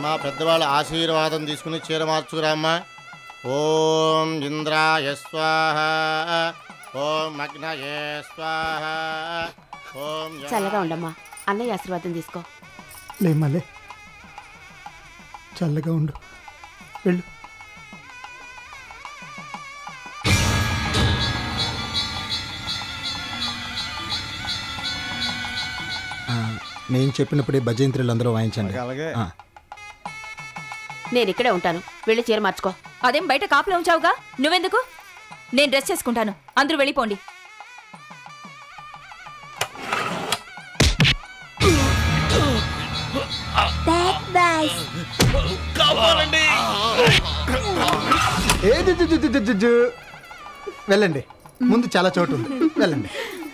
అమ్మా పెద్దవాళ్ళ ఆశీర్వాదం తీసుకుని చీర మార్చుకురామ్మా ఓం ఇంద్రాయ స్వాహ ఓం అగ్నయే స్వాహ ఓం యమ- చల్లగా ఉండమ్మా అన్నయ్య ఆశీర్వాదం తీసుకో లే మళ్ళీ చల్లగా ఉండు వెళ్ళు ఆ, నేను చెప్పినప్పుడే భజంత్రులు అందరూ వాయించండి అలాగే ఆ, నేను ఇక్కడే ఉంటాను వెళ్ళి చీర మార్చుకో అదేం బయట కాపులో ఉంచావుగా నువ్వెందుకు నేను డ్రెస్ చేసుకుంటాను అందరూ వెళ్ళిపోండి ఏ జు జు జు జు జు జు జు. వెళ్ళండి ముందు చాలా చోటు ఉంది వెళ్ళండి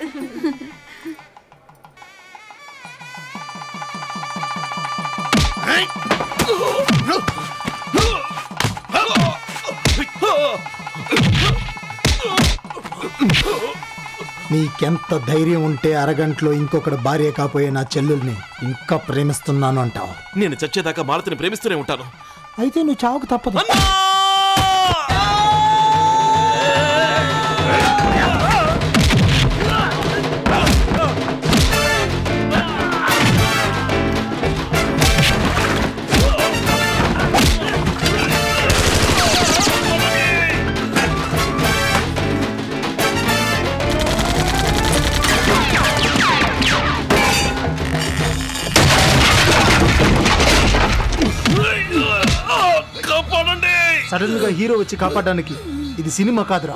నీకెంత ధైర్యం ఉంటే అరగంటలో ఇంకొకటి భార్య కాపోయే నా చెల్లుల్ని ఇంకా ప్రేమిస్తున్నాను అంటావు నేను చచ్చేదాకా మాలతిని ప్రేమిస్తూనే ఉంటాను అయితే నువ్వు చావుకు తప్పదు కాపాడండి సడన్ గా హీరో వచ్చి కాపాడడానికి ఇది సినిమా కాదురా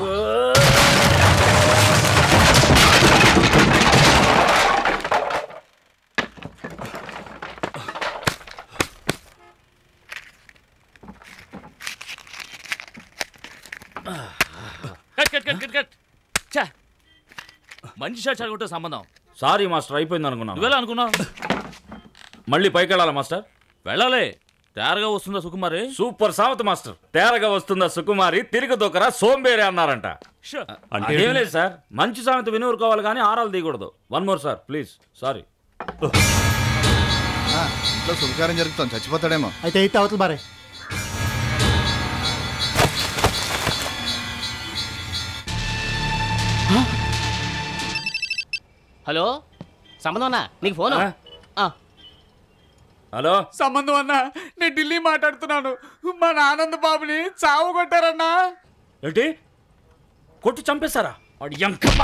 cut cut cut cut cut ఛా మంచి షాట్ చెడగొట్టే సంబంధం సారీ మాస్టర్ అయిపోయింది అనుకున్నాను నువ్వెలా అనుకున్నావు మళ్ళీ పైకి వెళ్ళాలా మాస్టర్ వెళ్ళాలి తయారుగా వస్తుందా సుకుమారి సూపర్ సావత్ మాస్టర్ తేరగా వస్తుందా సుకుమారి తిరిగి దొక్కరా సోంబేరి అన్నారంట షో. అదేం లేదు సార్ మంచి సామెత వినూరుకోవాలి కానీ ఆరాలు తీయకూడదు one more sir please sorry ఇంట్లో శుభకార్యం జరుగుతాం చచ్చిపోతాడేమో అయితే అయితే అవతల బారే హలో సంబంధం అన్నా నీకు ఫోను ఆ? ఆ, హలో సంబంధం అన్నా నేను ఢిల్లీ మాట్లాడుతున్నాను మా నానంద బాబుని చావు కొట్టారన్నా ఏంటి కొట్టి చంపేశారా వాడి ఎంకమ్మ.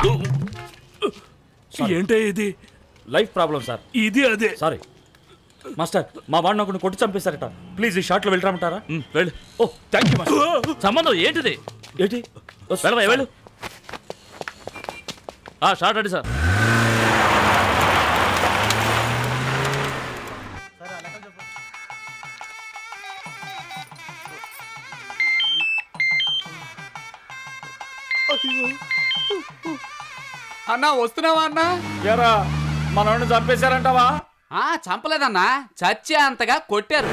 ఏంటే ఇది లైఫ్ ప్రాబ్లం సార్ ఇది అదే సారీ మాస్టర్ మా వాడిని నాకు కొట్టి చంపేశారట ప్లీజ్ ఈ షాట్లో వెళ్ళరామంటారా ఉమ్, వెళ్ళు ఓ థ్యాంక్ యూ మాస్టర్ సంబంధం ఏంటిది ఏంటి ఓ, వెళ్ళవా వెళ్ళు ఆ షార్ట్ అండి సార్ అన్నా వస్తున్నావా అన్నా ఎరా మనోడిని చంపేశారంటావా ఆ చంపలేదన్నా చచ్చే అంతగా కొట్టారు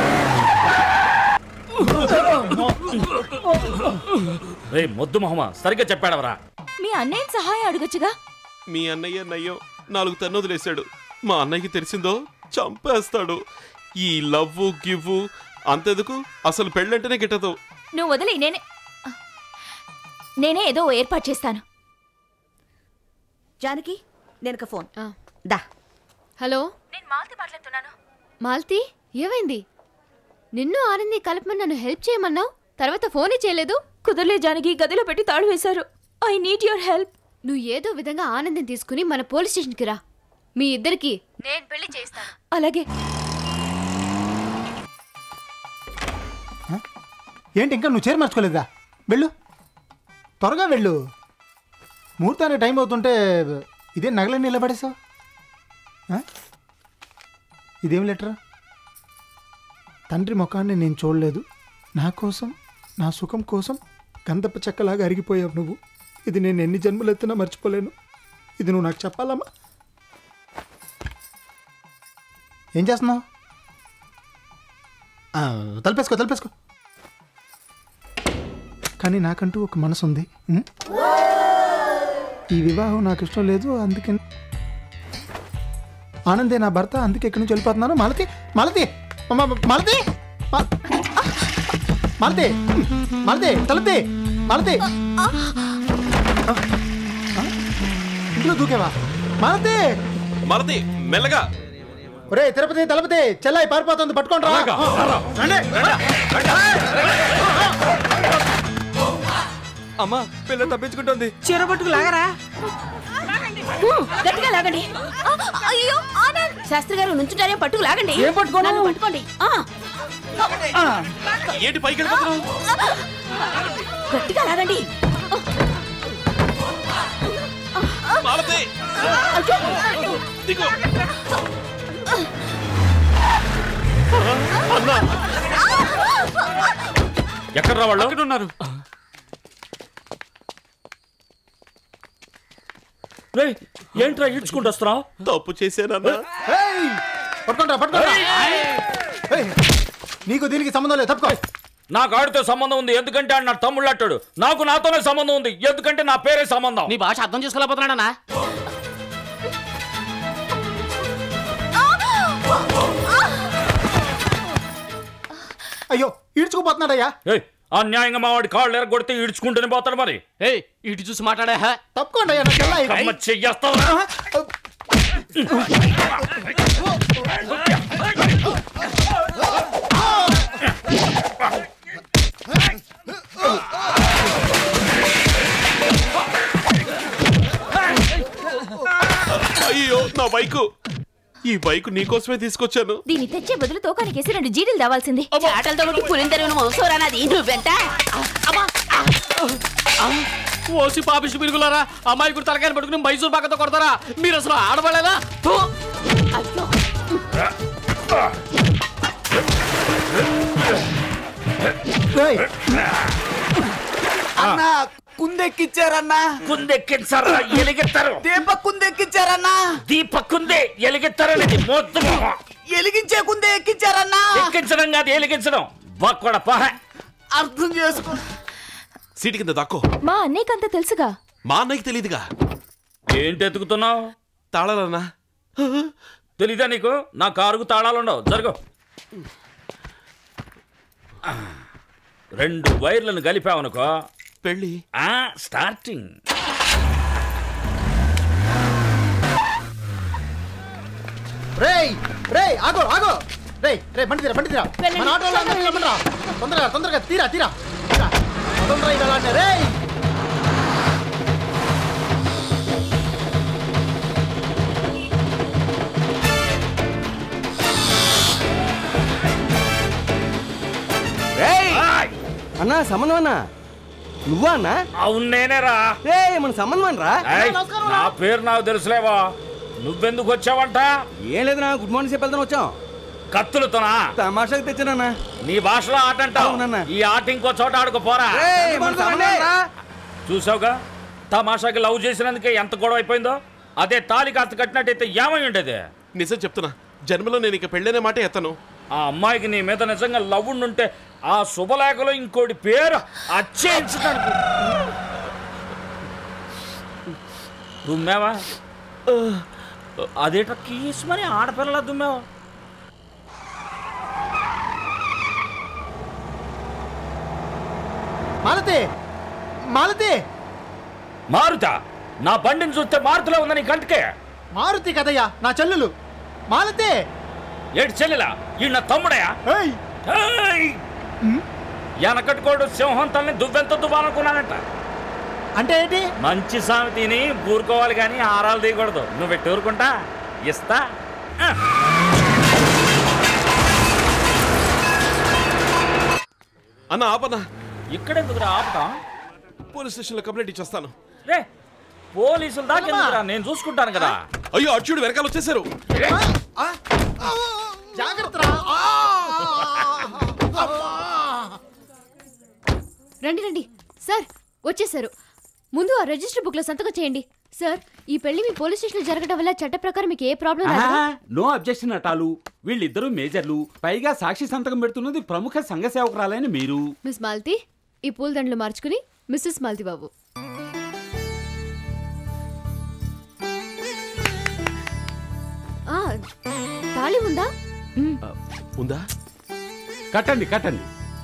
రే మొద్దు మొహమ సరిగ్గా చెప్పాడవరా మీ అన్నయ్య సహాయం అడగచ్చుగా మీ అన్నయ్య నయ్యం నాలుగు తన్ను వదిలేశాడు మా అన్నయ్యకి తెలిసిందో చంపేస్తాడు ఈ లవ్ గివ్ అంతెందుకు అసలు పెళ్ళంటేనే గిట్టదు నువ్వు వదిలి నేనే నేనే ఏదో ఓ ఏర్పాటు చేస్తాను జానకి నేను ఒక ఫోన్ ఆ. దా హలో నేను మాల్తి మాట్లాడుతున్నాను మాల్తి ఏమైంది నిన్ను ఆనంది కలపమని నన్ను హెల్ప్ చేయమన్నావు తర్వాత ఫోనే చేయలేదు కుదరలే జానకి గదిలో పెట్టి తాడు వేశారు ఐ నీడ్ యువర్ హెల్ప్ నువ్వు ఏదో విధంగా ఆనందిని తీసుకుని మన పోలీస్ స్టేషన్కి రా మీ ఇద్దరికి నేను పెళ్లి చేస్తాను అలాగే ఏంటి ఇంకా నువ్వు చీర మార్చుకోలేదా వెళ్ళు త్వరగా వెళ్ళు ముహూర్తానికి టైం అవుతుంటే ఇదే నగలని నిలబడేసావు ఆ? ఇదేం లెటర్ తండ్రి ముఖాన్ని నేను చూడలేదు నా కోసం నా సుఖం కోసం గంధపు చెక్కలాగా అరిగిపోయావు నువ్వు ఇది నేను ఎన్ని జన్మలు ఎత్తినా మర్చిపోలేను ఇది నువ్వు నాకు చెప్పాలమ్మా ఏం చేస్తున్నావు ఆ, తలపేసుకో తలపేసుకో కానీ నాకంటూ ఒక మనసు ఉంది ఉం? ఈ వివాహం నాకు ఇష్టం లేదు అందుకని ఆనందే నా భర్త అందుకే ఇక్కడి నుంచి వెళ్ళిపోతున్నాను మాలతి మాలతి మలతి మలతి మలతి తలతి మలతి ఇంట్లో దూకేవా మలతి మరది మెల్లగా ఒరే తిరుపతి తలపతి చెల్లాయి పారిపోతుంది పట్టుకోండి రా రండి. అమ్మా పిల్ల తప్పించుకుంటుంది చీర పట్టుకు లాగరా గట్టిగా లాగండి అయ్యో శాస్త్రి గారు నుంచుంటారే పట్టుకు లాగండి ఏం పట్టుకోను? నన్ను పట్టుకోండి ఆ, ఏంటి పైకి వెళ్ళిపోతున్నావు గట్టిగా లాగండి మాలతి అయ్యో. దిగు ఎక్కడ వాళ్ళు అక్కడ ఉన్నారు రేయ్, ఏంట్రా ఈడ్చుకుంటూ వస్తున్నావు తప్పు చేశానన్నా ఏయ్! పట్టుకోండి రా, పట్టుకోండి రా. ఏయ్, నీకు దీనికి సంబంధం లేదు తప్పుకో నాకు ఆడితో సంబంధం ఉంది ఎందుకంటే ఆడు నా తమ్ముళ్ళు అట్టాడు నాకు నాతోనే సంబంధం ఉంది ఎందుకంటే నా పేరే సంబంధం నీ భాష అర్థం చేసుకోలేకపోతున్నాడన్నా అయ్యో ఈడ్చుకుపోతున్నాడయ్యా ఏయ్, అన్యాయంగా మా వాడి కాళ్ళు ఎరగొడితే ఈడ్చుకుంటూనే పోతాడు మరి ఏయ్ ఇటు చూసి మాట్లాడే హ? తప్పుకోండి అయ్యా నా చెల్లాయి కమ్మ చెయ్యేస్తావా? అయ్యో నా బైకు ఈ బైక్ నీకోసమే తీసుకొచ్చాను దీన్ని తెచ్చే బదులు తోకానికేసి రెండు జీడీలు దావాల్సింది ఆటలతో ఒకటి పులిందరు వంశోరానది నువ్వెంట ఓసి పాపిష్టి పిరుగులారా అమ్మాయి కూడా తలకాయలు పట్టుకుని మైసూర్ పక్కతో కొడతారా మీరు అసలు ఆడపడలేదా థూ. అయ్యో ఏయ్, అన్నా కుందెక్కిచ్చారన్నా కుందెక్కించారా ఎలిగిస్తారు దీప కుందెక్కిచ్చారన్నా దీపక్కుందే ఎలిగిస్తారనేది మొత్తం ఎలిగించే కుందే ఎక్కిచ్చారన్నా ఎక్కించడం కాదు ఎలిగించడం బక్కడ పహ అర్థం చేసుకో సీటు కింద దాక్కో మా అన్నయ్యకంతా తెలుసుగా మా అన్నయ్యకి తెలియదుగా ఏంటి ఎత్తుకుతున్నావు తాళాలన్నా తెలీదా నీకు నా కారుకు తాళాలు ఉండవు జరుగు రెండు వైర్లను కలిపావనుకో పెళ్ళి ఆ స్టార్టింగ్ రేయ్ రేయ్ ఆగో ఆగో రేయ్ రే బండి తీరా బండి తీరా వెళ్ళండి. మన ఆటోలో అందరూ వెళ్ళమండి రా తొందరగా తొందరగా తీరా తీరా తీరా తొందరగా ఇది అలాంటి రేయ్ అన్నా సంబంధం అన్నా నువ్వా అన్నా అవును నేనేరా రే మన సంబంధం రా ఏయ్, నా పేరు నాకు తెలుసులేవా నువ్వెందుకు వచ్చావంట ఏం లేదునా గుడ్ మార్నింగ్ చెప్పి వెళ్తాను వచ్చాం కత్తులతోనా తమాషాకి తెచ్చానన్నా నీ భాషలో ఆట అంటావు అవునన్నా. ఈ ఆట ఇంకో చోట ఆడుకోపోరా రేయ్, మన సంబంధం రా. చూసావుగా తమాషాకి లవ్ చేసినందుకే ఎంత గొడవ అయిపోయిందో అదే తాలి కాస్త కట్టినట్టయితే ఏమై ఉండేది నిజం చెప్తున్నా జన్మలో నేను ఇక పెళ్ళనే మాట ఎత్తను ఆ అమ్మాయికి నీ మీద నిజంగా లవ్ ఉండుంటే ఆ శుభలేఖలో ఇంకోటి పేరు అచ్చేయించడానికి దుమ్మావా అదేట కీస్ మరి ఆడపిల్లల దుమ్మావా మాలతి మాలతి మారుతా నా బండిని చూస్తే మారుతులో ఉందని కంటికే మారుతి కదయ్యా నా చెల్లెలు మాలతి ఏడు చెల్లెలా ఈ నా తమ్ముడయా ఏయ్ ఏయ్! వెనకటికోడు సింహం తల్ని దువ్వెంత దువ్వాలనుకున్నానంట అంటే ఏంటి మంచి సామెతిని ఊరుకోవాలి కానీ ఆరాలు తీయకూడదు నువ్వు పెట్టి ఊరుకుంటా ఇస్తా ఆ. అన్న ఆపన్నా ఇక్కడెందుకు ఆపుతాం పోలీస్ స్టేషన్లో కంప్లైంట్ ఇచ్చేస్తాను రే పోలీసులు దాకా ఎందుకురా? నేను చూసుకుంటాను కదా అయ్యో అర్జుడు వెనకాల వచ్చేసారు జాగ్రత్త రా. ఆ! రండి రండి సార్ వచ్చేసారు ముందు ఆ రిజిస్టర్ బుక్ లో సంతకం చేయండి సార్ ఈ పెళ్లి మీ పోలీస్ స్టేషన్ లో జరగడం వల్ల చట్ట ప్రకారం మీకు ఏ ప్రాబ్లం రాదు నో అబ్జెక్షన్ అటాలు వీళ్ళిద్దరూ మేజర్లు పైగా సాక్షి సంతకం పెడుతున్నది ప్రముఖ సంఘ సేవకురాలైన మీరు మిస్ మాల్తి ఈ పూలదండలు మార్చుకుని మిస్సెస్ మాల్తి బాబు ఆ, తాళి ఉందా ఉందా కట్టండి కట్టండి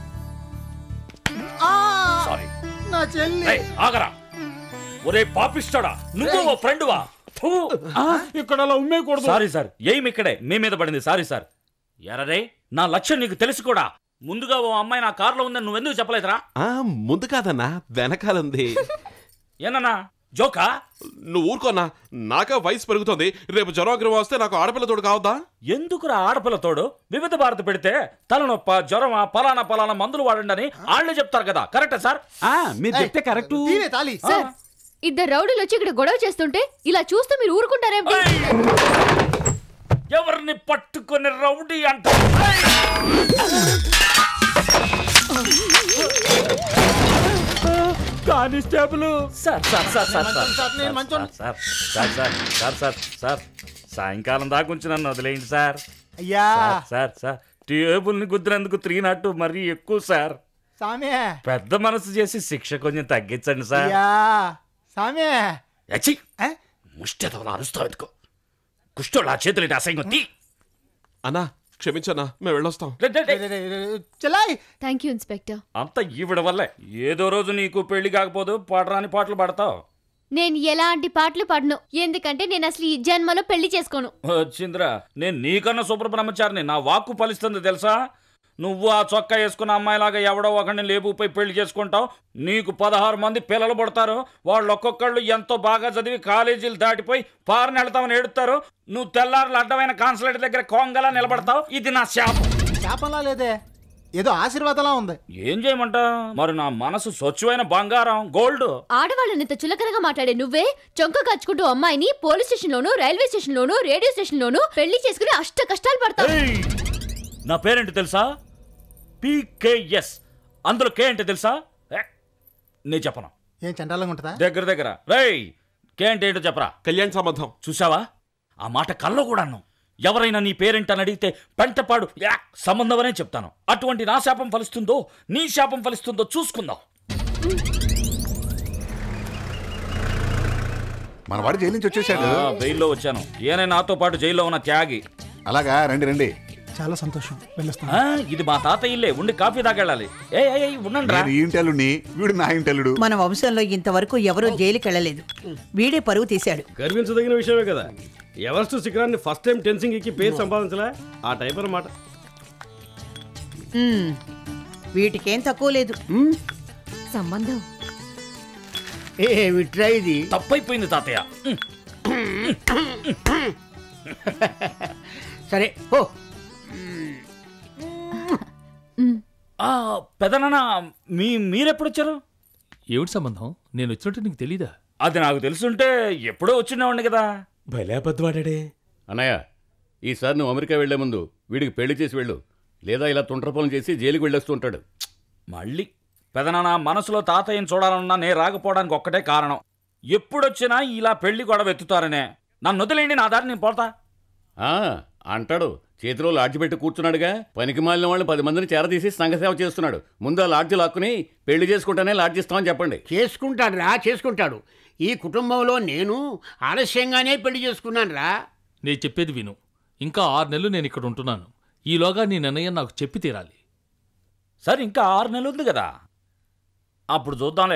సారీ నా చెల్లి రేయ్, ఆగరా ఒరే పాపిస్తాడా నువ్వు ఓ ఫ్రెండ్వా ఇక్కడ అలా ఉమ్మేయకూడదు సారీ సార్ ఏం ఇక్కడే మీ మీద పడింది సారీ సార్ ఎరరే నా లక్ష్యం నీకు తెలుసు కూడా ముందుగా ఓ అమ్మాయి నా కారులో ఉందని నువ్వెందుకు చెప్పలేదురా ఆ ముందు కాదన్నా వెనకాలంది ఏనన్నా జోకా నువ్వు ఊరుకోన్నా నాకా వయసు పెరుగుతోంది రేపు జ్వరం వస్తే నాకు ఆడపిల్ల తోడు కావద్దా ఎందుకురా ఆడపిల్లతోడు వివిధ భారతి పెడితే తలనొప్ప జ్వరమా పలానా పలానా మందులు వాడండి అని వాళ్ళే చెప్తారు కదా కరెక్టా సార్ మీరు చెప్తే కరెక్ట్ తీరే తాలి సార్ ఇద్దరు రౌడీలు వచ్చి ఇక్కడ గొడవ చేస్తుంటే ఇలా చూస్తూ మీరు ఊరుకుంటారేమిటి ఎవరిని పట్టుకొని రౌడీ అంట constable sir sir sir sir sir sir, నేను మంచోన్ని. Sir sir sir sir sir sir సాయంకాలం దాకా ఉంచి నన్ను వదిలేయండి సార్ అయ్యా సార్, సార్ సార్ టేబుల్ని గుద్దినందుకు త్రీ నాటు మరీ ఎక్కువ సార్ సామే పెద్ద మనసు చేసి శిక్ష కొంచెం తగ్గించండి సార్ అయ్యా సామే ఎచ్చి ముష్టతో అరుస్తావు ఎందుకో కుష్టోళ్ళు ఆ చేతులు ఇటు అసహ్యంగా తీ అన్నా క్షమించన్నా మేము వెళ్ళొస్తాం చెల్లాయి థ్యాంక్ యూ ఇన్స్పెక్టర్ అంత ఈవిడ వల్లే ఏదో రోజు నీకు పెళ్లి కాకపోదు పాటరాని పాటలు పాడతావు నేను ఎలాంటి పాటలు పాడను ఎందుకంటే నేను అసలు ఈ జన్మలో పెళ్లి చేసుకోను వచ్చిందిరా నేను నీకన్నా సుబ్రహ్మచారిని నా వాక్కు ఫలిస్తుంది తెలుసా నువ్వు ఆ చొక్కా వేసుకున్న అమ్మాయిలాగా ఎవడో ఒకడిని లేపుపై పెళ్లి చేసుకుంటావు నీకు పదహారు మంది పిల్లలు పుడతారు వాళ్ళు ఒక్కొక్కళ్ళు ఎంతో బాగా చదివి కాలేజీలు దాటిపోయి పారని వెళ్తామని ఏడుతారు నువ్వు తెల్లారులు అడ్డమైన కాన్సులేట్ దగ్గర కోంగలా నిలబడతావు ఇది నా శాపం శాపంలా లేదే ఏదో ఆశీర్వాదంలా ఉంది ఏం చేయమంటా మరి నా మనసు స్వచ్ఛమైన బంగారం గోల్డ్ ఆడవాళ్ళని ఇంత చులకనగా మాట్లాడే నువ్వే చొంక కచ్చుకుంటూ అమ్మాయిని పోలీస్ స్టేషన్ లోను రైల్వే స్టేషన్ లోను రేడియో స్టేషన్ లోను పెళ్లి చేసుకుని అష్ట కష్టాలు పడతావు నా పేరేంటి తెలుసా పీకేఎస్ అందులో కే అంటే తెలుసా ఏ, నేను చెప్పను ఏం చండాలంగా ఉంటుందా దగ్గర దగ్గర రేయ్ కే అంటే ఏంటో చెప్పరా కళ్యాణ సంబంధం చూసావా ఆ మాట కల్లో కూడా అన్నాం ఎవరైనా నీ పేరెంటని అడిగితే పెంటపాడు యా సంబంధమనే చెప్తాను అటువంటి నా శాపం ఫలిస్తుందో నీ శాపం ఫలిస్తుందో చూసుకుందాం మన వాడు జైలు నుంచి వచ్చేసాడు ఆ, బెయిల్లో వచ్చాను ఈయనే నాతో పాటు జైల్లో ఉన్న త్యాగి అలాగా రండి రండి చాలా సంతోషం వెళ్ళొస్తాను ఆ, ఇది మా తాత ఇల్లే ఉండి కాఫీ తాగెళ్ళాలి ఏ ఏ ఉండండి రా నేను ఈ ఇంటల్లుడిని వీడు నా ఇంటల్లుడు మన వంశంలో ఇంతవరకు ఎవరూ జైలుకి వెళ్ళలేదు వీడే పరువు తీశాడు గర్వించదగిన విషయమే కదా ఎవరెస్ట్ శిఖరాన్ని ఫస్ట్ టైం టెన్సింగ్ ఎక్కి పేరు సంపాదించలే ఆ టైప్ అన్నమాట ఉమ్, వీటికేం తక్కువ లేదు సంబంధం ఏ విట్రా ఇది తప్పైపోయింది తాతయ్య సరే ఓ ఆ, పెదనాన్న మీ మీరెప్పుడు వచ్చారు ఏమిటి సంబంధం నేను వచ్చినట్టు నీకు తెలీదా అది నాకు తెలుసుంటే ఎప్పుడో వచ్చినవాడిని కదా భలే అబద్ధవాడే అన్నయ్య ఈసారి నువ్వు అమెరికా వెళ్లే ముందు వీడికి పెళ్లి చేసి వెళ్ళు లేదా ఇలా తుంట్రపొలం చేసి జైలుకి వెళ్ళొస్తూ ఉంటాడు మళ్ళీ పెదనాన్న మనసులో తాతయ్యని చూడాలన్నా నేను రాకపోవడానికి ఒక్కటే కారణం ఎప్పుడొచ్చినా ఇలా పెళ్లి గొడవ ఎత్తుతారనే నన్ను వదిలేండి నా దారి నేను పోతా ఆ, అంటాడు చేతిలో లాడ్జి పెట్టి కూర్చున్నాడుగా పనికి మాలిన వాళ్ళని పది మందిని చేరదీసి సంఘసేవ చేస్తున్నాడు ముందు ఆ లాడ్జి లాక్కుని పెళ్లి చేసుకుంటానే లాడ్జి ఇస్తామని చెప్పండి చేసుకుంటాడు రా చేసుకుంటాడు ఈ కుటుంబంలో నేను ఆలస్యంగానే పెళ్లి చేసుకున్నాను రా నేను చెప్పేది విను ఇంకా ఆరు నెలలు నేను ఇక్కడ ఉంటున్నాను ఈలోగా నీ నిర్ణయం నాకు చెప్పి తీరాలి సరే ఇంకా ఆరు నెలలు ఉంది కదా అప్పుడు చూద్దాంలే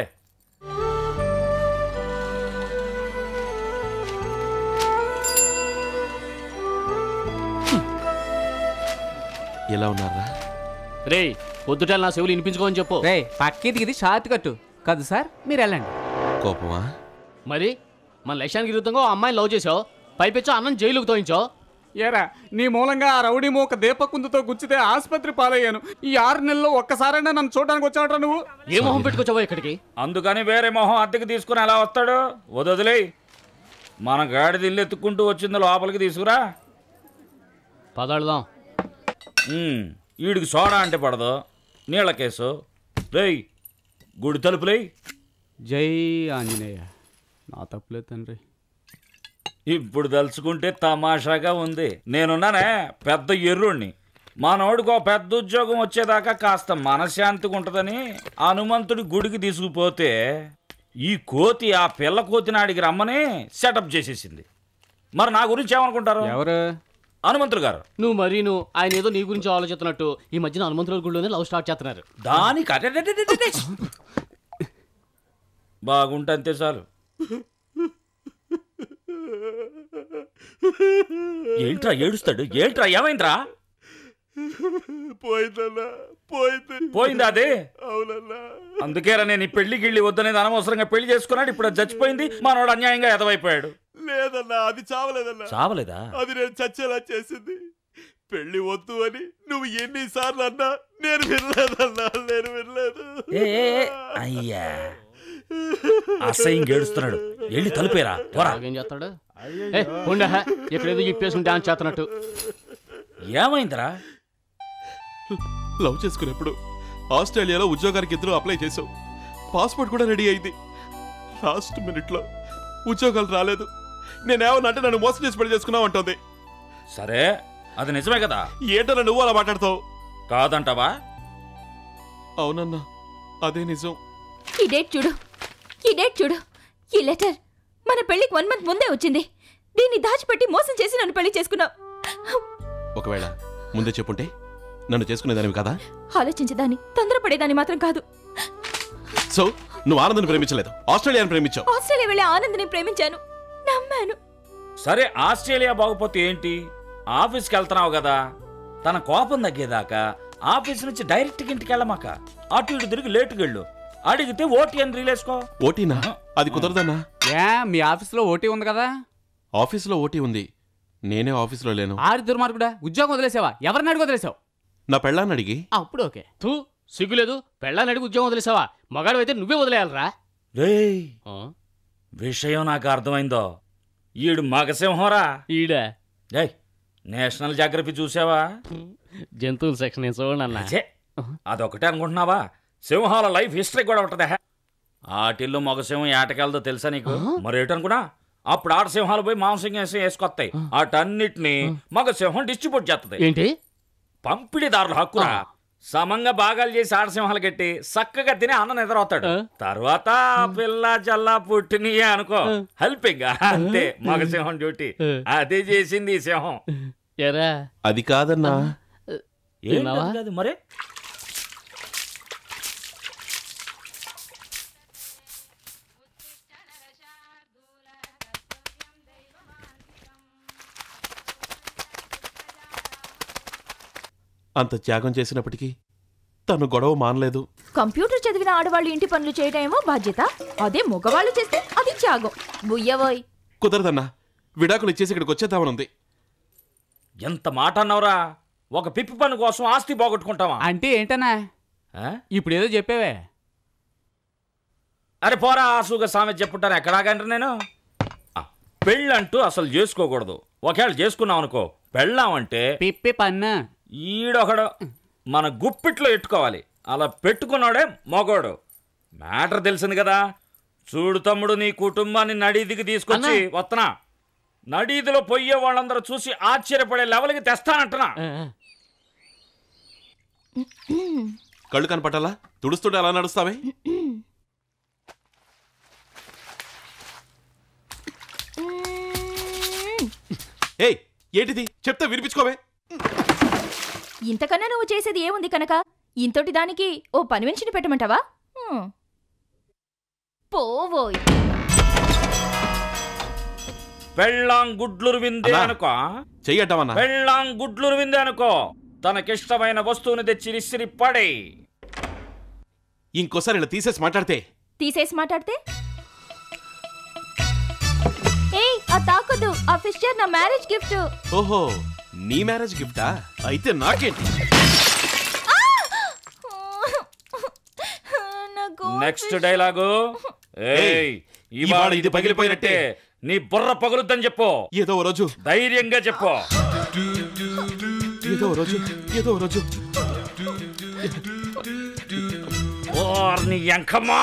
ఎలా ఉన్నారా రే పొద్దుట నా చెవులు వినిపించుకోని చెప్పు రే పక్కింటికి ఇది షార్ట్ కట్టు కాదు సార్ మీరు వెళ్ళండి కోపమా మరి మన లక్ష్యానికి విరుద్ధంగా ఓ అమ్మాయిని లవ్ చేసావు పైపెచ్చో అన్నం జైలుకు తోయించావు ఏరా నీ మూలంగా ఆ రౌడీ మోక దీపకుందుతో గుచ్చితే ఆసుపత్రి పాలయ్యాను ఈ ఆరు నెలల్లో ఒక్కసారైనా నన్ను చూడడానికి వచ్చావట నువ్వు ఏ మొహం పెట్టుకొచ్చావో ఇక్కడికి అందుకని వేరే మొహం అద్దెకి తీసుకుని ఎలా వస్తాడు వదొదిలే మన గాడిద ఇల్లు ఎత్తుక్కుంటూ వచ్చింది లోపలికి తీసుకురా పదాడుదాం ఉమ్, వీడికి సోడా అంటే పడదు నీళ్ళ కేసు రేయ్ గుడి తలుపులేయ్ జై ఆంజనేయ నా తప్పులే తండ్రి ఇప్పుడు తలుచుకుంటే తమాషాగా ఉంది నేనున్నానే పెద్ద ఎర్రుణ్ణి మనోడికి ఒక పెద్ద ఉద్యోగం వచ్చేదాకా కాస్త మనశ్శాంతిగా ఉంటుందని హనుమంతుడి గుడికి తీసుకుపోతే ఈ కోతి ఆ పిల్ల కోతిని ఆడికి రమ్మని సెటప్ చేసేసింది మరి నా గురించి ఏమనుకుంటారు ఎవరు హనుమంతులు గారు నువ్వు మరీ నువ్వు ఆయన ఏదో నీ గురించి ఆలోచిస్తున్నట్టు ఈ మధ్యన హనుమంతుల గుడిలోనే లవ్ స్టార్ట్ చేస్తున్నారు దానికి అటెటెటెటెటె. బాగుంటే అంతే చాలు ఏంట్రా ఏడుస్తాడు ఏంట్రా ఏమైందిరా పోయిందన్నా పోయింది పోయిందా అదే అవునన్నా అందుకేరా నేను ఈ పెళ్లి గిళ్ళి వద్దనేది అనవసరంగా పెళ్లి చేసుకున్నాడు ఇప్పుడు అది చచ్చిపోయింది మనోడు అన్యాయంగా ఎదవైపోయాడు లేదన్నా అది చావలేదన్నా చావలేదా? అది నేను చచ్చేలా చేసింది పెళ్లి వద్దు అని నువ్వు ఎన్నిసార్లు అన్నా నేను వినలేదన్నా నేను వినలేదు ఏ, ఏ, ఏ, అయ్యా అసహ్యంగా ఏడుస్తున్నాడు వెళ్ళి తలుపేరా పోరా ఏం చేస్తాడు ఏ, ఉండే హే, ఇక్కడేదో ఇప్పేసుకుని డాన్స్ చేస్తున్నట్టు ఏమైందిరా లవ్ చేసుకునేప్పుడు ఆస్ట్రేలియాలో ఉద్యోగానికి ఇద్దరు అప్లై చేసావు పాస్పోర్ట్ కూడా రెడీ అయింది లాస్ట్ మినిట్లో ఉద్యోగాలు రాలేదు నేనేమన్నంటే నన్ను మోసం చేసి పెళ్లి చేసుకున్నావు అంటుంది సరే అది నిజమే కదా ఏంటన్నా నువ్వు అలా మాట్లాడతావు కాదంటావా అవునన్నా అదే నిజం ఈ డేట్ చూడు ఈ డేట్ చూడు ఈ లెటర్ మన పెళ్లికి వన్ మంత్ ముందే వచ్చింది దీన్ని దాచిపెట్టి మోసం చేసి నన్ను పెళ్లి చేసుకున్నావు ఒకవేళ ముందే చెప్పుంటే నన్ను చేసుకునేదానివి కదా ఆలోచించేదాన్ని తొందరపడేదాన్ని మాత్రం కాదు సో నువ్వు ఆనందాన్ని ప్రేమించలేదు ఆస్ట్రేలియాని ప్రేమించావు ఆస్ట్రేలియా వెళ్ళే ఆనంద్ని ప్రేమించాను నమ్మాను సరే ఆస్ట్రేలియా బాగుపోతే ఏంటి ఆఫీస్కి వెళ్తున్నావు కదా తన కోపం తగ్గేదాకా ఆఫీస్ నుంచి డైరెక్ట్ ఇంటికి వెళ్ళమాక అటు ఇటు తిరిగి లేటుకి వెళ్ళు అడిగితే ఓటీ అని రిలేసుకో ఓటీనా అది కుదరదన్నా ఏ మీ ఆఫీస్లో ఓటీ ఉంది కదా ఆఫీసులో ఓటీ ఉంది నేనే ఆఫీసులో లేను ఆరి దుర్మార్గుడా ఉద్యోగం వదిలేసావా ఎవరిని అడిగి వదిలేసావు నా పెళ్ళాన్ని అడిగి అప్పుడు ఓకే తూ సిగ్గులేదు పెళ్ళాన్ని అడిగి ఉద్యోగం వదిలేసావా మగాడు అయితే నువ్వే వదిలేయాలరా రేయ్ విషయం నాకు అర్థమైందో ఈడు మగసింహంరా ఈడా ఏయ్ నేషనల్ జాగ్రఫీ చూసావా జంతువుల సెక్షన్ నేను చూడన్నా ఛే, అదొకటే అనుకుంటున్నావా సింహాల లైఫ్ హిస్టరీ కూడా ఉంటదా ఆటిల్లో మగసింహం ఏటకెళ్దో తెలుసా నీకు మరేటనుకున్నా అప్పుడు ఆడ సింహాలు పోయి మాంసం వేసి వేసుకొస్తాయి వాటన్నిటిని మగసింహం డిస్ట్రిబ్యూట్ చేస్తుంది ఏంటి పంపిణీదారుల హక్కురా సమంగా భాగాలు చేసి ఆడసింహాలు కట్టి చక్కగా తిని అన్న నిద్రవుతాడు తర్వాత పిల్ల జల్లా పుట్టినయే అనుకో హెల్పింగ్ అంతే మగసింహం డ్యూటీ అదే చేసింది ఈ సింహం ఎరా అది కాదన్నా ఏం విన్నావా? కాదు కాదు మరే అంత త్యాగం చేసినప్పటికీ తను గొడవ మానలేదు కంప్యూటర్ చదివిన ఆడవాళ్ళు ఇంటి పనులు చేయడం ఏమో బాధ్యత అదే మగవాళ్ళు చేస్తే అది త్యాగం బుయ్యవోయ్ కుదరదన్నా విడాకులు ఇచ్చేసి ఇక్కడికి వచ్చేద్దామని ఉంది ఎంత మాట అన్నావురా ఒక పిప్పి పని కోసం ఆస్తి పోగొట్టుకుంటావా అంటే ఏంటన్నా ఇప్పుడు ఏదో చెప్పావే అరే పోరా ఆసుగా సామెత చెప్పుంటాను ఎక్కడాగంటారు నేను ఆ, పెళ్ళంటూ అసలు చేసుకోకూడదు ఒకవేళ చేసుకున్నాం అనుకో పెళ్ళామంటే పిప్పి పన్న ఈడొకడు మన గుప్పిట్లో ఎట్టుకోవాలి అలా పెట్టుకున్నాడే మగోడు మ్యాటర్ తెలిసింది కదా చూడు తమ్ముడు నీ కుటుంబాన్ని నడీదికి తీసుకొచ్చి అన్నా. వస్తున్నా నడీదిలో పొయ్యే వాళ్ళందరూ చూసి ఆశ్చర్యపడే లెవెల్కి తెస్తానంటున్నా కళ్ళు కనపట్టాలా తుడుస్తుంటే అలా నడుస్తావే ఏయ్ ఏంటిది చెప్తే వినిపించుకోవే ఇంతకన్నా నువ్వు చేసేది ఏముంది కనుక ఇంతటి దానికి ఓ పని మనిషిని పెట్టమంటావా హ్మ్. పోవోయ్ పెళ్ళాం గుడ్లురు విందే అన్నా. అనుకో చెయ్యటమన్నా పెళ్ళాం గుడ్లురు విందే అనుకో తనకిష్టమైన వస్తువుని తెచ్చి విసిరి పడే ఇంకోసారి ఇలా తీసేసి మాట్లాడితే తీసేసి మాట్లాడితే ఏయ్ ఆ తాకొద్దు ఆ ఫిషర్ నా మ్యారేజ్ గిఫ్ట్ ఓహో నీ మ్యారేజ్ గిఫ్టా అయితే నాకేంటి నెక్స్ట్ డైలాగు ఏయ్ ఇవాళ ఇది పగిలిపోయినట్టే నీ బుర్ర పగులుద్దని చెప్పు ఏదో ఓ రోజు ధైర్యంగా చెప్పు ఏదో ఓ రోజు ఏదో ఓ రోజు ఓర్ని ఎంకమ్మా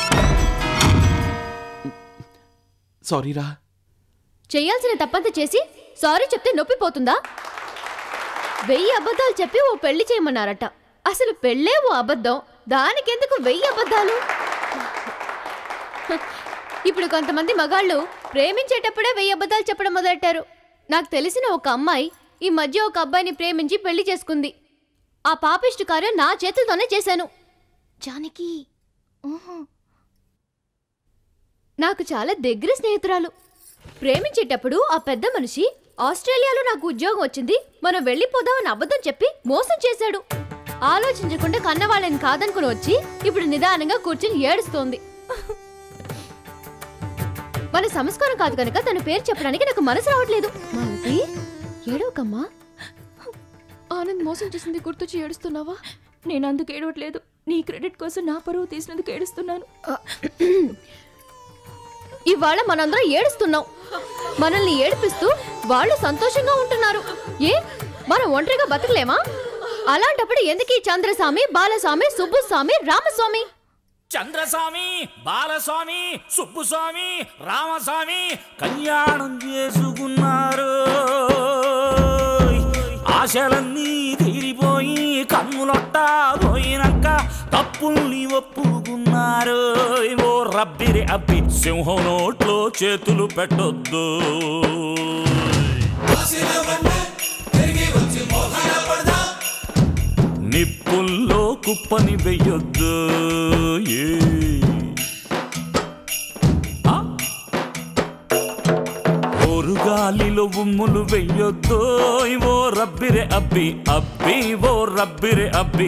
సారీరా చేయాల్సిన తప్పంత చేసి సారీ చెప్తే నొప్పి పోతుందా వెయ్యి అబద్ధాలు చెప్పి ఓ పెళ్లి చేయమన్నారట అసలు పెళ్ళే ఓ అబద్ధం దానికెందుకు వెయ్యి అబద్ధాలు హ, ఇప్పుడు కొంతమంది మగాళ్ళు ప్రేమించేటప్పుడే వెయ్యి అబద్ధాలు చెప్పడం మొదలెట్టారు నాకు తెలిసిన ఒక అమ్మాయి ఈ మధ్య ఒక అబ్బాయిని ప్రేమించి పెళ్లి చేసుకుంది ఆ పాపిష్టి కార్యం నా చేతులతోనే చేశాను జానకి ఊహు. నాకు చాలా దగ్గర స్నేహితురాలు ప్రేమించేటప్పుడు ఆ పెద్ద మనిషి ఆస్ట్రేలియాలో నాకు ఉద్యోగం వచ్చింది మనం వెళ్ళిపోదామని అబద్ధం చెప్పి మోసం చేశాడు ఆలోచించకుండా కన్నవాళ్ళని కాదనుకుని వచ్చి ఇప్పుడు నిదానంగా కూర్చుని ఏడుస్తోంది మన సంస్కారం కాదు కనుక తన పేరు చెప్పడానికి నాకు మనసు రావట్లేదు మాలతి ఏడవకమ్మా ఆనంద్ మోసం చేసింది గుర్తొచ్చి ఏడుస్తున్నావా నేను అందుకు ఏడవట్లేదు నీ క్రెడిట్ కోసం నా పరువు తీసినందుకు ఏడుస్తున్నాను ఇవాళ మనందరం ఏడుస్తున్నాం మనల్ని ఏడిపిస్తూ వాళ్ళు సంతోషంగా ఉంటున్నారు ఏ మనం ఒంటరిగా బతకలేమా అలాంటప్పుడు ఎందుకు ఈ చంద్రస్వామి బాలస్వామి సుబ్బుస్వామి రామస్వామి చంద్రస్వామి బాలస్వామి సుబ్బుస్వామి రామస్వామి కళ్యాణం చేసుకున్నారు ఆశలన్నీ తీరిపోయి కన్నులొట్ట పోయినాక తప్పుల్ని ఒప్పుకున్నారు ఓ రబ్బిరి అబ్బి సింహం నోట్లో చేతులు పెట్టొద్దు నిప్పుల్లో కుప్పని వెయ్యొద్దు ఏ ఆ? ఓరుగాలిలో ఉమ్ములు వెయ్యొద్దు ఓ రబ్బిరే అబ్బి అబ్బి ఓ రబ్బిరే అబ్బి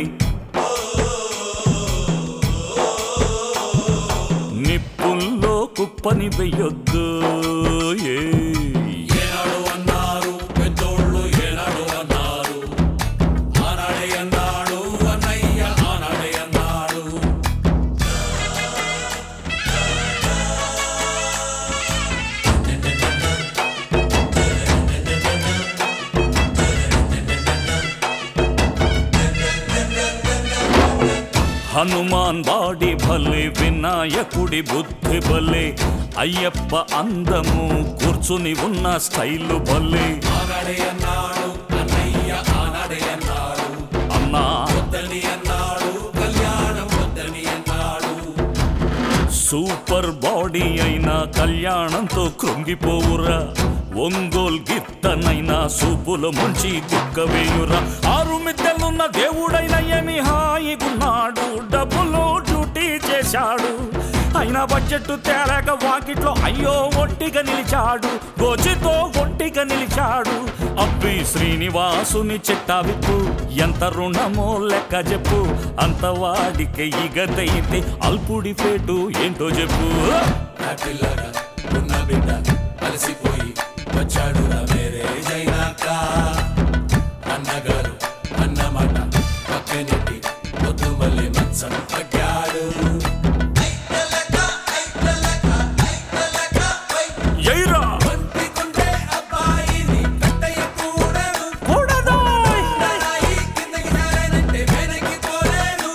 నిప్పుల్లో కుప్పని వెయ్యొద్దు ఏ ఏనాడు అన్నారు పెద్దోళ్ళు ఏనాడు అన్నారు ఆనాడే అన్నాడు అన్నయ్య ఆనాడే అన్నాడు హనుమాన్ బాడి భలే వినాయకుడి బుద్ధి భలే అయ్యప్ప అందము కూర్చుని ఉన్న స్టైలు భలే ఆనాడే అన్నాడు అన్నయ్య ఆనాడే అన్నాడు అన్నా వద్దని అన్నాడు కళ్యాణం వద్దని అన్నాడు సూపర్ బాడీ అయినా కళ్యాణంతో కృంగిపోవురా ఒంగోల్ గిత్తనైనా సూపులో ముంచి కుక్కవేయురా ఆరు మిద్దెలున్న దేవుడైన ఏమి హాయిగున్నాడు డబ్బులు డ్యూటీ చేశాడు అయినా బడ్జెట్ తేలేక వాకిట్లో అయ్యో ఒంటిగా నిలిచాడు గోచితో ఒంటిగా నిలిచాడు అబ్బి శ్రీనివాసుని చిట్టా విప్పు ఎంత రుణమో లెక్క చెప్పు అంత వాడికి ఇగదైతే అల్పుడి పేటు ఏంటో చెప్పు పిల్లగా ఉన్న బిడ్డ అలసిపోయి వచ్చాడు మ్యారేజ్ అయినాక అన్నగారు అన్నమాట పక్కనెట్టి వద్దు మళ్ళీ మంచం పడ్డాడు ఎయిరా ఒంటికుంటే అబ్బాయిని కట్టయ్యకూడదు కూడదు నాయి కిందకి జారానంటే వెనక్కి పోలేను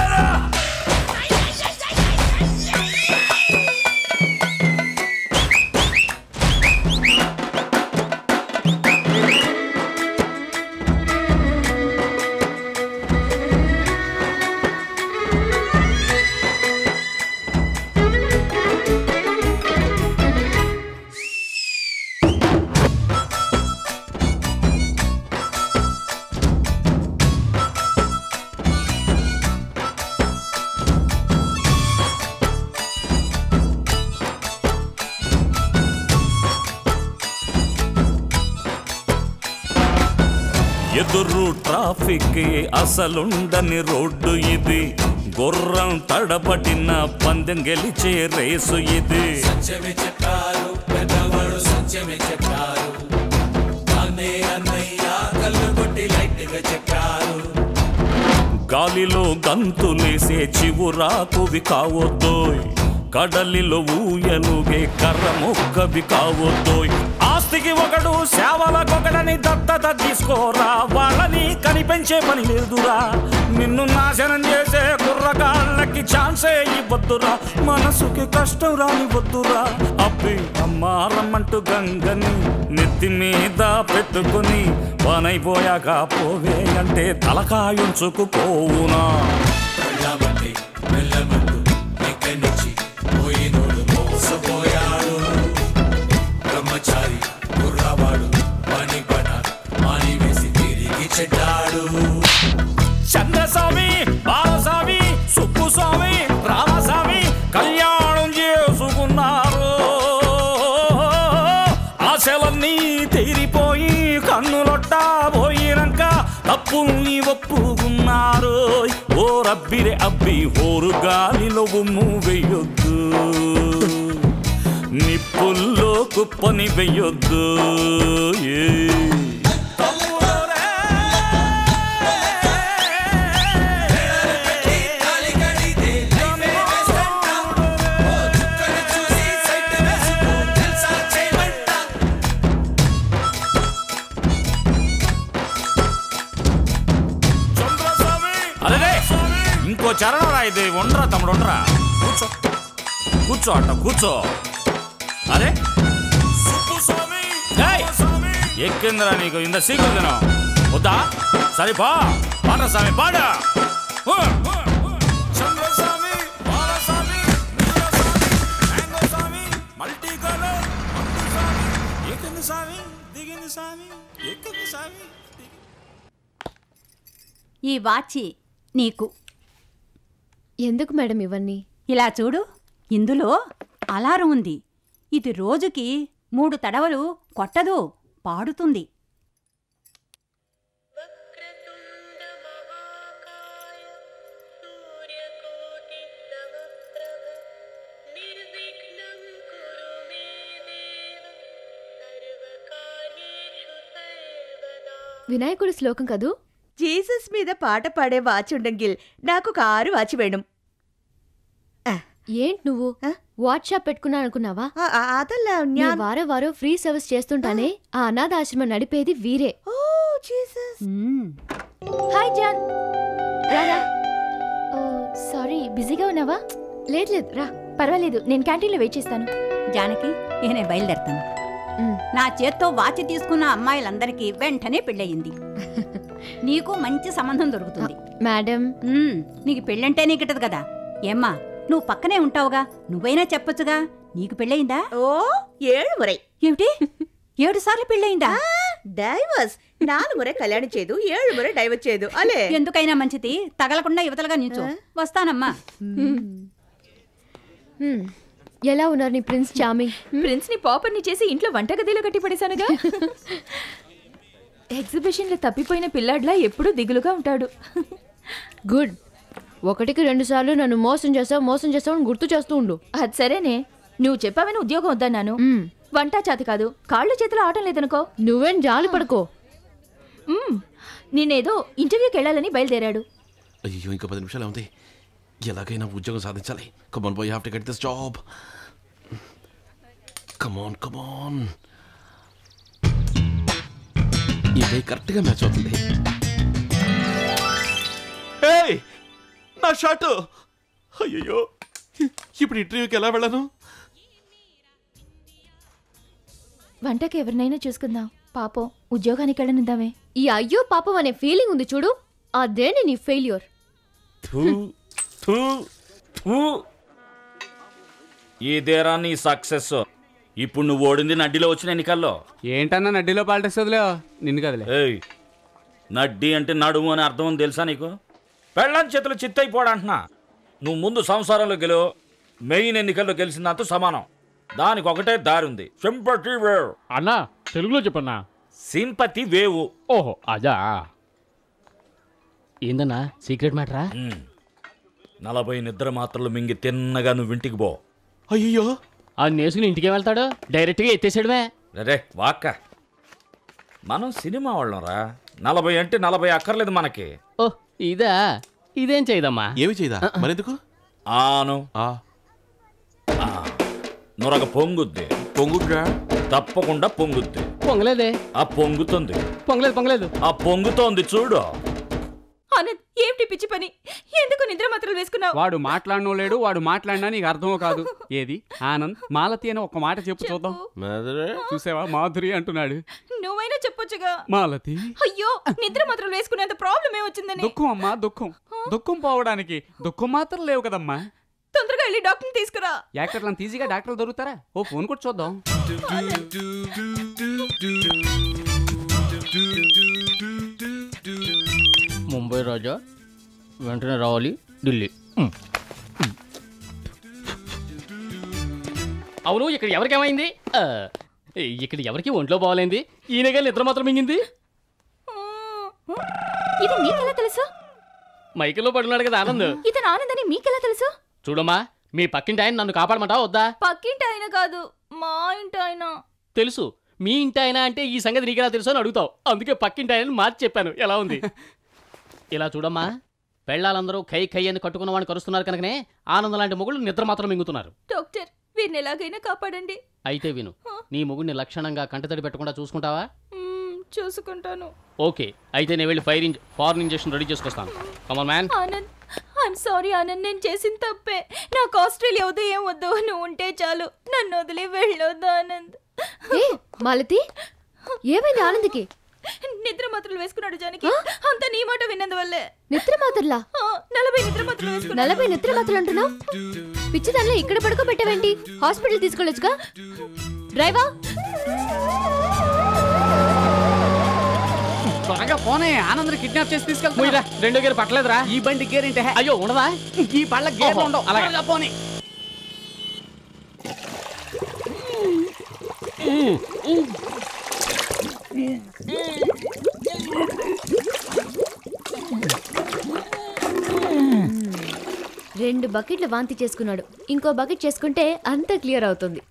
ఎదురు ట్రాఫిక్ అసలుండని రోడ్డు ఇది గుర్రం తడబడిన పందెం గెలిచే రేసు ఇది సత్యమే చెప్పారు పెద్దవాడు సత్యమే చెప్పారు దాన్నే అన్నయ్య కళ్ళు కొట్టి లైట్ గా చెప్పారు గాలిలో గంతులేసే చివురాకువి కావద్దోయ్ కడలిలో ఊయలుగే కర్ర మొక్కవి కావద్దోయ్ ఆస్తికి ఒకడు సేవలకొకడని దత్తత తీసుకోరా వాళ్ళని కనిపెంచే పని లేదురా నిన్ను నాశనం చేసే కుర్రగాళ్ళకి ఛాన్సే ఇవ్వద్దురా మనసుకి కష్టం రానివద్దురా అబ్బి అమ్మారమ్మంటూ గంగని నెత్తి మీద పెట్టుకుని పనైపోయాక పోవే అంటే తలకాయుంచుకుపోవునా వెళ్ళమంటే వెళ్ళమంటూ ఇక్కడి నుంచి పోయినోడు మోసపోయాడు బ్రహ్మచారి కుర్రవాడు పని పడ మాని ఉన్నారు ఆశలన్నీ తీరిపోయి కన్నులొట్ట పోయినాక తప్పుల్ని ఒప్పుకున్నారు ఓ రబ్బిరే అబ్బి హోరు గాలిలో ఉమ్ము వెయ్యొద్దు నిప్పుల్లో కుప్పని వెయ్యొద్దు ఏ అరే ఇంకో చరణం రా ఇది ఉండరా తమ్ముడు ఉండరా కూర్చో కూర్చో అట్ట కూర్చో అరే ఏయ్! ఎక్కిందిరా నీకు ఇంత సీకులు తినం వద్దా సరే పా పాట స్వామి పాడ చంద్రస్వామి బాలస్వామి మ్యాంగో స్వామి మల్టీ కలర్ స్వామి ఎక్కింది స్వామి దిగింది స్వామి ఎక్కింది స్వామి ఈ వాచి నీకు ఎందుకు మేడం ఇవన్నీ ఇలా చూడు ఇందులో అలారం ఉంది ఇది రోజుకి మూడు తడవలు కొట్టదు పాడుతుంది వినాయకుడి శ్లోకం కదూ జీసస్ మీద పాట పాడే వాచ్ ఉండంగిల్ నాకు కారు వాచి వేయడం ఏంటి నువ్వు వాట్సాప్ పెట్టుకున్నా అనుకున్నావా అదల్ల నీ వారం వారం ఫ్రీ సర్వీస్ చేస్తుంటానే ఆ అనాథ ఆశ్రమం నడిపేది వీరే హాయ్ జాన్ రారా సారీ బిజీగా ఉన్నావా లేదు లేదు రా పర్వాలేదు నేను క్యాంటీన్లో వెయిట్ చేస్తాను జానకి నేనే బయలుదేరుతాను నా చేత్తో వాచి తీసుకున్న అమ్మాయిలందరికీ వెంటనే పెళ్ళయింది నీకు మంచి సంబంధం దొరుకుతుంది మేడం నీకు పెళ్ళంటే నీకిటది కదా ఏమ్మా నువ్వు పక్కనే ఉంటావుగా నువ్వైనా చెప్పొచ్చుగా నీకు పెళ్ళయిందా ఓ ఏడు ముறை ఏమిటి ఏడు సార్లు పెళ్ళయిందా డైవర్స్ నాలుగు ముறை కళ్యాణం చేయదు ఏడు ముறை డైవర్స్ చేయదు అలే ఎందుకైనా మంచిది తగలకుండా యువతలుగా నిల్చో వస్తానమ్మా హ్మ్. ఎలా ఉన్నారు నీ ప్రిన్స్ చామింగ్ ప్రిన్స్ ని పాపర్ని చేసి ఇంట్లో వంటగదిలో కట్టి పడేశానుగా ఎగ్జిబిషన్ లో తప్పిపోయిన పిల్లాడ్లా ఎప్పుడూ దిగులుగా ఉంటాడు గుడ్ ఒకటికి రెండు సార్లు నన్ను మోసం చేస్తావు మోసం చేస్తావు అని గుర్తు చేస్తూ ఉండు అది సరేనే నువ్వు చెప్పావని ఉద్యోగం వద్దన్నాను వంట చేతి కాదు కాళ్ళు చేతులు ఆటం లేదనుకో నువ్వేం జాలి పడుకో మ్మ్. నేనేదో ఇంటర్వ్యూకి వెళ్ళాలని బయలుదేరాడు అయ్యో ఇంకా పది నిమిషాలు ఉంది ఎలాగైనా ఉద్యోగం సాధించాలి come on boy have to get this job come on come on ఇదే కరెక్ట్గా మ్యాచ్ అవుతుంది ఏయ్ నా షర్ట్ అయ్యో ఇప్పుడు ఇంటర్వ్యూకి ఎలా వెళ్ళను వంటకి ఎవరినైనా చూసుకుందాం పాపం ఉద్యోగానికి వెళ్ళనిద్దామే ఈ అయ్యో పాపం అనే ఫీలింగ్ ఉంది చూడు అదేనే నీ ఫెయిల్యూర్ థూ, థూ, థూ. ఇదేరా నీ సక్సెస్ ఇప్పుడు నువ్వు ఓడింది నడ్డిలో వచ్చిన ఎన్నికల్లో ఏంటన్నా నడ్డిలో పాల్టేస్తుందిలే నిన్ను కదలే ఏయ్ నడ్డి అంటే నడుము అని అర్థం ఉంది తెలుసా నీకు పెళ్ళం చేతులు చిత్తైపోడంటున్నా నువ్వు ముందు సంసారంలో గెలువు మెయిన్ ఎన్నికల్లో గెలిచిందంతా సమానం దానికి ఒకటే దారి ఉంది సింపతి వేవ్ అన్నా తెలుగులో చెప్పన్నా సింపతి వేవు ఓహో అదా ఏందన్నా సీక్రెట్ మ్యాటరా నలభై నిద్ర మాత్రలు మింగి తిన్నగా నువ్వు ఇంటికి పో అయ్యో ఆ నేసుకుని ఇంటికి వెళ్తాడు డైరెక్ట్గా ఎత్తేసాడమే రే వాక్క మనం సినిమా వాళ్ళం రా నలభై అంటే నలభై అక్కర్లేదు మనకి ఓ ఇదా ఇదేం చేయదమ్మా ఏమి చేయదా మరెందుకు ఆను ఆ. నొరగ పొంగుద్ది పొంగుద్రా తప్పకుండా పొంగుద్ది పొంగలేదే ఆ పొంగుతుంది పొంగలేదు పొంగలేదు ఆ పొంగుతోంది చూడు ఆనంద్ ఏమిటి పిచ్చి పని ఎందుకు నిద్ర మాత్రలు వేసుకున్నావు వాడు మాట్లాడనో లేడు వాడు మాట్లాడినా నీకు అర్థమో కాదు ఏది ఆనంద్ మాలతి అని ఒక మాట చెప్పు చూద్దాం చూసావా మాధురి అంటున్నాడు నువ్వైనా చెప్పొచ్చుగా మాలతి అయ్యో నిద్ర మాత్రలు వేసుకునేంత ప్రాబ్లం ఏమొచ్చిందని దుఃఖం అమ్మా దుఃఖం దుఃఖం పోవడానికి దుఃఖం మాత్రం లేవు కదమ్మా తొందరగా వెళ్ళి డాక్టర్ని తీసుకురా యాక్టర్లను ఈజీగా డాక్టర్లు దొరుకుతారా ఓ ఫోన్ కూడా చూద్దాం ముంబై రాజా వెంటనే రావాలి ఢిల్లీ ఉమ్. అవును ఇక్కడ ఎవరికేమైంది ఆ, ఇక్కడ ఎవరికి ఒంట్లో బాగోలేంది ఈయనగా నిద్ర మాత్రం మింగింది ఇది మీకెలా తెలుసు మైకిల్లో పడున్నాడు కదా ఆనంద్ ఇతను ఆనందని మీకెలా తెలుసు చూడమ్మా మీ పక్కింటి ఆయన నన్ను కాపాడమంటావా వద్దా పక్కింటి ఆయన కాదు మా ఇంటి ఆయన తెలుసు మీ ఇంటి ఆయన అంటే ఈ సంగతి నీకెలా తెలుసు అని అడుగుతావు అందుకే పక్కింటి ఆయన మార్చి చెప్పాను ఎలా ఉంది ఇలా చూడమ్మా పెళ్ళాలందరూ ఖై ఖై అని కట్టుకున్న వాడిని కరుస్తున్నారు కనుకనే ఆనందం లాంటి మొగుళ్ళు నిద్ర మాత్రం మింగుతున్నారు డాక్టర్ వీరిని ఎలాగైనా కాపాడండి అయితే విను నీ మొగుడిని లక్షణంగా కంటతడి పెట్టకుండా చూసుకుంటావా మ్మ్, చూసుకుంటాను ఓకే అయితే నేను వెళ్ళి ఫైర్ ఇంజ్ ఫారెన్ ఇంజెక్షన్ రెడీ చేసుకొస్తాను Kamal man Anand I'm sorry Anand నేను చేసిన తప్పే నాకు ఆస్ట్రేలియా వద్దు ఏం వద్దు నువ్వు ఉంటే చాలు నన్ను వదిలి వెళ్ళొద్దు ఆనంద్ ఏ మాలతి ఏమైంది ఆనంద్కి నిద్ర మాత్రలు వేసుకున్నాడు జానకి అంతా నీ మాట విన్నందువల్లే నిద్ర మాత్రలా ఆ, నలభై నిద్ర మాత్రలు వేసుకున్నాడు నలభై నిద్ర మాత్రలు అంటున్నావు పిచ్చిదానిలో ఇక్కడ పడుకోబెట్టావేంటి హాస్పిటల్ తీసుకెళ్ళొచ్చుగా డ్రైవర్ త్వరగా పోనే ఆనంద్ కిడ్నాప్ చేసి తీసుకెళ్తా ముయ్యరా, రెండో గేర్ పట్టలేదురా ఈ బండి గేర్ ఏంటే అయ్యో ఉండదా ఈ పళ్ళ గేర్లు ఓహో, ఉండవు అలాగే. త్వరగా పోనీ రెండు బకెట్ల వాంతి చేసుకున్నాడు ఇంకో బకెట్ చేసుకుంటే అంతా క్లియర్ అవుతుంది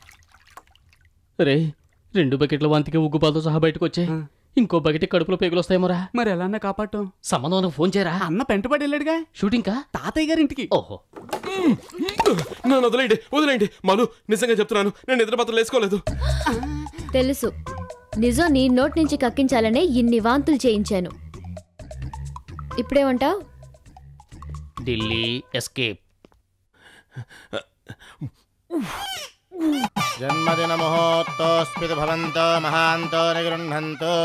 రే రెండు బకెట్ల వాంతికి ఉగ్గుపాలతో సహా బయటకు వచ్చే ఇంకో బకెట్ కడుపులో పేగులు వస్తాయేమోరా మరి ఎలా అన్నా కాపాడటం సంబంధం ఫోన్ చేయరా అన్న పెంటపడి వెళ్ళాడుగా షూటింగ్ కా తాతయ్య గారి ఇంటికి ఓహో నన్ను వదిలేయండి వదిలేయండి మను నిజంగా చెప్తున్నాను నేను నిద్ర మాత్రం వేసుకోలేదు తెలుసు నిజం నీ నోట్ నుంచి కక్కించాలనే ఇన్ని వాంతులు చేయించాను ఇప్పుడేమంటావు ఢిల్లీ ఎస్కేప్ జన్మదిన ముహూర్తోస్మితి భవంతో మహాంతో నిగృహంతో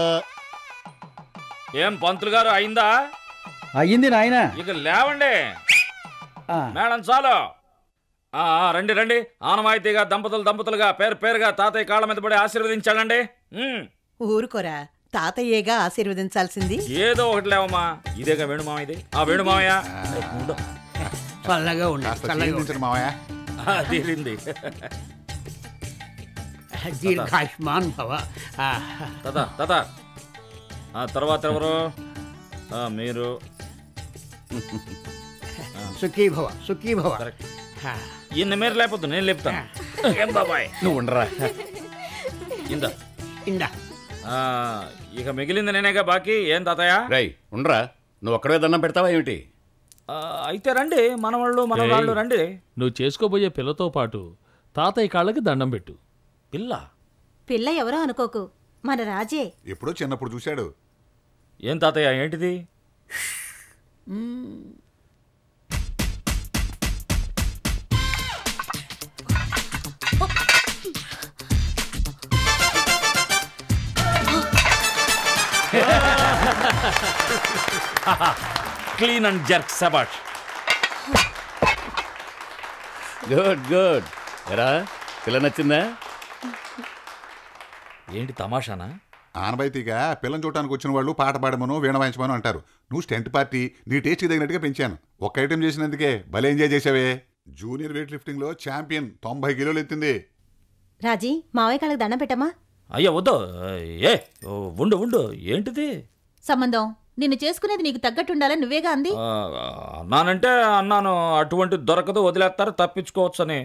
ఏం పంతులు గారు అయిందా అయ్యింది నాయన ఇక లేవండి మేడం చాలు ఆ, ఆ, రండి రండి ఆనవాయితీగా దంపతులు దంపతులుగా పేరు పేరుగా తాతయ్య కాళ్ళ మీద పడి ఆశీర్వదించాలండి ఉమ్, ఊరుకోరా తాతయ్యేగా ఆశీర్వదించాల్సింది ఏదో ఒకటి లేవమ్మా ఇదేగా వేణుమామ ఇది ఆ వేణుమామయ్య చల్లగా ఉండు కాస్త చల్లగా క్షీణించండి మావయ్య ఆ, తీరింది దీర్ఘాయుష్మాన్ భవ ఆ, తత తత ఆ తర్వాత ఎవరు ఆ, మీరు సుఖీ భవ సుఖీ భవ ఆ, ఈయన మీరు లేకపోతే నేను లేపుతాను ఏం బాబాయ్ నువ్వు ఉండరా ఇందా ఇందా ఆ, ఇక మిగిలింది నేనేగా బాకీ ఏం తాతయ్య రై ఉండరా నువ్వు ఒక్కడే దండం పెడతావా ఏమిటి ఆ, అయితే రండి మనవాళ్ళు మనవాళ్ళు ఏయ్, రండి నువ్వు చేసుకోబోయే పిల్లతో పాటు తాతయ్య కాళ్ళకి దండం పెట్టు పిల్ల పిల్ల ఎవరో అనుకోకు మన రాజే ఎప్పుడో చిన్నప్పుడు చూశాడు ఏం తాతయ్య ఏంటిది క్లీన్ అండ్ జర్క్ సబాట్ గుడ్ గుడ్ ఎరా పిల్ల నచ్చిందా ఏంటి తమాషానా ఆనవాయితీగా పిల్లని చూడటానికి వచ్చిన వాళ్ళు పాట పాడమను వీణ వాయించమను అంటారు నువ్వు స్టెంట్ పార్టీ నీ టేస్ట్ తగినట్టుగా పెంచాను ఒక్క ఐటెం చేసినందుకే భలే ఎంజాయ్ చేసావే జూనియర్ వెయిట్ లిఫ్టింగ్ లో ఛాంపియన్ తొంభై కిలోలు ఎత్తింది రాజీ మావయ్య కాళ్ళకి దండం పెట్టమ్మా అయ్యా వద్దు ఏ ఓ, ఉండు ఉండు ఏంటిది సంబంధం నిన్ను చేసుకునేది నీకు తగ్గట్టుండాలని నువ్వేగా అంది ఆ, అన్నానంటే అన్నాను అటువంటి దొరకదు వదిలేస్తారు తప్పించుకోవచ్చని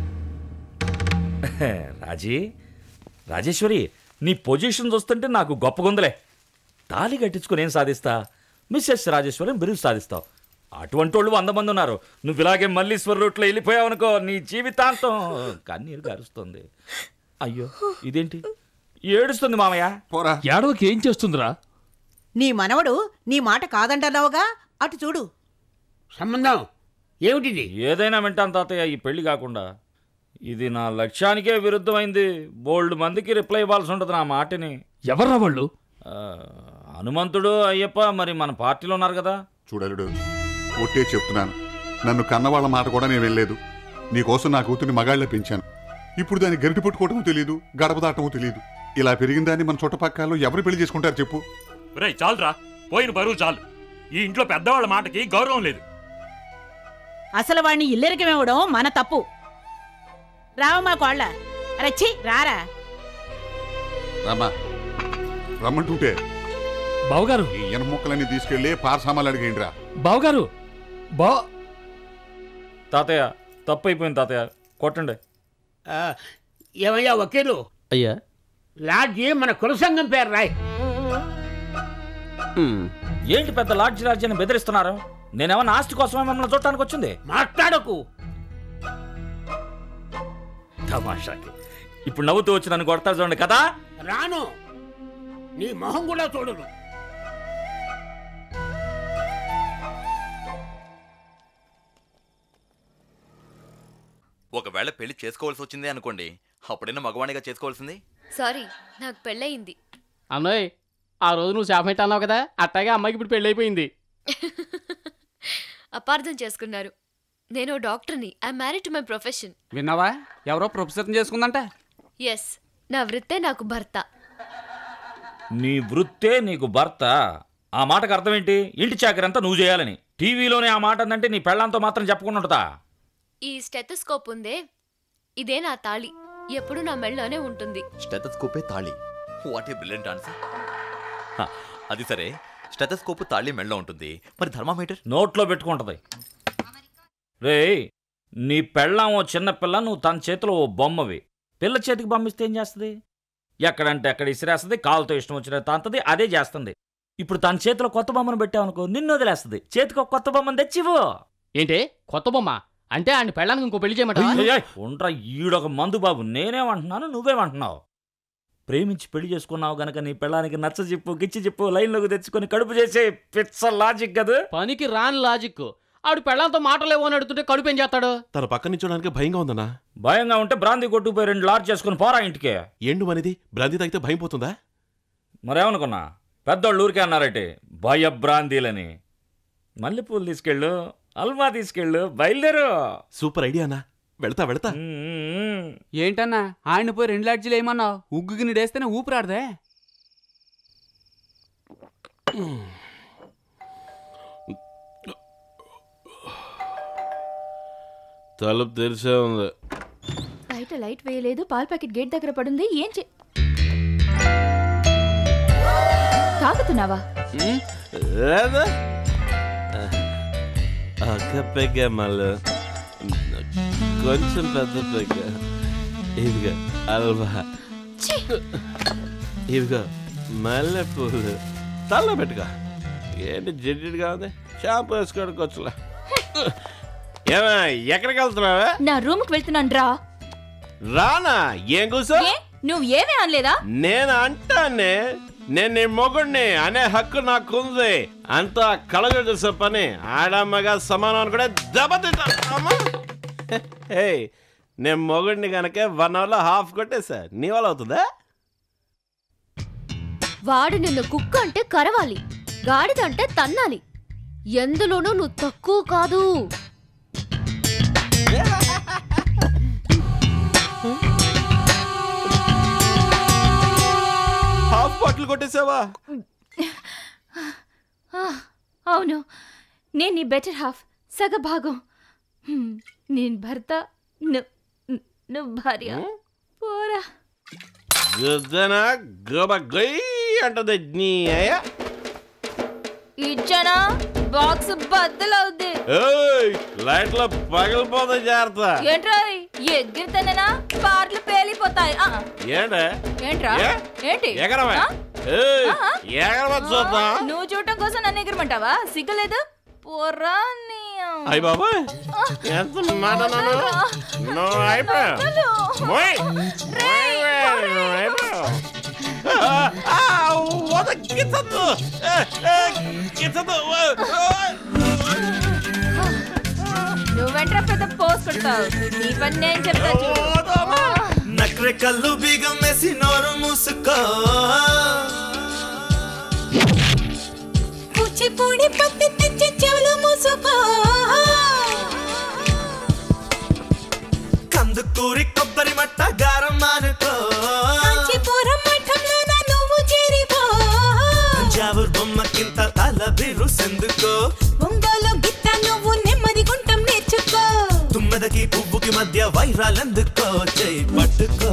రాజీ రాజేశ్వరి నీ పొజిషన్ చూస్తుంటే నాకు గొప్పగుందలే తాళి కట్టించుకుని ఏం సాధిస్తా మిస్సెస్ రాజేశ్వరి బిరుదు సాధిస్తావు అటువంటి వాళ్ళు వంద మంది ఉన్నారు నువ్వు ఇలాగే మల్లీశ్వర రూట్లో వెళ్ళిపోయావనుకో నీ జీవితాంతం కన్నీరు గారుస్తుంది అయ్యో ఇదేంటి ఏడుస్తుంది మామయ్య పోరా ఏడవకి ఏం చేస్తుందిరా నీ మనవడు నీ మాట కాదంటున్నావుగా అటు చూడు సంబంధం ఏమిటిది ఏదైనా వింటాను తాతయ్య ఈ పెళ్లి కాకుండా ఇది నా లక్ష్యానికే విరుద్ధమైంది బోల్డ్ మందికి రిప్లై ఇవ్వాల్సి ఉంటుంది నా మాటని ఎవర్రా వాళ్ళు ఆ, హనుమంతుడు అయ్యప్ప మరి మన పార్టీలో ఉన్నారు కదా చూడలుడు ఒట్టే చెప్తున్నాను నన్ను కన్నవాళ్ళ మాట కూడా నేను వెళ్ళలేదు నీకోసం నా కూతుర్ని మగాళ్ళ పెంచాను ఇప్పుడు దాన్ని గరిటి పట్టుకోవటమో తెలియదు గడప దాటమో తెలియదు ఇలా పెరిగిన దాన్ని మన చుట్టపక్కల ఎవరు పెళ్లి చేసుకుంటారు చెప్పు రే చాలురా పోయిన బరువు చాలు ఈ ఇంట్లో పెద్దవాళ్ళ మాటకి గౌరవం లేదు అసలు వాడిని ఇల్లరికమివ్వడం మన తప్పు రావమ్మా కోళ్ళ రచ్చి రారా రామా రమ్మంటుంటే బావగారు ఈ ఇనప ముక్కలన్నీ తీసుకెళ్లి పారసామాలు అడిగేయండి రా బావగారు బా తాతయ్య తప్పు అయిపోయింది తాతయ్య కొట్టండి ఆ, ఏమయ్యా వకీలు అయ్యా లాడ్జి మన కులసంగం పేరు రాయ్ ఏంటి పెద్ద లాడ్జి రాజ్యాన్ని బెదిరిస్తున్నారు నేనేమన్నా ఆస్తి కోసమే మిమ్మల్ని చూడటానికి వచ్చింది మాట్లాడకు తమాషాకి ఇప్పుడు నవ్వుతూ వచ్చి నన్ను కొడతారు చూడండి కదా రాను నీ మొహం కూడా చూడను ఒకవేళ పెళ్లి చేసుకోవాల్సి వచ్చింది అనుకోండి అప్పుడైనా మగవాణిగా చేసుకోవాల్సింది సారీ నాకు పెళ్ళయింది అన్నోయ్ ఆ రోజు నువ్వు శాపమేట అన్నావు కదా అట్టాగే అమ్మాయికి ఇప్పుడు పెళ్ళైపోయింది అపార్థం చేసుకున్నారు నేను డాక్టర్ని I married to my profession విన్నావా ఎవరో ప్రొఫెసర్ని చేసుకుందంట ఎస్ నా వృత్తే నాకు భర్త నీ వృత్తే నీకు భర్త ఆ మాటకు అర్థం ఏంటి ఇంటి చాకరంతా నువ్వు చేయాలని టీవీలోనే ఆ మాట అందంటే నీ పెళ్ళంతో మాత్రం చెప్పకుండా ఉంటుందా ఈ స్టెథోస్కోప్ ఉందే ఇదే నా తాళి ఎప్పుడు నా మెళ్ళలోనే ఉంటుంది స్టెథస్కోపే తాళి వాట్ ఏ బ్రిలియంట్ ఆన్సర్ అది సరే స్టెథస్కోప్ తాళి మెళ్ళ ఉంటుంది మరి థర్మామీటర్ నోట్లో పెట్టుకుంటది రే నీ పెళ్ళాం ఓ చిన్న పిల్ల నువ్వు తన చేతిలో ఓ బొమ్మవి పిల్ల చేతికి పంపిస్తే ఏం చేస్తుంది ఎక్కడంటే అక్కడ ఇసిరేస్తుంది కాలుతో ఇష్టం వచ్చిన తాంతది అదే చేస్తుంది ఇప్పుడు తన చేతిలో కొత్త బొమ్మను పెట్టావనుకో నిన్ను వదిలేస్తుంది చేతికి ఒక కొత్త బొమ్మను తెచ్చివు ఏంటి కొత్త బొమ్మ అంటే ఆయన పెళ్ళానికి ఇంకో పెళ్లి చేయమంటావా అయ్యయ్య, ఉండ్రా ఈడొక మందు బాబు నేనేమంటున్నాను నువ్వేమంటున్నావు ప్రేమించి పెళ్లి చేసుకున్నావు గనక నీ పెళ్ళానికి నచ్చ చెప్పు గిచ్చి చెప్పు లైన్లోకి తెచ్చుకొని కడుపు చేసే పిచ్చ లాజిక్ కదా పనికి రాని లాజిక్ ఆవిడ పెళ్ళాంతో మాటలేవో అని అడుగుతుంటే కడుపు ఏం చేస్తాడు తన పక్క నించోడానికి భయంగా ఉందన్నా భయంగా ఉంటే బ్రాంతి కొట్టుకుపోయి రెండు లార్జ్ చేసుకుని పోరా ఇంటికి ఏండు అనేది బ్రాంతి తాగితే భయం పోతుందా మరేమనుకున్నా పెద్దోళ్ళు ఊరికే అన్నారటి భయభ్రాంతిలని మల్లెపూలు తీసుకెళ్ళు అల్వా తీసుకెళ్ళు బయలుదేరు సూపర్ ఐడియా అన్నా వెళ్తా వెళ్తా ఏంటన్నా ఆయన పోయి రెండు లాడ్జీలు ఏమన్నావు ఉగ్గు గిన్నె వేస్తేనే ఊపిరాడదే తలుపు తెరిసే ఉంది బయట లైట్ వేయలేదు పాల ప్యాకెట్ గేట్ దగ్గర పడుంది ఏం చే తాగుతున్నావా లేదా ఒక పెగ్గ మళ్ళీ కొంచెం పెద్ద పెగ్గ ఇదిగో అల్వా ఇదిగో మల్లె పూలు తల్ల పెట్టుకో ఏంటి జిడ్డిగా ఉంది షాంపూ వేసుకోవడానికి వచ్చులే ఏమా ఎక్కడికి వెళ్తున్నావా నా రూమ్ కి వెళ్తున్నాను రా రానా ఏం కూసో ఏ నువ్వు ఏమీ అనలేదా నేను అంటానే నేను నీ మొగుడిని అనే హక్కు నాకుంది అంతా కలగ చూసే పని ఆడమ్మగా సమానం అని కూడా దెబ్బతింటాను హే నేను మొగుడిని కనుక వన్ అవర్లో హాఫ్ కొట్టేసా నీ వల్ల అవుతుందా వాడు నిన్ను కుక్క అంటే కరవాలి గాడిద అంటే తన్నాలి ఎందులోనూ నువ్వు తక్కువ కాదు హాఫ్ బాటిల్ కొట్టేసావా ఆ, అవును నేను నీ బెటర్ హాఫ్ సగ భాగం హ్మ్, నేను భర్త ను- ను- నువ్వు భార్య పోరా గుద్దన గోబ గొయ్ అంటది నీ అయ్యా ఇచ్చానా బాక్స్ బద్దలవుద్ది ఏయ్ లైట్లో పగిలిపోతే జాగ్రత్త ఏంట్రా ఎగిరితేనేనా పార్లు పేలిపోతాయి ఆ, ఏంటే ఏంట్రా ఏ? ఏంటి ఎగరవా ఆ? ఏయ్ ఆ? ఎగరవా చూద్దాం నువ్వు చూడటం కోసం నన్ను ఎగరమంటావా సిగ్గులేదు పోరా నీ అయ్య బాబాయ్ ఎంత మాట నన్ను నువ్వు అయిపోయావు మోయ్ మోయ్ నువ్వు అయిపోయావు ఆ, ఆ, వద గిచ్చద్దు ఏ, ఏ, గిచ్చద్దు ఓ, ఓ. నువ్వెంట్రా పెద్ద పోస్ కొడతావు నీ పని నేను చెప్తా చూడు నక్రె కళ్ళు బీగం వేసి నోరు మూసుకో కూచిపూడి పత్తి తెచ్చి చెవులు మూసుకో కందుకూరి కొబ్బరి మట్ట గారం మానుకో కాంచీపురం మఠంలోన నువ్వు చేరిపో తంజావూర్ బొమ్మకింత తల బిరుసెందుకో ఒంగోలు గిత్త నువ్వు నెమ్మది గుంటం నేర్చుకో తుమ్మెదకి పువ్వుకి ఈ మధ్య వైరాలెందుకో చేయి పట్టుకో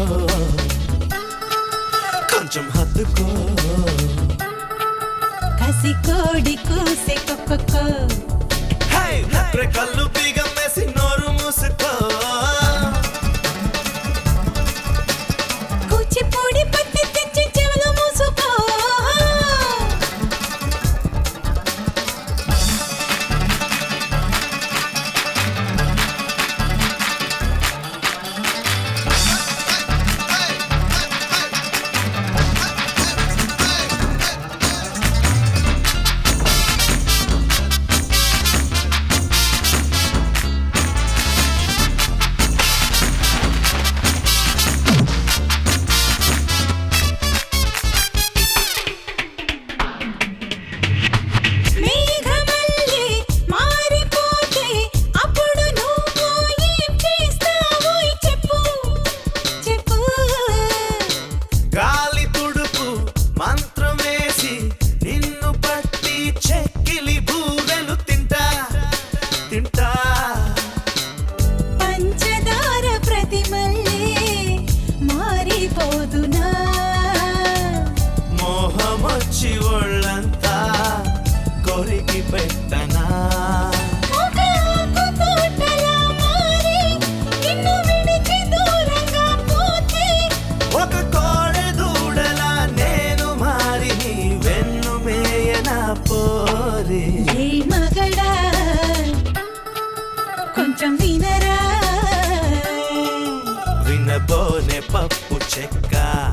కొంచెం హత్తుకో కసి కోడి కూసే కొక్కో హే నత్ర కళ్ళు బీగం వేసి నోరు మూసుకో కూచిపూడి పట్టి తెచ్చి చెవులు మూసుకో మేఘమల్లె మారిపోతే అప్పుడు నువ్వు ఏం చేస్తావో చెప్పు చెప్పు గాలి తుడుపు మంత్రమేసి నిన్ను పట్టి చెక్కిలి బూరెలు తింటా తింటా పంచదార ప్రతిమల్లే మారిపోదునా మోహమొచ్చి ఒళ్ళంతా కొరికి పెట్టనా ఒక ఆకు తోటలా మారి నిన్ను విడిచి దూరంగా పోతే ఒక కోడె దూడలా నేను మారి నీ వెన్ను మేయనా పోరి ఏ మగడా కొంచెం వినరా వినబోనే పప్పు చెక్క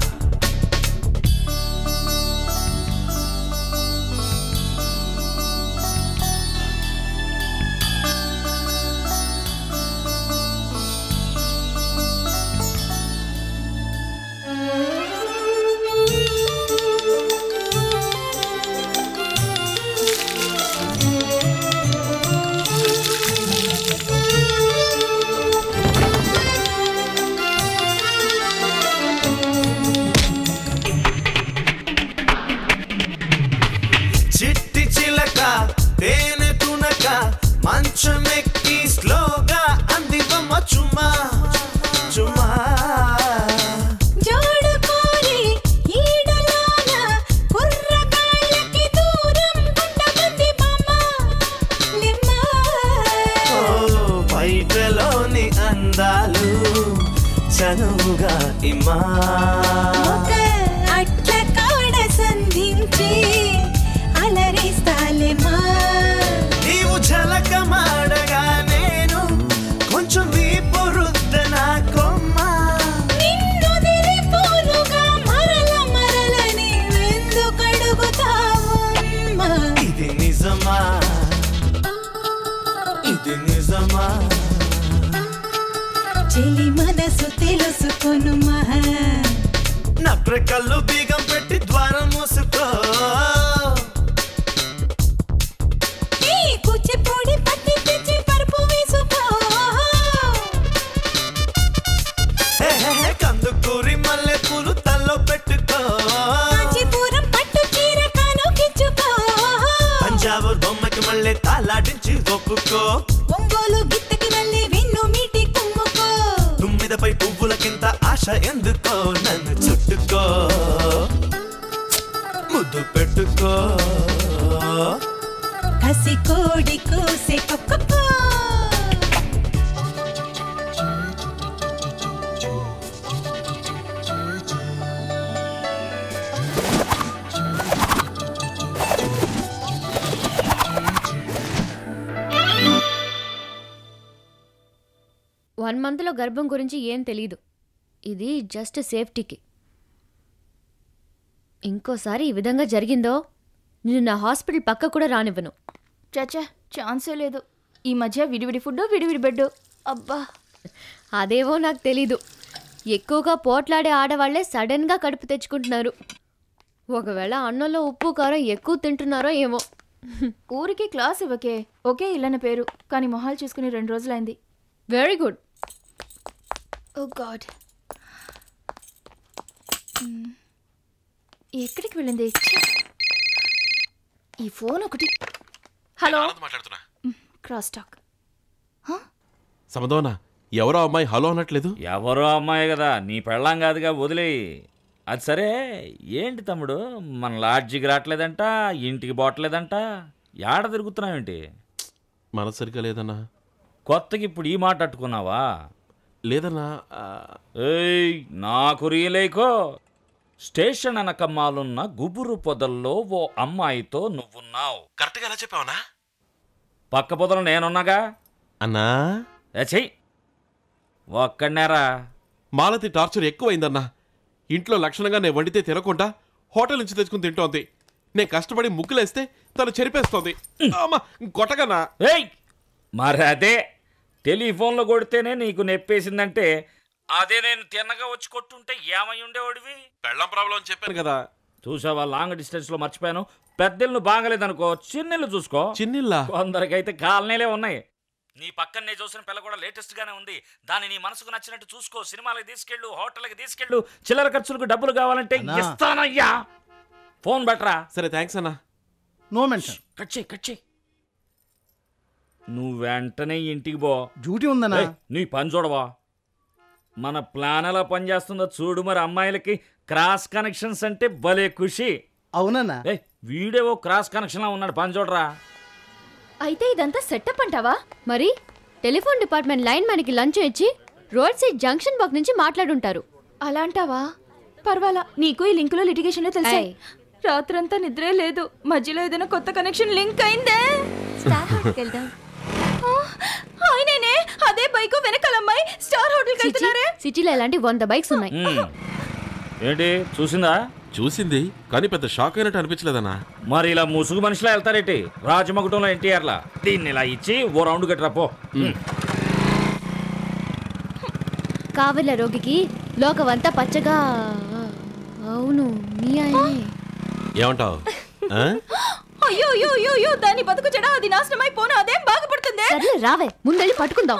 చిట్టి చిలక తేనె తునక మంచమెక్కి స్లోగా అందివమ్మ చుమ్మా చుమ్మా జోడు కోరి ఈడలోన కుర్రకాళ్ళకి దూరం ఉండమంది బామ్మ లిమ్మ ఓ బయటలోని అందాలు చనువుగా ఇమ్మా ఒక అట్ల కాడ సంధించి అలరిస్తాలేమా నీవు జలక మాడగా నేను కొంచెం వీపు రుద్దన కొమ్మ నిన్నుదిరి పోలుగా మరల మరల నీవెందుకు అడుగుతావమ్మా ఇది నిజమా ఇది నిజమా చెలి మనసు తెలుసుకొనుమా నప్ర కళ్ళు బీగం పెట్టి ద్వారం మూసుకో ఈ కూచిపూడి పట్టి తెచ్చి పరుపు వేసుకో హే, హే, హే, కందుకూరి మల్లె పూలు తల్లో పెట్టుకో కాంచీపురం పట్టు చీర కానుకిచ్చుకో పంజాబ్ బొమ్మకి మళ్ళీ తాలాడించి ఒప్పుకో ఒంగోలు గిత్తకి మళ్ళీ విన్ను మీటి కుమ్ముకో తుమ్మిదపై పువ్వులకింత ఆశ ఎందుకో నన్ను చుట్టుకో ముద్దు పెట్టుకో కసి కోడి కూసే కొక్కో వన్ మంత్లో గర్భం గురించి ఏం తెలీదు ఇది జస్ట్ సేఫ్టీకి ఇంకోసారి ఈ విధంగా జరిగిందో నేను నా హాస్పిటల్ పక్క కూడా రానివ్వను చచ్చా ఛాన్సే లేదు ఈ మధ్య విడివిడి ఫుడ్ విడివిడి బెడ్ అబ్బా అదేవో నాకు తెలీదు ఎక్కువగా పోట్లాడే ఆడవాళ్లే సడన్గా కడుపు తెచ్చుకుంటున్నారు ఒకవేళ అన్నంలో ఉప్పు కారం ఎక్కువ తింటున్నారో ఏమో ఊరికి క్లాస్ ఇవ్వకే ఒకే ఇల్లన్న పేరు కానీ మొహాలు చూసుకుని రెండు రోజులైంది వెరీ గుడ్ ఓ గాడ్ ఎక్కడికి వెళ్ళింది ఛీ! ఈ ఫోన్ ఒకటి హలో మాట్లాడుతున్నా క్రాస్ టాక్ సమదోనా ఎవరో అమ్మాయి హలో అనట్లేదు ఎవరో అమ్మాయి కదా నీ పెళ్ళాం కాదుగా వదిలేయి అది సరే ఏంటి తమ్ముడు మన లాడ్జికి రావట్లేదంట ఇంటికి పోవట్లేదంట ఏడ తిరుగుతున్నావేంటి మనసు సరిగ్గా లేదన్నా కొత్తకి ఇప్పుడు ఈ మాట అట్టుకున్నావా లేదన్నా ఏయ్ నాకు రియలేకో స్టేషన్ అనకమ్మాలున్న గుబురు పొదల్లో ఓ అమ్మాయితో నువ్వున్నావు కరెక్ట్గా ఎలా చెప్పావనా పక్క పొదలు నేనున్నాగా అన్నా చెయ్యి ఒక్కడనేరా మాలతి టార్చర్ ఎక్కువైందన్నా ఇంట్లో లక్షణంగా నేను వండితే తినకుండా హోటల్ నుంచి తెచ్చుకుని తింటోంది నేను కష్టపడి ముగ్గులేస్తే తను చెరిపేస్తోంది అమ్మా కొట్టగన్నా ఏయ్ మరి అదే టెలిఫోన్లో కొడితేనే నీకు నెప్పేసిందంటే అదే నేను తిన్నగా వచ్చి కొట్టుంటే ఏమై ఉండేవాడివి పెళ్ళం ప్రాబ్లం అని చెప్పాను కదా చూసావా లాంగ్ డిస్టెన్స్ లో మర్చిపోయాను పెద్దలు బాగలేదనుకో చిన్నిళ్ళు చూసుకో చిన్నిళ్ళా కొందరికైతే కాలనీలే ఉన్నాయి నీ పక్కన నేను చూసిన పిల్ల కూడా లేటెస్ట్ గానే ఉంది దాన్ని నీ మనసుకు నచ్చినట్టు చూసుకో సినిమాలకు తీసుకెళ్ళు హోటల్కి తీసుకెళ్ళు చిల్లర ఖర్చులకు డబ్బులు కావాలంటే అన్నా. ఇస్తానయ్యా ఫోన్ బట్రా సరే థ్యాంక్స్ అన్నా నో మెన్షన్ కట్ చేయి కట్ చేయి నువ్వు వెంటనే ఇంటికి పో డ్యూటీ ఉందన్నా ఏయ్, నీ పని చూడవా మన ప్లాన్ ఎలా పనిచేస్తుందో చూడు మరి అమ్మాయిలకి క్రాస్ కనెక్షన్స్ అంటే భలే ఖుషి అవునన్నా ఏయ్, వీడేవో క్రాస్ కనెక్షన్ లా ఉన్నాడు పని చూడరా అయితే ఇదంతా సెటప్ అంటావా మరి టెలిఫోన్ డిపార్ట్మెంట్ లైన్ మనకి లంచ్ ఇచ్చి రోడ్ సైడ్ జంక్షన్ బాక్ నుంచి మాట్లాడుంటారు అలా అంటావా పర్వాలా నీకు ఈ లింకులో లిటిగేషన్ తెలుసా ఏయ్. రాత్రంతా నిద్రే లేదు మధ్యలో ఏదైనా కొత్త కనెక్షన్ లింక్ అయిందే ఆ, ఆయనేనే అదే బైక్ వెనకాల అమ్మాయి స్టార్ హోటల్ వెళ్తున్నారే సిటీలో ఇలాంటి వంద బైక్స్ ఉన్నాయి ఉమ్. ఏంటి చూసిందా చూసింది కానీ పెద్ద షాక్ అయినట్టు అనిపించలేదన్నా మరి ఇలా ముసుగు మనిషిలా వెళ్తారేంటి రాజమగుటంలో ఎన్టీఆర్లా దీన్ని ఇలా ఇచ్చి ఓ రౌండ్ కట్టరా పో కావిల రోగికి లోకమంతా పచ్చగా అవును మీ ఆయనే ఏమంటావు అయ్యో అయ్యో అయ్యో అయ్యో దాని బతుకు చెడ అది నాశనమై పోను అదేం బాగుపడుతుంది సర్లే రావే ముందెళ్ళి పట్టుకుందాం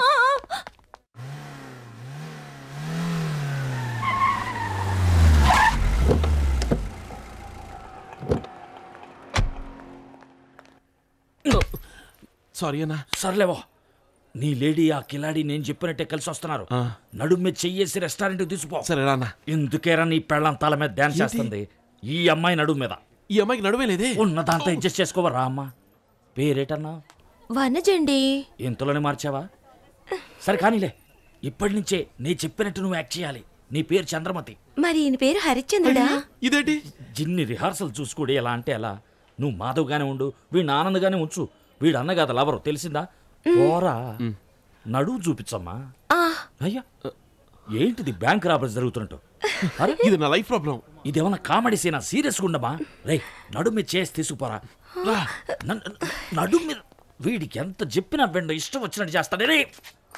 సారీ అన్నా సర్లేవో నీ లేడీ ఆ కిలాడి నేను చెప్పినట్టే కలిసి వస్తున్నారు నడుము మీద చెయ్యేసి రెస్టారెంట్ తీసుకో సరే రానా ఎందుకేరా నీ పెళ్ళం తల మీద డాన్స్ చేస్తుంది ఈ అమ్మాయి నడుము మీద ఈ అమ్మాయికి నడువే లేదే ఉన్న దాంతో అడ్జస్ట్ చేసుకోవరా అమ్మ పేరేటన్నా వనజండి ఇంతలోనే మార్చావా సరే కానీలే ఇప్పటి నుంచే నీ చెప్పినట్టు నువ్వు యాక్ట్ చేయాలి నీ పేరు చంద్రమతి మరి ఈయన పేరు హరిశ్చంద్రుడా ఇదేంటి జిన్ని రిహార్సల్ చూసుకోడు ఎలా అంటే ఎలా నువ్వు మాధవ్గానే ఉండు వీడిని ఆనందగానే ఉంచు వీడు అన్న కదా లవరు తెలిసిందా పోరా నడువు చూపించమ్మా ఆ, అయ్యా ఏంటిది బ్యాంక్ రాబడి జరుగుతున్నట్టు అరే ఇది నా లైఫ్ ప్రాబ్లం ఇదేమన్నా కామెడీ సీనా సీరియస్ ఉండమా రే నడుము మీద చేసి తీసుకుపోరా రా, నన్ను- నడుము మీద వీడికి ఎంత చెప్పినా వెండ ఇష్టం వచ్చినట్టు చేస్తాడే రే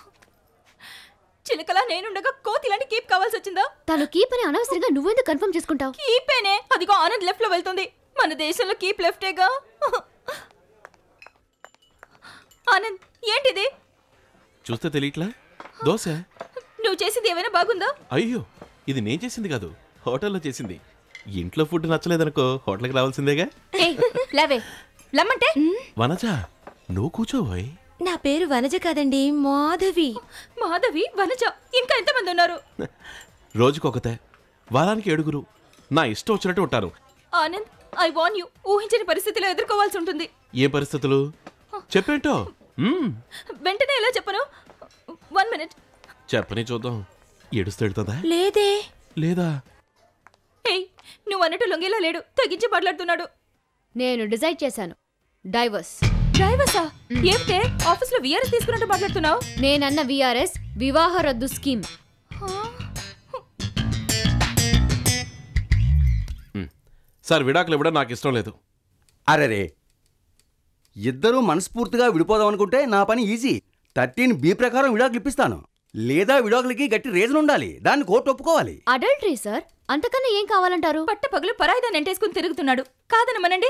చిలకలా నేనుండగా కోతి లాంటి కీప్ కావాల్సి వచ్చిందా తను కీప్ అని అనవసరంగా నువ్వెందుకు కన్ఫర్మ్ చేసుకుంటావు కీపేనే అదిగో ఆనంద్ లెఫ్ట్ లో వెళ్తుంది మన దేశంలో కీప్ లెఫ్టేగా ఆనంద్ ఏంటిది చూస్తే తెలియట్లా దోశ నువ్వు చేసింది ఏమైనా బాగుందా అయ్యో ఇది నేను చేసింది కాదు హోటల్లో చేసింది ఇంట్లో ఫుడ్ నచ్చలేదనుకో హోటల్కి రావాల్సిందేగా ఏయ్ లేవే లమ్మంటే వనజ నువ్వు కూర్చోబోయ్ నా పేరు వనజ కాదండి మాధవి మాధవి వనజ ఇంకా ఎంతమంది ఉన్నారు రోజుకొకతే వారానికి ఏడుగురు నా ఇష్టం వచ్చినట్టు ఉంటారు ఆనంద్ ఐ వాన్ యూ ఊహించని పరిస్థితిలో ఎదుర్కోవాల్సి ఉంటుంది ఏ పరిస్థితులు చెప్పేంటో మ్మ్. వెంటనే ఎలా చెప్పను వన్ మినిట్ చెప్పని చూద్దాం ఏడుస్తూ వెళ్తుందా లేదే లేదా ఏయ్ నువ్వు అన్నట్టు లొంగేలా లేడు తగ్గించి మాట్లాడుతున్నాడు నేను డిసైడ్ చేశాను డైవర్స్ డ్రైవర్సా ఏమిటే ఆఫీస్ లో విఆర్ఎస్ తీసుకున్నట్టు మాట్లాడుతున్నావు నేనన్న విఆర్ఎస్ వివాహ రద్దు స్కీమ్ సార్ విడాకులు ఇవ్వడం నాకు ఇష్టం లేదు అరెరే ఇద్దరూ మనస్ఫూర్తిగా విడిపోదాం అనుకుంటే నా పని ఈజీ థర్టీన్ బి ప్రకారం విడాకులు ఇప్పిస్తాను లేదా విడాకులకి గట్టి రీజన్ ఉండాలి దాన్ని కోర్టు ఒప్పుకోవాలి అడల్టరీ సార్ అంతకన్నా ఏం కావాలంటారు పట్ట పగలు పరాయిదాన్ని ఎంటేసుకుని తిరుగుతున్నాడు కాదనమనండి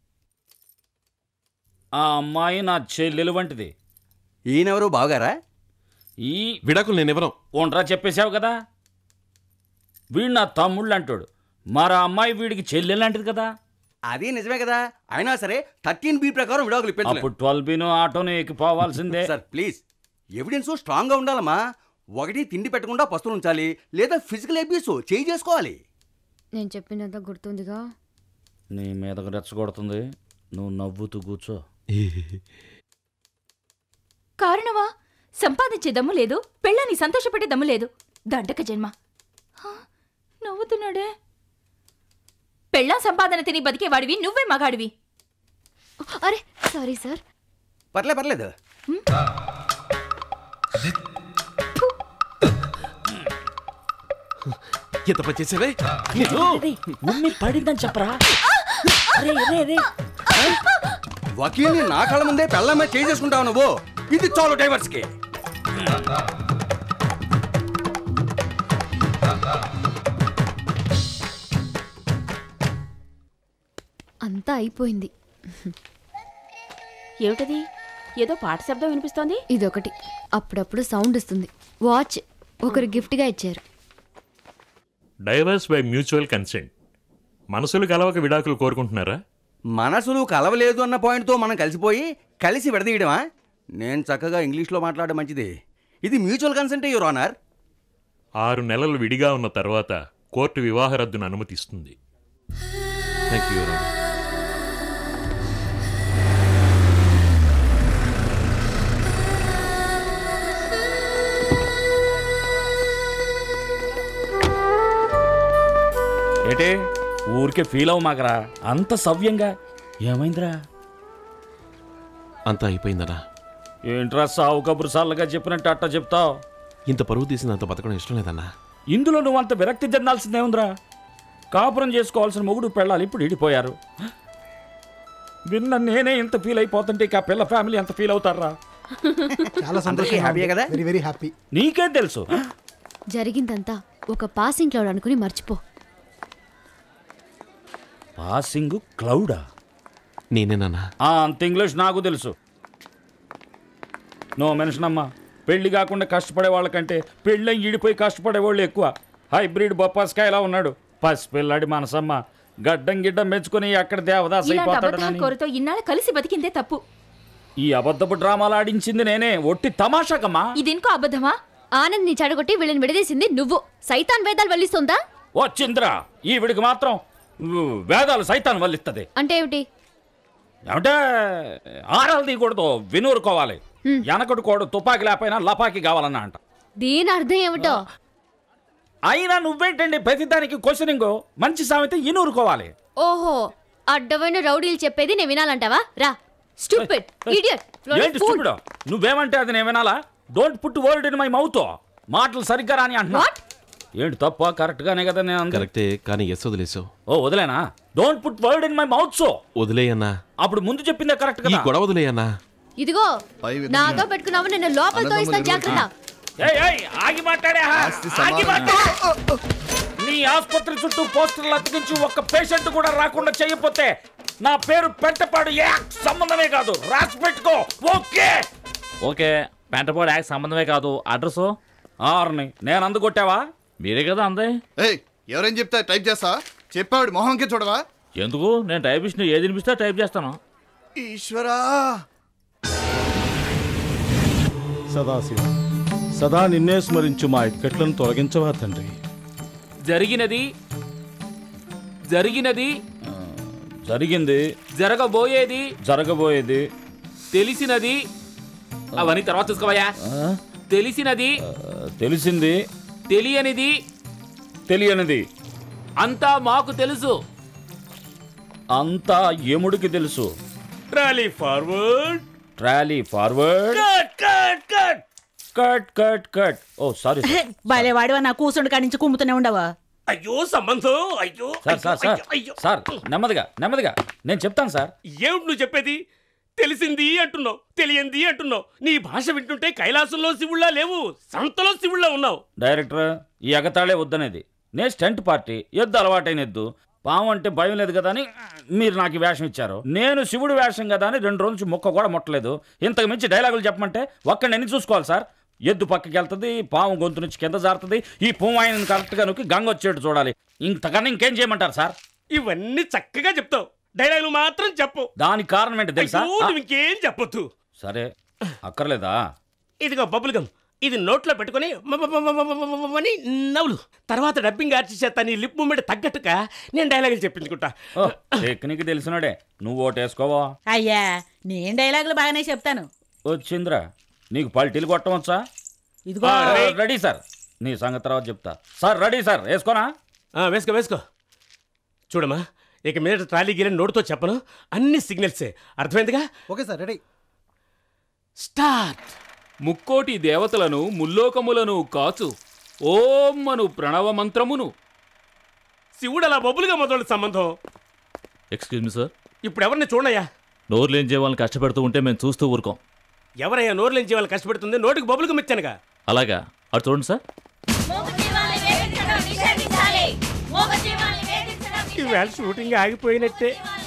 ఆ అమ్మాయి నా చెల్లెలు వంటిది ఈయనెవరు బావగారా ఈ విడాకులు నేను ఇవ్వను ఉండరా చెప్పేశావు కదా వీడు నా తమ్ముళ్ళు అంటాడు మరా అమ్మాయి వీడికి చెల్లెలు లాంటిది కదా అది నిజమే కదా అయినా సరే థర్టీన్ బి ప్రకారం విడాకులు ఇప్పించలేదు అప్పుడు ట్వెల్వ్ బిను ఆటోని ఎక్కిపోవాల్సిందే సార్ ప్లీజ్ ఎవిడెన్స్ స్ట్రాంగ్ గా ఉండాలమ్మా ఒకటి తిండి పెట్టకుండా పస్తులు ఉంచాలి లేదా ఫిజికల్ అబ్యూస్ చేయి చేసుకోవాలి నేను చెప్పినంత గుర్తుందిగా నీ మీదకు రెచ్చగొడుతుంది నువ్వు నవ్వుతూ కూర్చో కారణమా సంపాదించే దమ్ము లేదు పెళ్ళాన్ని సంతోషపెట్టే దమ్ము లేదు దండక జన్మ హా, నవ్వుతున్నాడే పెళ్ళాం సంపాదన తిని బతికేవాడివి నువ్వే మగాడివి అరే సారీ సార్ పర్లే పర్లేదు ఎంత పని చేసేవే ఉమ్మి పడిందని చెప్పరా వకీల్ని నా కళ్ళ ముందే పెళ్ళమే చేయి చేసుకుంటావు నువ్వు ఇది చాలు డైవర్స్కి అంతా అయిపోయింది ఏమిటది ఏదో పాట శబ్దం వినిపిస్తోంది ఇదొకటి అప్పుడప్పుడు సౌండ్ వస్తుంది వాచ్ ఒకరు గిఫ్ట్గా ఇచ్చారు డైవర్స్ బై మ్యూచువల్ కన్సెంట్ మనసులు కలవక విడాకులు కోరుకుంటున్నారా మనసులు కలవలేదు అన్న పాయింట్తో మనం కలిసిపోయి కలిసి విడదీయడమా నేను చక్కగా ఇంగ్లీష్లో మాట్లాడడం మంచిది ఇది మ్యూచువల్ కన్సెంట్ యువర్ ఆనర్ ఆరు నెలలు విడిగా ఉన్న తర్వాత కోర్టు వివాహ రద్దును అనుమతిస్తుంది థ్యాంక్ యూ ఏటే ఊరికే ఫీల్ అవ్వ మాకరా అంత సవ్యంగా ఏమైందిరా అంతా అయిపోయిందనా ఏంట్రా సావు కబురు సార్లుగా చెప్పినట్టు అట్ట చెప్తావు ఇంత పరువు తీసిన అంత బతకడం ఇష్టం లేదన్నా ఇందులో నువ్వు అంత విరక్తి చెందాల్సిందేముందిరా కాపురం చేసుకోవాల్సిన మొగుడు పెళ్ళాలి ఇప్పుడు ఇడిపోయారు విన్న నేనే ఇంత ఫీల్ అయిపోతుంటే ఇక ఆ పిల్ల ఫ్యామిలీ ఎంత ఫీల్ అవుతారా చాలా అందరికీ సంతోషం హ్యాపీయే కదా? వెరీ వెరీ హ్యాపీ నీకేం తెలుసు జరిగిందంతా ఒక పాసింగ్ క్లౌడ్ అనుకుని మర్చిపో పాసింగ్ క్లౌడా నేనేనన్నా ఆ, అంత ఇంగ్లీష్ నాకు తెలుసు నో మెన్షన్ అమ్మా పెళ్లి కాకుండా కష్టపడే వాళ్ళకంటే పెళ్ళై ఈడిపోయి కష్టపడే వాళ్ళు ఎక్కువ హైబ్రిడ్ బొప్పాస్కాయలా ఉన్నాడు పసిపిల్లాడి మనసమ్మ గడ్డం గిడ్డం మెచ్చుకొని అక్కడ దేవదాస్ ఇలాంటి అబద్ధాల అయిపోతాడనని కోరతో ఇన్నాళ్ళు కలిసి బతికిందే తప్పు ఈ అబద్ధపు డ్రామాలు ఆడించింది నేనే ఒట్టి తమాషాకమ్మా ఇదింకో అబద్ధమా ఆనంద్ ని చెడగొట్టి వీళ్ళని విడదీసింది నువ్వు సైతాన్ వేదాలు వల్లిస్తుందా ఓ చింద్ర ఈవిడికి మాత్రం ఉ, వేదాలు సైతాన్ వల్లిస్తుంది అంటే ఏమిటి ఏమంటే ఆరాలు తీయకూడదు వినూరుకోవాలి హ్మ్. వెనకడు కోడు తుపాకి లేకపోయినా లపాకి కావాలన్నా అంట దీని అర్థం ఏమిటో అయినా నువ్వేంటండి ప్రతిదానికి క్వశ్చనింగ్ మంచి సామెత ఇనూరుకోవాలి ఓహో అడ్డమైన రౌడీలు చెప్పేది నేను వినాలంటావా రా స్టూపిడ్ ఇడియట్ ఏంటి stupid? నువ్వేమంటే అది నేను వినాలా don't put word in my mouth మాటలు సరిగ్గా రాని అంటున్నా ఏంటి తప్ప కరెక్ట్ గానే కదా నేను అంది? కరెక్టే కానీ ఎస్ వదిలేసావు ఓ వదిలేనా don't put word in my mouth so వదిలేయన్నా అప్పుడు ముందు చెప్పిందే కరెక్ట్ ఈ కదా గొడవ వదిలేయన్నా ఇదిగో పై విధంగా నాతో పెట్టుకున్నావు నేను లోపలితో ఇస్తాను జాగ్రత్త ఏయ్, ఏయ్, ఆగి మాట్లాడే ఆగి మాట్లాడే నీ ఆసుపత్రి చుట్టూ పోస్టర్లు అతికించి ఒక్క పేషెంట్ కూడా రాకుండా చేయకపోతే నా పేరు పెంటపాడు ఏ సంబంధమే కాదు రాసి పెట్టుకో ఓకే ఓకే పెంటపాడు యాక్ సంబంధమే కాదు అడ్రస్ ఆర్ని నేను అందుకొట్టావా మీరే కదా అందే ఏయ్ ఎవరేం చెప్తా టైప్ చేస్తా చెప్పాడు మొహంకే చూడవా ఎందుకు నేను టైపిస్ట్ ఏది వినిపిస్తే టైప్ చేస్తాను ఈశ్వరా సదాశివ సదా నిన్నే స్మరించు మా ఇక్కట్లను తొలగించవా తండ్రి జరిగినది జరిగినది ఆ, జరిగింది జరగబోయేది జరగబోయేది తెలిసినది అవన్నీ తర్వాత చూసుకోవయ్యా తెలిసినది తెలిసింది తెలియనిది తెలియనిది అంతా మాకు తెలుసు అంతా ఎముడికి తెలుసు trolley forward trolley forward cut cut cut cut cut ఓ సారీ భలే వాడివా నా కూసుండు కాడి నుంచి కుమ్ముతూనే ఉండవా అయ్యో సంబంధం అయ్యో సార్ సార్ సార్ అయ్యో సార్ నెమ్మదిగా నెమ్మదిగా నేను చెప్తాను సార్ ఏమిటి నువ్వు చెప్పేది తెలిసింది అంటున్నావు తెలియంది అంటున్నావు నీ భాష వింటుంటే కైలాసంలో శివుళ్ళ లేవు సంతలో శివుళ్ళ ఉన్నావు డైరెక్టర్ ఈ ఎగతాళే వద్దనేది నేను స్టంట్ పార్టీ ఎద్దు అలవాటైన ఎద్దు పాము అంటే భయం లేదు కదా అని మీరు నాకు ఈ వేషం ఇచ్చారు నేను శివుడు వేషం కదా అని రెండు రోజుల నుంచి మొక్క కూడా ముట్టలేదు ఇంతకు మించి డైలాగులు చెప్పమంటే ఒక్కడిని ఎన్ని చూసుకోవాలి సార్ ఎద్దు పక్కకి వెళ్తుంది పాము గొంతు నుంచి కింద జారుతుంది ఈ పువ్వు ఆయన కరెక్ట్గా నొక్కి గంగ వచ్చేట్టు చూడాలి ఇంతకన్నా ఇంకేం చేయమంటారు సార్ ఇవన్నీ చక్కగా చెప్తావు డైలాగులు మాత్రం చెప్పు దానికి కారణం ఏంటి తెలుసా అయ్యో, నువ్వు ఇంకేం చెప్పొద్దు సరే అక్కర్లేదా ఇదిగో బబుల్ గమ్ ఇది నోట్లో పెట్టుకొని మ- మ- మ- మ- మ- మ- మ- అని నవ్వులు తర్వాత డబ్బింగ్ ఆర్టిస్ట్ చేస్తా నీ లిప్ మూమెంట్ తగ్గట్టుగా నేను డైలాగులు చెప్పించుకుంటా ఓ, టెక్నిక్ తెలిసినాడే నువ్వు ఓటేసుకోవా అయ్యా నేను డైలాగులు బాగానే చెప్తాను వచ్చిందిరా నీకు పల్టీలు కొట్టవచ్చా ఇదిగో. ఆ, రే. రెడీ సార్ నీ సంగతి తర్వాత చెప్తా సార్ రెడీ సార్ వేసుకోనా ఆ, వేసుకో వేసుకో చూడమ్మా ఇక మీద ట్రాలీ గీలని నోటితో చెప్పను అన్ని సిగ్నల్సే అర్థమైందిగా ఓకే సార్ రెడీ స్టార్ట్ ముక్కోటి దేవతలను ముల్లోకములను కాచు ఓం అను ప్రణవ మంత్రమును శివుడు అలా బొబ్బులుగా మొదలు సంబంధం ఎక్స్క్యూజ్ మీ సార్ ఇప్పుడు ఎవరిని చూడయ్యా నోరు లేని జీవాలను కష్టపెడుతూ ఉంటే మేము చూస్తూ ఊరుకోం ఎవరయ్యా నోరు లేని జీవాలు కష్టపెడుతుంది నోటికి బొబ్బులుగా మెచ్చానుగా అలాగా అటు చూడండి సార్ ఈవేళ షూటింగ్ ఆగిపోయినట్టే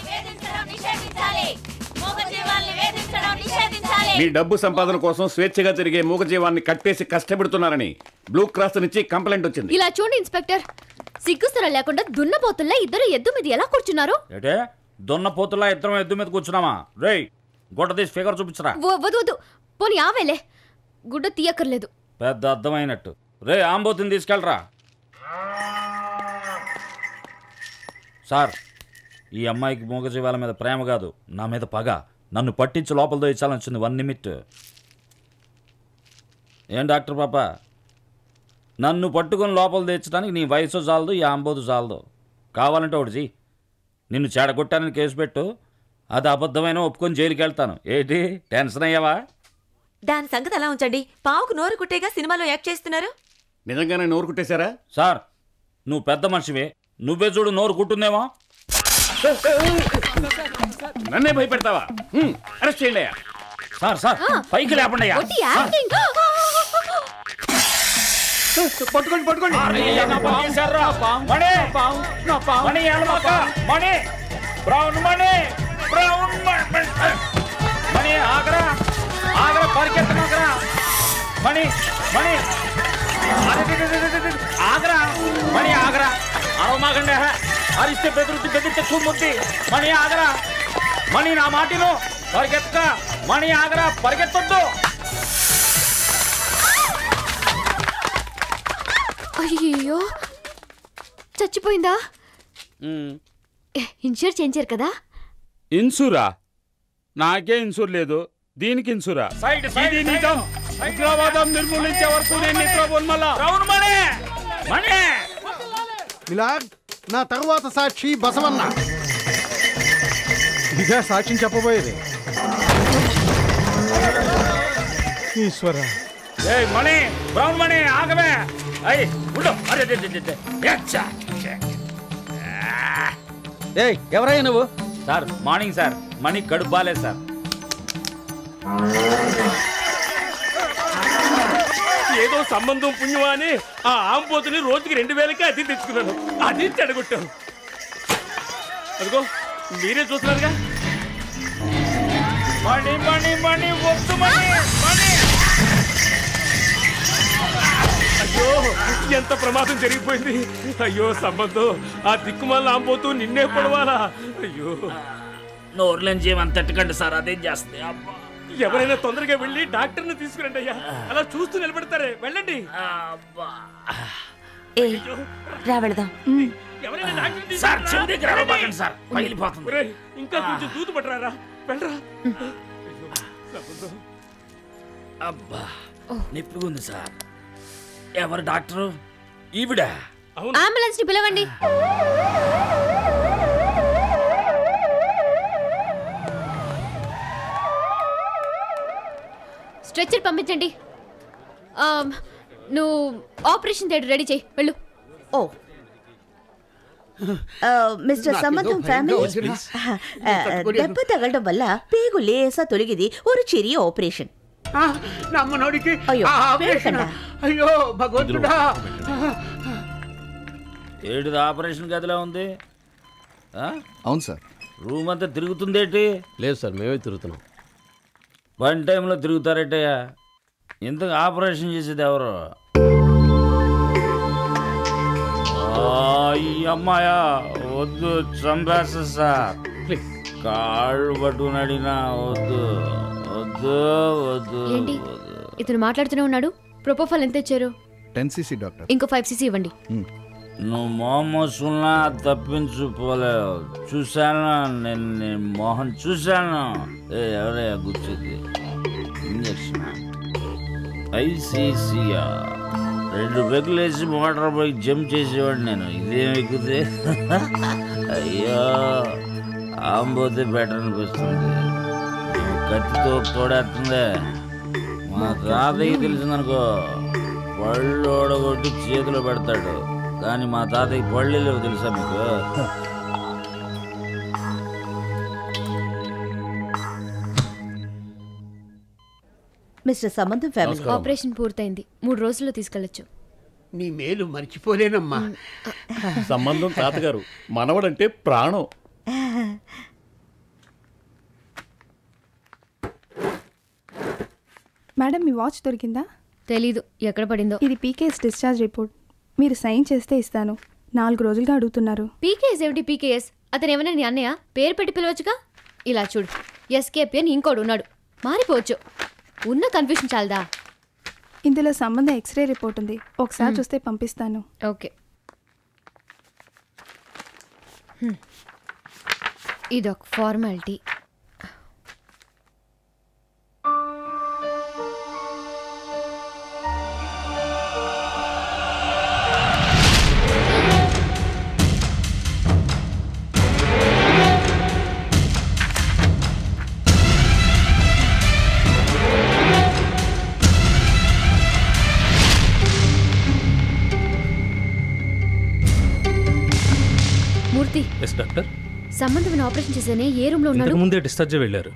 మీ డబ్బు సంపాదన కోసం స్వేచ్ఛగా జరిగే మూగజీవాన్ని కట్టేసి కష్టపెడుతున్నారని బ్లూ క్రాస్ నుంచి కంప్లైంట్ వచ్చింది ఇలా చూడండి ఇన్స్పెక్టర్ సిగ్గుస్తర లేకుండా దున్నపోతుల్లా ఇద్దరు ఎద్దు మీద ఎలా కూర్చున్నారు ఏటే దున్న పోతులా ఇద్దరం ఎద్దు మీద కూర్చున్నామా రేయ్ గుడ్డ తీసి ఫిగర్ చూపించరా వ- వద్దు వద్దు పోనీ ఆవేలే గుడ్డ తీయక్కర్లేదు పెద్ద అర్థమైనట్టు రే ఆంబోతుని తీసుకెళ్ళరా సార్ ఈ అమ్మాయికి మూగజీవాల మీద ప్రేమ కాదు నా మీద పగ నన్ను పట్టించి లోపల ఇచ్చాలని వచ్చింది వన్ నిమిట్ ఏం డాక్టర్ పాప నన్ను పట్టుకొని లోపల తెచ్చడానికి నీ వయసు చాలదు ఈ ఆంబోదు చాలదు కావాలంటే ఒకటి చెయ్యి నిన్ను చెడగొట్టానని కేసు పెట్టు అది అబద్ధమైన ఒప్పుకొని జైలుకి వెళ్తాను ఏంటి టెన్షన్ అయ్యావా దాని సంగతి అలా ఉంచండి పావుకు నోరు కుట్టేగా సినిమాలో యాక్ట్ చేస్తున్నారు నిజంగానే నోరు కుట్టేశారా సార్ నువ్వు పెద్ద మనిషివే నువ్వే చూడు నోరు కుట్టుందేమో నన్నే భయపెడతావా హ్మ్, అరెస్ట్ చేయండి అయ్యా. సార్ సార్ పైకి లేపండి అయ్యా. ఒట్టి యాక్టింగ్ పట్టుకోండి పట్టుకోండి అయ్యయ్య, నా పాము తీశారురా. మణి మణి ఎలమక మణి బ్రౌన్ మణి బ్రౌన్ మ- మ- మణి ఆగరా ఆగరా పరిగెత్తమాగరా మణి మణి అరెరెరెరెరెరెరె. ఆగరా మణి ఆగరా అరవమాగండి అరిస్తే బెదిరితే బెదిరితే చూముద్ది మణి ఆగరా మణి నా మాటిను పరిగెత్తక మణి ఆగరా పరిగెత్తొద్దు అయ్యో చచ్చిపోయిందా ఇన్సూర్ చేయించారు కదా ఇన్సూరా నాకే ఇన్సూర్ లేదు దీనికి ఇన్సూరా సైడ్ సైడ్ ఇది నిజం ఉగ్రవాదం నిర్మూలించే వరకు నేను నిద్రపోను బ్రౌన్ మణి మణి మిలాగ్ నా తరువాత సాక్షి బసవన్న ఇదే సాక్ష్యం చెప్పబోయేది ఈశ్వర ఏయ్ మణి బ్రౌన్ మణి ఆగవే అయ్ ఉండు అరే దే, దే, దే, దే. యచ్చా. ఏయ్ ఎవరయ్యా నువ్వు సార్ మార్నింగ్ సార్ మణి కడుపు బాలేదు సార్ ఏదో సంబంధం పుణ్యమా అని ఆ ఆంపోతుని రోజుకి రెండు వేలకి అది తెచ్చుకున్నాను అది చెడగొట్టాను అదిగో మీరే చూస్తున్నారుగా మణి మణి మణి వద్దు మణి మణి అయ్యో ఎంత ప్రమాదం జరిగిపోయింది అయ్యో సంబంధం ఆ దిక్కుమాల ఆంపోతూ నిన్నే పొడవాలా అయ్యో నోరులేని జీవం తట్టుకండి సార్ అదేం చేస్తుంది అబ్బా ఎవరైనా తొందరగా వెళ్ళి డాక్టర్ని తీసుకురండి అయ్యా అలా చూస్తూ నిలబెడతారే వెళ్ళండి ఏ రా వెళదాం ఎవరైనా డాక్టర్ని సార్ తీసుకురా. చెవి దగ్గర అరవబాకండి సార్ పగిలిపోతుంది ఒరేయ్, ఇంకా కొంచెం దూదు పట్టరారా వెళ్ళరా అబ్బా నొప్పిగా ఉంది సార్ ఎవరు డాక్టరు ఈవిడ అంబులెన్స్ ని పిలవండి స్ట్రెచ్చర్ పంపించండి ఆమ్, నువ్వు ఆపరేషన్ థియేటర్ రెడీ చేయి వెళ్ళు ఓ ఆ, మిస్టర్ నాకేదో సంబంధం భయంగా ఫ్యామిలీ ఉంది, please. ఆ, తట్టుకోలేను. దెబ్బ తగలడం వల్ల పేగు లేసా తొలగిది ఒక చిరియ ఆపరేషన్ నమ్మనోడికి అయ్యో, ఆ ఆపరేషన్ వేడకండా. అయ్యో భగవంతుడా ఏడుది ఆపరేషన్ గదిలో ఉంది ఆ? అవును సార్ రూమ్ అంతా తిరుగుతుందేటి లేదు సార్ మేమే తిరుగుతున్నాం వన్ టైంలో తిరుగుతారటయ్యా ఇంతకు ఆపరేషన్ చేసేది ఎవరు ఆ, ఈ అమ్మాయా వద్దు చంపేస్తా సార్ కాళ్ళు పట్టుకుని అడిగినా వద్దు వద్దు వద్దు ఏంటి ఇతను మాట్లాడుతూనే ఉన్నాడు ప్రొపోఫల్ ఎంత ఇచ్చారు టెన్ సీసీ డాక్టర్ ఇంకో ఫైవ్ సీసీ ఇవ్వండి నువ్వు మొహమ్మద్ సున్నా తప్పించుకోలేవు చూశాను నేను నీ మొహం చూశాను ఏ ఎవరయ్యా గుర్తుంది ఇంజక్షన్ ఐసీసీఆ రెండు పెగ్గులు వేసి మోటార్ బైక్ జంప్ చేసేవాడు నేను ఇదేం ఎక్కుతే అయ్యో ఆంబోతే బెటర్ అనిపిస్తుంది కత్తితో తోడేస్తుంది మా తాతయ్య తెలిసిందనుకో పళ్ళు ఓడగొట్టి చేతిలో పెడతాడు కానీ మా తాతయ్య పళ్ళు లేవు తెలుసా మీకు మిస్టర్ సంబంధం ఫ్యామిలీ ఆపరేషన్ పూర్తయింది మూడు రోజుల్లో తీసుకెళ్ళొచ్చు నీ మేలు మర్చిపోలేనమ్మా సంబంధం తాతగారు మనవడంటే ప్రాణం మేడం మీ వాచ్ దొరికిందా తెలీదు ఎక్కడ పడిందో ఇది పీకేఎస్ డిశ్చార్జ్ రిపోర్ట్ మీరు సైన్ చేస్తే ఇస్తాను నాలుగు రోజులుగా అడుగుతున్నారు పీకేఎస్ ఏమిటి పీకేఎస్ అతను ఏమైనా నీ అన్నయ్య పేరు పెట్టి పిలవచ్చుగా ఇలా చూడు ఎస్కేపీ అని ఇంకోడు ఉన్నాడు మారిపోవచ్చు ఉన్న కన్ఫ్యూషన్ చాలదా ఇందులో సంబంధం ఎక్స్రే రిపోర్ట్ ఉంది ఒకసారి మ్మ్. చూస్తే పంపిస్తాను ఓకే హ్మ్. ఇదొక ఫార్మాలిటీ మూర్తి ఎస్ డాక్టర్ సంబంధమైన ఆపరేషన్ చేసేనే ఏ రూమ్ లో ఉన్నాడు ఇంతకు ముందే డిశ్చార్జ్ వెళ్ళారు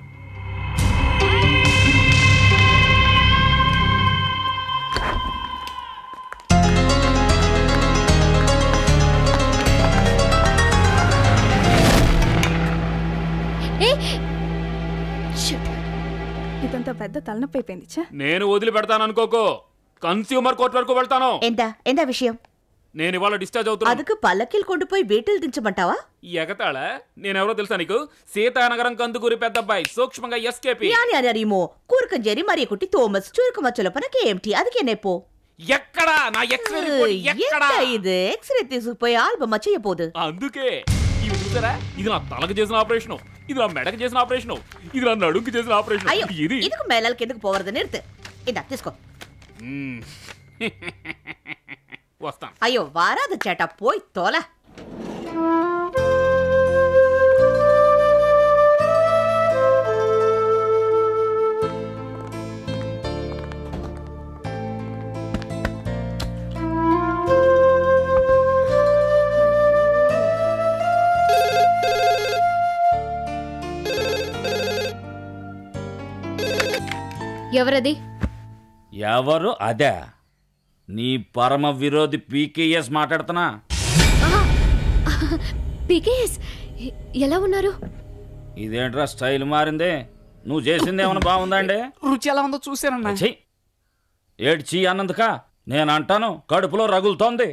ఏ! Shit. ఇదంతా పెద్ద తలనొప్పి అయిపోయింది ఛే. నేను వదిలిపెడతాను అనుకోకో కన్స్యూమర్ కోర్ట్ వరకు వెళ్తాను ఎంత ఎంత విషయం నేను ఇవాళ డిశ్చార్జ్ అవుతున్నాను அதுக்கு పల్లకీలు కొండిపోయి బీటలు దించమంటావా ఎగతాళ నేనెవరో తెలుసా నీకు సీతానగరం కందుకూరి పెద్దబ్బాయి సూక్ష్మంగా ఎస్కేపీ యాని అని అరిమో కూరకంజరి మరి కుట్టి తోమస్ చురుకు మచ్చలపన కేఎంటి అదికే నెప్పు ఎక్కడా నా ఎక్స్రే రిపోర్ట్ ఎక్కడా ఎంత ఇది ఎక్స్రే తీసుకుపోయి ఆల్బమ్ చేయబోదు అందుకే ఇవి చూసారా ఇది నా తలకు చేసిన ఆపరేషన్ ఇది నా మెడకు చేసిన ఆపరేషన్ ఇది నా నడుంకి చేసిన ఆపరేషన్ అయ్యో ఇది ఇదికు మేళాల కిందకు పోవరదు నిறுத்து ఇదా తీసుకో మ్మ్. వస్తాను అయ్యో వారాద చేట పోయి తోల ఎవరది ఎవరు అదే నీ పరమ విరోధి పీకేఎస్ మాట్లాడుతున్నా పీకేఎస్ ఎలా ఉన్నారు ఇదేంట్రా స్టైల్ మారింది నువ్వు చేసింది ఏమైనా బాగుందండి రుచి ఎలా ఉందో చూసానన్నా ఛీ! ఏడ్చి అన్నందుక నేను అంటాను కడుపులో రగులుతోంది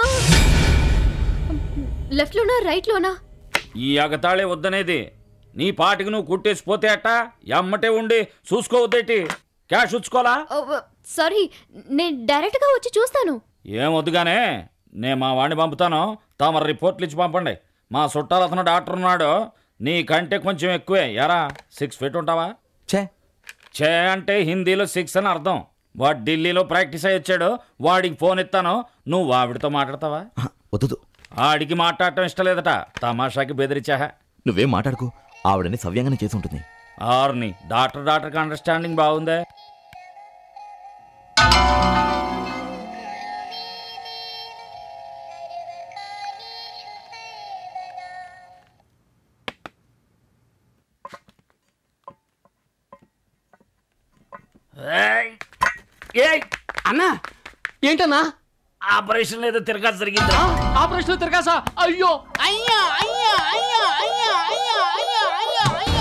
లెఫ్ట్ లోనా రైట్ లోనా ఈ అగతాళే వద్దనేది నీ పాటికి నువ్వు కుట్టేసిపోతే అట్ట ఎమ్మటే ఉండి చూసుకోవద్దేటి క్యాష్ ఉంచుకోలా సారీ నేను డైరెక్ట్ గా వచ్చి చూస్తాను ఏం వద్దుగానే నేను మా వాడిని పంపుతాను తమ రిపోర్ట్లు ఇచ్చి పంపండి మా చుట్టాలు అతను డాక్టర్ ఉన్నాడు నీ కంటే కొంచెం ఎక్కువే ఎరా సిక్స్ ఫీట్ ఉంటావా చే చే అంటే హిందీలో సిక్స్ అని అర్థం వాడు ఢిల్లీలో ప్రాక్టీస్ అయ్యి వచ్చాడు వాడికి ఫోన్ ఇస్తాను నువ్వు ఆవిడతో మాట్లాడతావా వద్దు ఆడికి మాట్లాడటం ఇష్టం లేదట తమాషాకి బెదిరించా నువ్వేం మాట్లాడుకో ఆవిడని సవ్యంగానే చేసి ఉంటుంది ఆర్ని డాక్టర్ డాక్టర్కి అండర్స్టాండింగ్ బాగుందే అన్నా ఏంటన్నా ఆపరేషన్ ఏదో తిరగా జరిగిందా ఆపరేషన్ తిరగాసా అయ్యో అయ్యా అయ్యా అయ్యా అయ్యా అయ్యా అయ్యా అయ్యా అయ్యా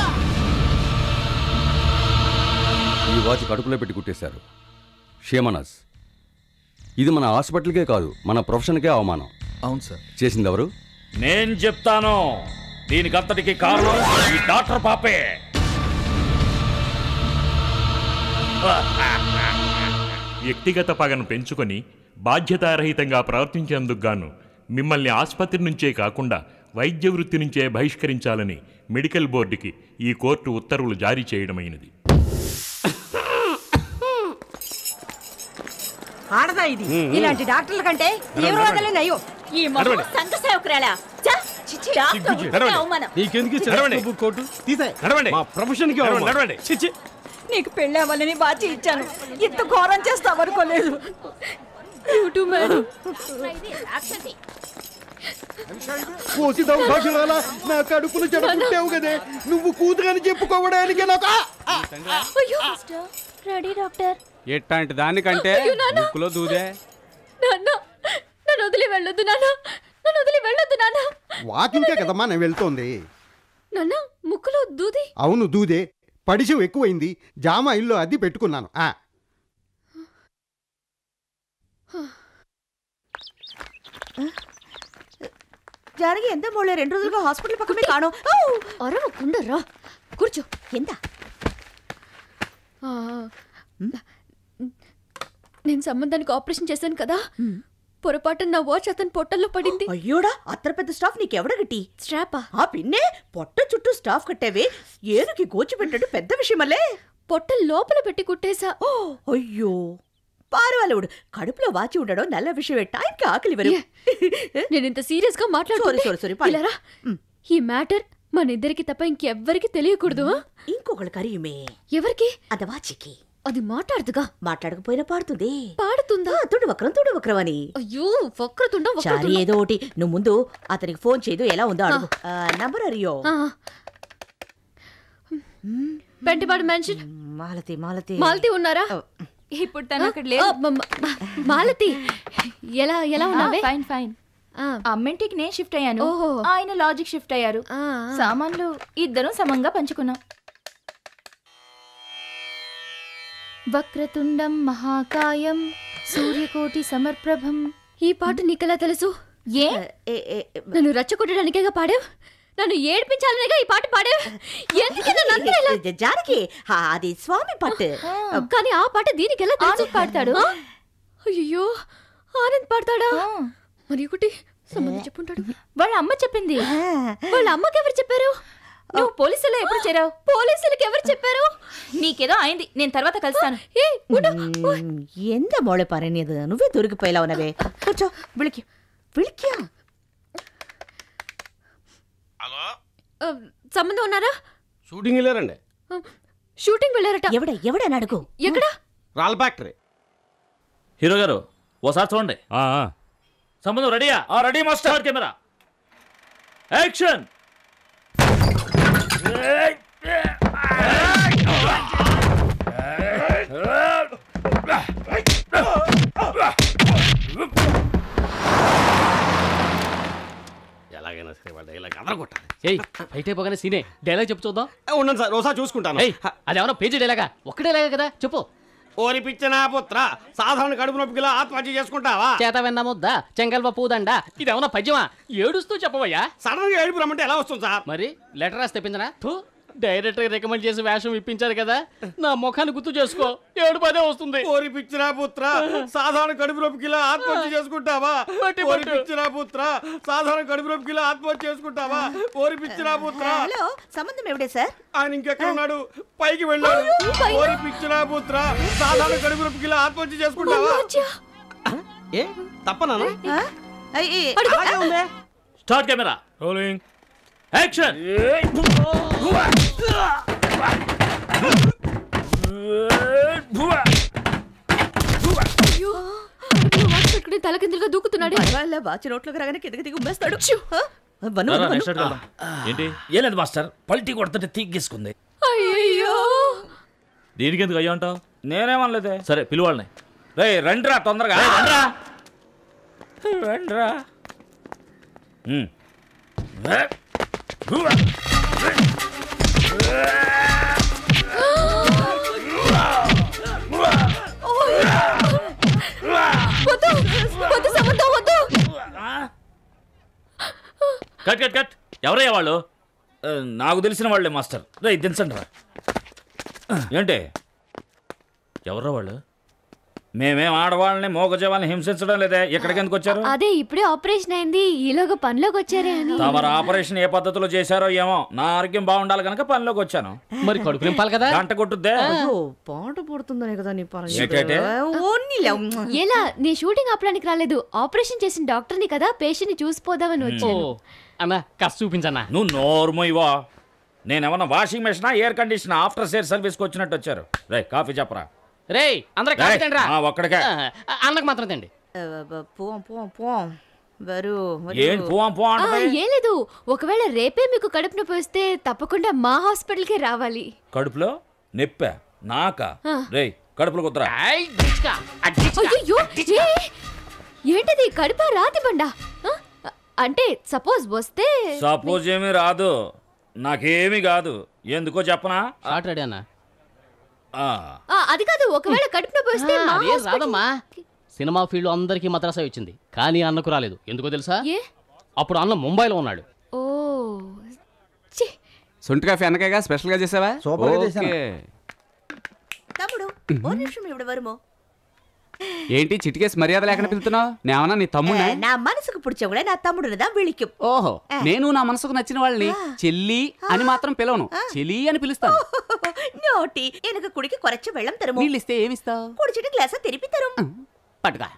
ఈ వాచ్ కడుపులో పెట్టి కుట్టేశారు షేమనస్ ఇది మన హాస్పిటల్కే కాదు మన ప్రొఫెషన్కే అవమానం అవును సార్ చేసింది ఎవరు నేను చెప్తాను దీనికంతటికి కారణం ఈ డాక్టర్ పాపే వ్యక్తిగత పగను పెంచుకొని బాధ్యతారహితంగా ప్రవర్తించేందుకు గాను మిమ్మల్ని ఆసుపత్రి నుంచే కాకుండా వైద్య వృత్తి నుంచే బహిష్కరించాలని మెడికల్ బోర్డుకి ఈ కోర్టు ఉత్తర్వులు జారీ చేయడమైనది ఆడదా ఇది ఉమ్. ఇలాంటి డాక్టర్ల కంటే తీవ్రవాదులే నయ్యో ఈ మొహం సంఘ సేవకురాలా ఛ! చిచ్చి, డాక్టర్ ఉంటే అవమానం. నీకెందుకు ఇచ్చిన నడవండి. బుక్ కోటు తీసే నడవండి. మా ప్రొఫెషన్ కి నడవండి, నడవండి. చిచ్చి నీకు పెళ్ళి అవ్వాలని బాచి ఇచ్చాను ఇంత ఘోరం చేస్తావు అనుకోలేదు కోసి దౌర్భాగ్యురాల నా కడుపును చెడగొట్టావు కదే నువ్వు కూతురని చెప్పుకోవడానికి నాకు ఆ! రెడీ డాక్టర్ ఎట్లాంటి దానికంటే అయ్యో, నాన్న. ముక్కులో దూదే నాన్న నన్ను వదిలి వెళ్ళొద్దు నాన్న నన్ను వదిలి వెళ్ళొద్దు నాన్న వాకింగ్కే కదమ్మా నేను వెళ్తోంది నాన్న ముక్కులో దూది అవును దూదే పడిశం ఎక్కువైంది జామ ఇల్లు అద్దె పెట్టుకున్నాను ఆ జానకి ఎంత మోళ్ళే రెండు రోజులుగా హాస్పిటల్ పక్కనే కాణం అరవకుండా రా కూర్చో ఎంత ఆ, నేను సంబంధానికి ఆపరేషన్ చేశాను కదా పొరపాటున నా వాచ్ అతని పొట్టల్లో పడింది అయ్యోడా అత్తర పెద్ద స్టాఫ్ నీకెవడ గట్టి స్ట్రాపా ఆ పిన్నే పొట్ట చుట్టూ స్టాఫ్ కట్టేవే ఏనుకి గోచి పెట్టడం పెద్ద విషయమల్లే పొట్ట లోపల పెట్టి కుట్టేశా అయ్యో పారవాలవుడు కడుపులో వాచి ఉండడం నల్ల విషయమే టైంకి ఆకలి వరు నేను ఇంత సీరియస్ గా మాట్లాడుతుంటే sorry, sorry, పర్లేదు. ఇలా రా. ఈ మ్యాటర్ మన ఇద్దరికి తప్ప ఇంకెవ్వరికి తెలియకూడదు ఆ? ఇంకొకళ్ళు కరియుమే ఎవరికి అది వాచికి అది మాట్లాడుతుగా మాట్లాడకపోయినా పాడుతుంది పాడుతుందా తుడు వక్రం తుడు వక్రం అని అయ్యో వక్రతుండ చారి ఏదో ఒకటి నువ్వు ముందు అతనికి ఫోన్ చేయదు ఎలా ఉందో అడుగు ఆ, నంబర్ అరియో పెంటపాడు మెన్షన్ మాలతి మాలతి మాలతి ఉన్నారా ఇప్పుడు తను అక్కడ లేదు ఆ, మ- మ- మాలతి ఎలా ఎలా ఉన్నావే ఫైన్ ఫైన్ అమ్మింటికి నేను షిఫ్ట్ అయ్యాను ఓహో. ఆయన లాజిక్ షిఫ్ట్ అయ్యారు సామాన్లు ఇద్దరం సమంగా పంచుకున్నాం వక్రతుండం మహాకాయం సూర్యకోటి సమర్ప్రభం ఈ పాట నీకెలా తెలుసు ఏ నన్ను రచ్చగొట్టడానికేగా పాడావు నన్ను ఏడిపించాలనేగా ఈ పాట పాడావు ఎందుకు నన్ను అందరూ ఇలా జానకి ఆ, అది స్వామి పట్టు కానీ ఆ పాట దీనికి ఎలా తెలుసు పాడతాడు అయ్యో ఆనంద్ పాడతాడా మరి ఒకటి సంబంధం చెప్పుంటాడు వాళ్ళ అమ్మ చెప్పింది వాళ్ళ అమ్మకి ఎవరు చెప్పారు నువ్వు పోలీసులో ఎప్పుడు చేరావు పోలీసులకు ఎవరు చెప్పారు నీకేదో అయింది నేను తర్వాత కలుస్తాను ம், எந்த மொழி பரணியது నువ్వే దొరికిపోయేలా ఉన్నవే కూర్చో విളിకి విളിక్యా ఆ, సంబంధం ఉన్నారా షూటింగ్ వెళ్ళారండి ఆ, షూటింగ్ వెళ్ళారట ఎవడ ఎవడని అడుగు ఎక్కడ రాళ్ళ ఫ్యాక్టరీ హీరో గారు ఓసారి చూడండి సంబంధం రెడీయా రెడీ మాస్టర్ కెమెరా యాక్షన్ ఎలాగైనా సరే వాళ్ళ ఇలా అదరగొట్టాలి ఏయ్ బయట అయిపోగానే సీనే డైలాగ్ చెప్పు చూద్దాం ఉండండి సార్ ఒకసారి చూసుకుంటాను ఏయ్ అదేమన్నా పేజీ డైలాగా ఒక్కడే డైలాగ్ కదా చెప్పు ఓరి పిచ్చనా పుత్ర సాధారణ కడుపు నొప్పికిలా ఆత్మహత్య చేసుకుంటావా చేత వెన్న ముద్ద చెంగల్వ పూదండ ఇదేమన్నా పద్యమా ఏడుస్తూ చెప్పవయ్యా సడన్ గా ఏడుపు రమ్మంటే ఎలా వస్తుంది సార్ మరి లెటర్ రాసి తెప్పించనా థూ డైరెక్టర్ రికమెండ్ చేసి వేషం ఇప్పించారు కదా నా ముఖాన్ని గుర్తు చేసుకో ఏడు పదే వస్తుంది ఓరి పిచ్చినా పుత్ర సాధారణ కడుపు నొప్పికిలా ఆత్మహత్య చేసుకుంటావా పట్టి, ఓరి పట్టు. పిచ్చినా పుత్ర సాధారణ కడుపు నొప్పికిలా ఆత్మహత్య చేసుకుంటావా ఓరి పిచ్చినా పుత్ర హలో సంబంధం ఎవడే సార్ ఆయన ఇంకెక్కడ ఉన్నాడు పైకి వెళ్ళాడు ఓరి పిచ్చినా పుత్ర సాధారణ కడుపు నొప్పికిలా ఆత్మహత్య చేసుకుంటావా ఏ తప్పనా అలాగే ఉందే స్టార్ట్ కెమెరా రోలింగ్ యాక్షన్ అయ్యో కడుపులో వాచ్ పెట్టుకుని తలకిందులుగా దూకుతున్నాడు పర్వాలే బాచి నోట్లోకి రాగానే కిందకి దిగి ఉమ్మేస్తాడు ఆ, వను, వను, వను. నెక్స్ట్ వెళ్దాం ఏంటి ఏం లేదు మాస్టర్ పల్టీ కొడుతుంటే తీగేసుకుంది అయ్యో దీనికి ఎందుకు అయ్యా అంటావు నేనేమనలేదే సరే పిలువాళ్ళని రే రండిరా తొందరగా రండిరా రండిరా ఉమ్. వద్దు వద్దు సంబంధం వద్దు కట్ కట్ కట్ ఎవరయ్యా వాళ్ళు ఆ, నాకు తెలిసిన వాళ్ళే మాస్టర్ రే దించండి రా ఏంటి ఎవరా వాళ్ళు మేమేం ఆడవాళ్ళని మోగజవాళ్ళని హింసించడం లేదే ఇక్కడికి ఎందుకు వచ్చారు అదే ఇప్పుడే ఆపరేషన్ అయింది ఈలోగా పనిలోకి వచ్చారే అని తమరు ఆపరేషన్ ఏ పద్ధతిలో చేశారో ఏమో నా ఆరోగ్యం బాగుండాలి కనుక పనిలోకి వచ్చాను మరి కడుపు నింపాలి కదా గంట కొట్టుద్దే అయ్యో, పాట పడుతుందనే కదా నీ ఏటేటే? ఓన్లీ ఎలా నీ షూటింగ్ ఆపడానికి రాలేదు ఆపరేషన్ చేసిన డాక్టర్ని కదా పేషెంట్ ని చూసిపోదామని ఓ వచ్చాను అన్న కాస్త చూపించన్నా నువ్వు నోరుమోయివా నేనేమన్నా washing machine air condition after sale సర్వీస్కి వచ్చినట్టు వచ్చారు రే కాఫీ చెప్పరా రే అందరూ రేయ్, కాఫీ తిండ్రా. ఆ, ఒక్కడికే. ఆ, అన్నకు మాత్రం తిండి పోం పోం పోం వరు వరు. ఏంటి పోవాం పో ఆ, అంటే ఏం లేదు ఒకవేళ రేపే మీకు కడుపు నొప్పి వస్తే తప్పకుండా మా హాస్పిటల్కే రావాలి కడుపులో నెప్ప నాకా ఆ. రేయ్ కడుపులో కుదరా అయ్యయ్యో, ఏ? ఏంటిది కడుప రాతి బండ ఆ? అంటే సపోజ్ వస్తే సపోజ్ ఏమీ రాదు నాకేమీ కాదు ఎందుకో చెప్పనా షార్ట్ రెడీ అన్న ఆ, ఆ, అది కాదు ఒకవేళ కడుపు నొప్పి వస్తే మా అదేం హాస్పిటల్- రాదమ్మా సినిమా ఫీల్డ్ అందరికీ మద్రాసా వచ్చింది కానీ అన్నకు రాలేదు ఎందుకో తెలుసా ఏ అప్పుడు అన్న ముంబైలో ఉన్నాడు ఓ సొంటి కాఫీ అనకగా స్పెషల్ గా చేసావా సూపర్గా చేశాను. ఓకే. తమ్ముడు ఓ నిమిషం ఇప్పుడు వరుము ఏంటి చిటికేసి మర్యాద లేకుండా పిలుతున్నావు నేమన్నా నీ తమ్ముడా ఏ, నా మనసుకు పుడిచవడే నా తమ్ముడునదా విളിക്കും ఓహో ఆ. నేను నా మనసుకు నచ్చిన వాళ్ళని చెల్లి అని మాత్రం పిలవను చెల్లి అని పిలుస్తాను നോട്ടി എനിക്ക് കുടിക്ക് കുറച്ച് വെള്ളം തരുമോ నీళ్ళు ఇస్తే ఏమిస్తావు കുടിച്ചിട്ട് ഗ്ലാസ് തിരുപ്പി തരും పట్టుగా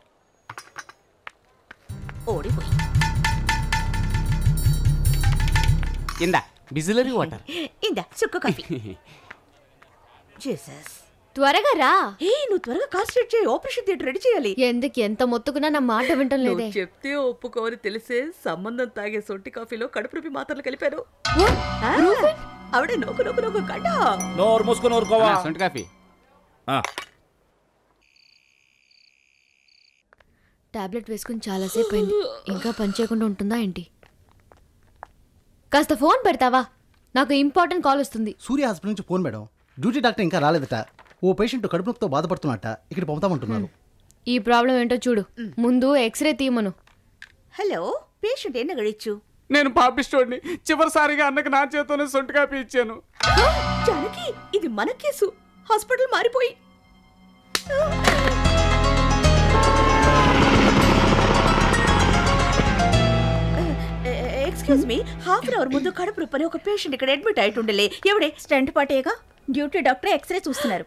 ഓടിപ്പോയി ఇందా బిజిలరీ వాటర్ ఇందా చుక్క కాఫీ జీసస్ త్వరగా రా ఏ నువ్వు త్వరగా కాన్సన్ట్రేట్ చేయి ఆపరేషన్ థియేటర్ రెడీ చేయాలి ఎందుకు ఎంత మొత్తుకున్నా నా మాట వింటం లేదే నువ్వు చెప్తే ఒప్పుకోని తెలిసే సంబంధం తాగే సొంటి కాఫీలో కడుపు నొప్పి మాత్రలు కలిపాను ఆ, ఆవిడ నోకు నోకు నోకు కండ నోరు మూసుకొని ఊరుకోవా అన్నా, సొంటి కాఫీ ఆ, టాబ్లెట్ వేసుకుని చాలాసేపు అయింది ఇంకా పని చేయకుండా ఉంటుందా ఏంటి కాస్త ఫోన్ పెడతావా నాకు ఇంపార్టెంట్ కాల్ వస్తుంది సూర్య హాస్పిటల్ నుంచి ఫోన్ మేడం డ్యూటీ డాక్టర్ ఇంకా రాలేదట ఓ పేషెంట్ కడుపు నొప్పితో బాధపడుతున్నట్ట ఇక్కడ పంపుతామంటున్నారు ఈ ప్రాబ్లం ఏంటో చూడు ముందు ఎక్స్రే తీయమను హలో పేషెంట్ ఎన్న గడిచ్చు నేను పాపిస్టోడిని చివరిసారిగా అన్నకు నా చేతోనే సొంటి కాఫీ ఇచ్చాను జానకి ఇది మన కేసు హాస్పిటల్ మారిపోయి excuse me half an hour ముందు కడుపు నొప్పని ఒక పేషెంట్ ఇక్కడ అడ్మిట్ అయిటుండలే ఎవడే స్టంట్ పాటేగా డ్యూటీ డాక్టర్ ఎక్స్రే చూస్తున్నారు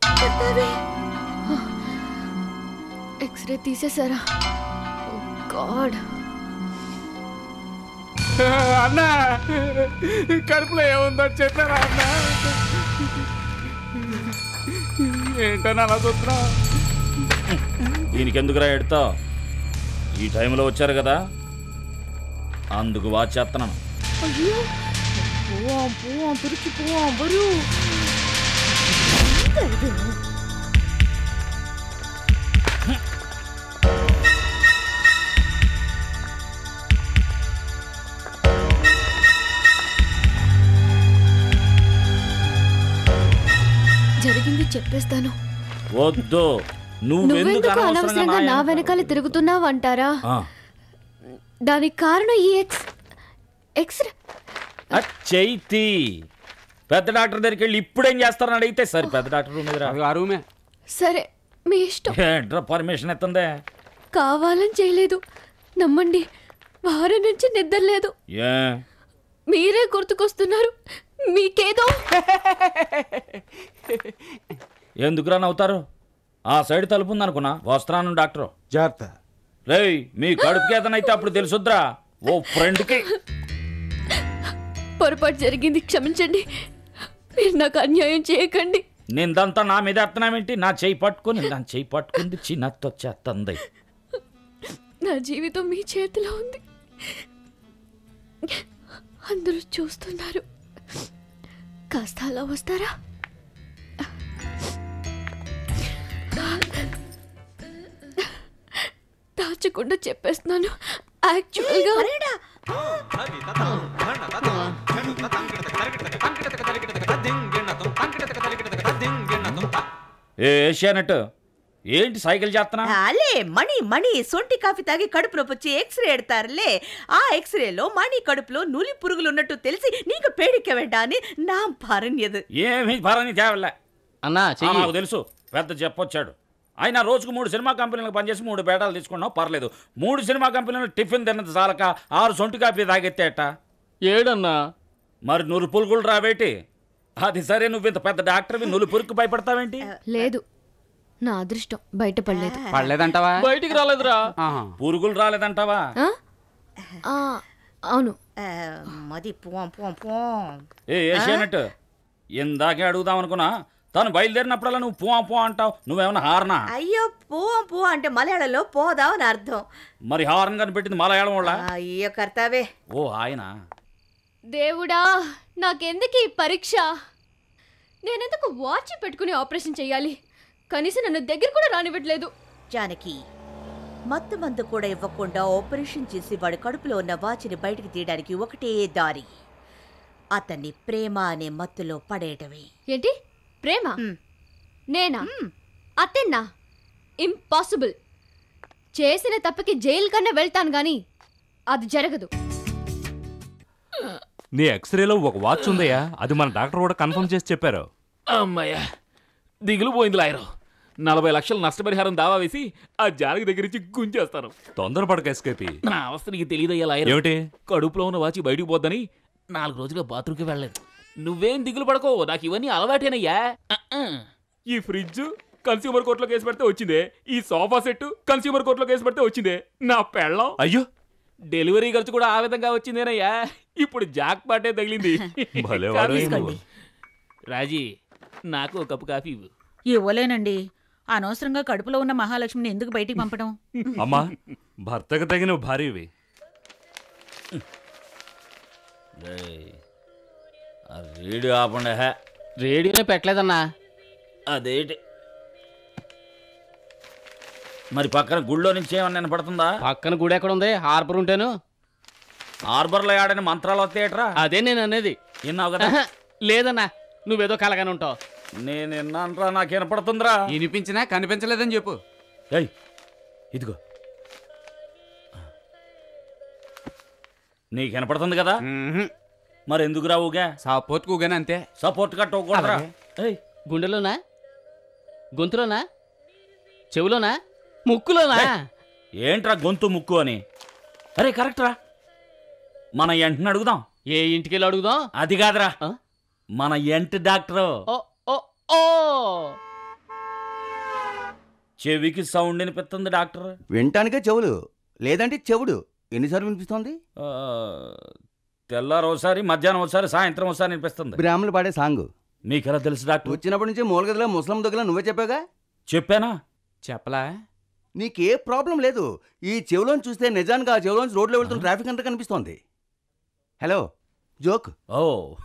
ఎక్స్రే తీసేసారా గాడ్ అన్నా కడుపులో ఏముందో చెప్పారా అన్నా ఏంటన్నా అలా చూస్తున్నా దీనికి ఎందుకురా ఎడతావు ఈ టైంలో వచ్చారు కదా అందుకు వాచ్ చేస్తున్నాను అయ్యో పోవాం పోవాం పిరికి పోవాం వరు జరిగింది చెప్పేస్తాను వద్దు నువ్వెందుకు నువ్వెందుకు అనవసరంగా అనవసరంగా నా నా వెనకాల తిరుగుతున్నావు అంటారా ఆ, దానికి కారణం ఈ ఎక్స్ ఎక్స్రే ఆ చైతి పెద్ద డాక్టర్ దగ్గరికి వెళ్ళి ఇప్పుడేం చేస్తారని అడిగితే సరే పెద్ద డాక్టర్ రూమ్ ఎదురా ఆ రూమే సరే మీ ఇష్టం ఏంట్రా పర్మిషన్ ఎత్తుందే కావాలని చేయలేదు నమ్మండి వారం నుంచి నిద్ర లేదు ఏ మీరే గుర్తుకొస్తున్నారు మీకేదో ఎందుకురా నవ్వుతారు ఆ సైడ్ తలుపు ఉందనుకున్నా వస్త్రాను డాక్టర్ జాగ్రత్త రేయ్ మీ కడుపుకి ఏదనైతే అప్పుడు తెలుసుద్రా ఓ ఫ్రెండ్కి పొరపాటు జరిగింది క్షమించండి మీరు నాకు అన్యాయం చేయకండి నిందంతా నా మీద ఎత్తనామేంటి నా చేయి పట్టుకుని నా చేయి పట్టుకుంది చిన్నత్తో చేస్తుంది నా జీవితం మీ చేతిలో ఉంది అందరూ చూస్తున్నారు కాస్త అలా వస్తారా దాచకుండా చెప్పేస్తున్నాను యాక్చువల్గా ఏ ఏషియానట్ ఏంటి సైకిల్ చేస్తున్నా అలే మణి మణి సొంటి కాఫీ తాగి కడుపు నొప్పి వచ్చి ఎక్స్రే ఎడతారులే ఆ ఎక్స్రేలో మణి కడుపులో నులి పురుగులు ఉన్నట్టు తెలిసి నీకు పేడిక అని నా పరణ్యదు ఏమి పరని తేవలే అన్నా ఆ, నాకు తెలుసు పెద్ద చెప్పొచ్చాడు అయినా రోజుకు మూడు సినిమా కంపెనీలకు పనిచేసి మూడు బేటాలు తీసుకున్నావు పర్లేదు మూడు సినిమా కంపెనీలు టిఫిన్ తిన్నది చాలక ఆరు సొంటి కాఫీ తాగెత్తేట ఏడన్నా మరి నువ్వు పులుగులు రావేటి అది సరే నువ్వు ఇంత పెద్ద డాక్టర్వి నువ్వు పురుకు భయపడతావేంటి లేదు నా అదృష్టం బయటపడలేదు పడలేదంటావా బయటికి రాలేదురా పురుగులు రాలేదంటావా ఆ? ఆ, అవును మది పోం పోం పోం ఏ ఏసేనట్టు ఇందాకే అడుగుదాం అనుకున్నా తను బయలుదేరినప్పుడల్లా నువ్వు పో పో అంటావు నువ్వేమన్నా హార్నా అయ్యో పోం పో అంటే మలయాళంలో పోదాం అని అర్థం మరి హార్న్ కనిపెట్టింది మలయాళం వాళ్ళ అయ్యో కర్తావే ఓ ఆయన దేవుడా నాకెందుకు ఈ పరీక్ష నేనెందుకు వాచ్ పెట్టుకుని ఆపరేషన్ చేయాలి కనీసం నన్ను దగ్గర కూడా రానివ్వట్లేదు జానకి మత్తు మందు కూడా ఇవ్వకుండా ఆపరేషన్ చేసి వాడి కడుపులో ఉన్న వాచిని బయటికి తీయడానికి ఒకటే దారి అతన్ని ప్రేమ అనే మత్తులో పడేయటమే ఏంటి ప్రేమ నేనా అత్తెన్నా ఇంపాసిబుల్ చేసిన తప్పకి జైలు కన్నా వెళ్తాను గాని అది జరగదు నీ ఎక్స్రేలో ఒక వాచ్ ఉందయ్యా అది మన డాక్టర్ కూడా కన్ఫర్మ్ చేసి చెప్పారు అమ్మయ్యా దిగులు పోయింది లాయరు నలభై లక్షల నష్టపరిహారం దావా వేసి ఆ జానకి దగ్గర నుంచి గుంజేస్తాను తొందరపడక ఎస్కేపీ నా అవస్థ నీకు తెలియదయ్యా లాయర్ ఏమిటి? కడుపులో ఉన్న వాచి బయటికి పోద్దని నాలుగు రోజులుగా బాత్రూమ్కి వెళ్ళలేదు నువ్వేం దిగులు పడకో నాకు ఇవన్నీ అలవాటేనయ్యా ఆ, ఆ. ఈ ఫ్రిడ్జ్ కన్స్యూమర్ కోర్టులో కేసు పెడితే వచ్చిందే ఈ సోఫా సెట్ కన్స్యూమర్ కోర్టులో కేసు పెడితే వచ్చిందే నా పెళ్ళం అయ్యో డెలివరీ ఖర్చు కూడా ఆ విధంగా వచ్చిందేనయ్యా ఇప్పుడు జాక్ పాటే తగిలింది భలేవాడు కాఫీ నువ్వు. రాజీ నాకు ఒక కప్పు కాఫీ ఇవ్వు ఇవ్వలేనండి అనవసరంగా కడుపులో ఉన్న మహాలక్ష్మిని ఎందుకు బయటికి పంపడం అమ్మా భర్తకు తగిన భార్యవి రేయ్, ఆ రేడియో ఆపండి హే రేడియోనే పెట్టలేదన్నా అదేంటి మరి పక్కన గుళ్ళో నుంచి ఏమన్నా వినపడుతుందా పక్కన గుడి ఎక్కడ ఉంది హార్బర్ ఉంటేను హార్బర్లో ఆడని మంత్రాలు వస్తాయట్రా అదే నేను అనేది విన్నావు కదా ఆహా, లేదన్నా నువ్వేదో కలగానే ఉంటావు నేను విన్నానరా నాకు వినపడుతుందిరా వినిపించినా కనిపించలేదని చెప్పు ఏయ్ ఇదిగో నీకు వినపడుతుంది కదా మరి ఎందుకు రావుగా సపోర్ట్ కూగానే అంతే సపోర్ట్ కట్టకూడదురా ఏయ్ గుండెలోనా గొంతులోనా చెవులోనా ముక్కులోనా ఏంట్రా గొంతు ముక్కు అని అరే కరెక్ట్ రా మన ఎంటని అడుగుదాం ఏ ఇంటికి వెళ్ళి అడుగుదాం అది కాదురా మన ఎంట డాక్టర్ ఓ ఓ ఓ చెవికి సౌండ్ వినిపిస్తుంది డాక్టర్ వినటానికే చెవులు లేదంటే చెవుడు ఎన్నిసార్లు వినిపిస్తోంది ఆ, తెల్లారు ఒకసారి మధ్యాహ్నం ఒకసారి సాయంత్రం ఒకసారి వినిపిస్తుంది బ్రాహ్మణులు పాడే సాంగ్ మీకెలా తెలుసు డాక్టర్ వచ్చినప్పటి నుంచి మూలగదిలో ముసలం దగ్గర నువ్వే చెప్పాగా చెప్పానా చెప్పలా నీకే ప్రాబ్లం లేదు ఈ చెవులోని చూస్తే నిజానికి ఆ చెవులోంచి రోడ్లో వెళ్తున్న ట్రాఫిక్ అంతా కనిపిస్తోంది హలో జోక్ ఓ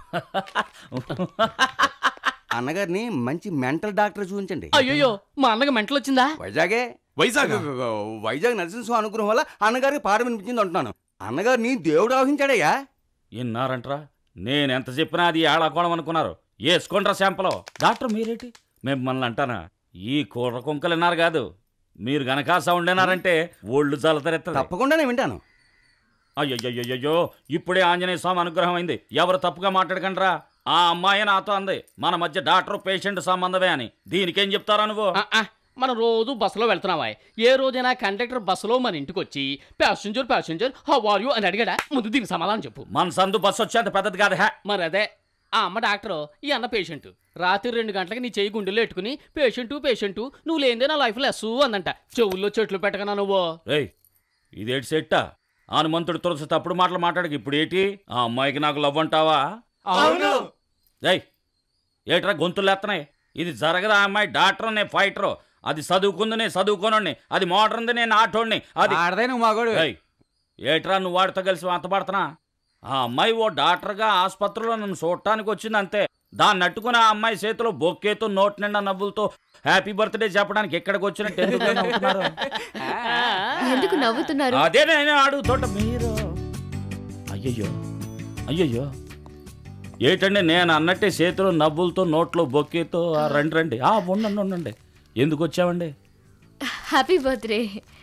అన్నగారిని మంచి మెంటల్ డాక్టర్ చూపించండి అయ్యో మా అన్నకి మెంటలు వచ్చిందా వైజాగే వైజాగ్ వైజాగ్ నరసింహ అనుగ్రహం వల్ల అన్నగారికి పాట వినిపించింది అంటున్నాను అన్నగారిని దేవుడు ఆహించాడయ్యా విన్నారంట్రా నేను ఎంత చెప్పినా అది ఏడాకోళం అనుకున్నారు వేసుకోండ్రా శాంపలో డాక్టర్ మీరేటి మిమ్మల్ని అంటానా ఈ కూర కుంకలు విన్నారు కాదు మీరు గనక సౌండ్ విన్నారంటే ఒళ్ళు జలతరెత్త తప్పకుండా నేను వింటాను అయ్యయ్యో ఇప్పుడే ఆంజనేయ స్వామి అనుగ్రహం అయింది ఎవరు తప్పుగా మాట్లాడకండ్రా ఆ అమ్మాయి నాతో అంది మన మధ్య డాక్టర్ పేషెంట్ సంబంధమే అని దీనికేం చెప్తారా నువ్వు ఆ, ఆ, మనం రోజు బస్సులో వెళ్తున్నావా ఏ రోజైనా కండక్టర్ బస్సులో మన ఇంటికి వచ్చి passenger passenger how are you అని అడిగాడా ముందు దీనికి సమాధానం చెప్పు మన సందు బస్సు వచ్చేంత పెద్దది కాదు హే మరి అదే ఆ అమ్మ డాక్టర్ ఈ అన్న పేషెంట్ రాత్రి రెండు గంటలకి నీ చెయ్యి గుండెలో పెట్టుకుని పేషెంటు పేషెంటు నువ్వు లేదే నా లైఫ్ లెస్సు అందంట చెవుల్లో చెట్లు పెట్టకనా నువ్వు ఏయ్ ఇదేటి సెట్టా హనుమంతుడు తులసి తప్పుడు మాటలు మాట్లాడక ఇప్పుడు ఏంటి ఆ అమ్మాయికి నాకు లవ్ అంటావా అవును ఏయ్ ఏట్రా గొంతులు ఎత్తనాయి ఇది జరగదా ఆ అమ్మాయి డాక్టర్ నేను ఫైటరు అది చదువుకుంది నేను చదువుకోనండి అది మోడర్న్ది నేను ఆటోడిని అది ఆడదే నువ్వు మగోడు ఏయ్, ఏట్రా నువ్వు వాడితో కలిసి అంత పడుతున్నా ఆ అమ్మాయి ఓ డాక్టర్గా ఆసుపత్రిలో నన్ను చూడటానికి వచ్చింది అంతే దాన్ని నట్టుకుని ఆ అమ్మాయి చేతిలో బొక్కేతో నోటి నిండా నవ్వులతో హ్యాపీ బర్త్డే చెప్పడానికి ఎక్కడికి వచ్చినట్టు ఎందుకు నవ్వుతున్నారు? ఎందుకు నవ్వుతున్నారు అదే నేను అడుగుతుంట మీరు అయ్యయ్యో అయ్యయ్యో ఏటండి నేను అన్నట్టే చేతిలో నవ్వులతో నోట్లో బొక్కేతో ఆ రండి రండి ఆ ఉండండి ఉండండి ఎందుకు వచ్చామండి హ్యాపీ బర్త్డే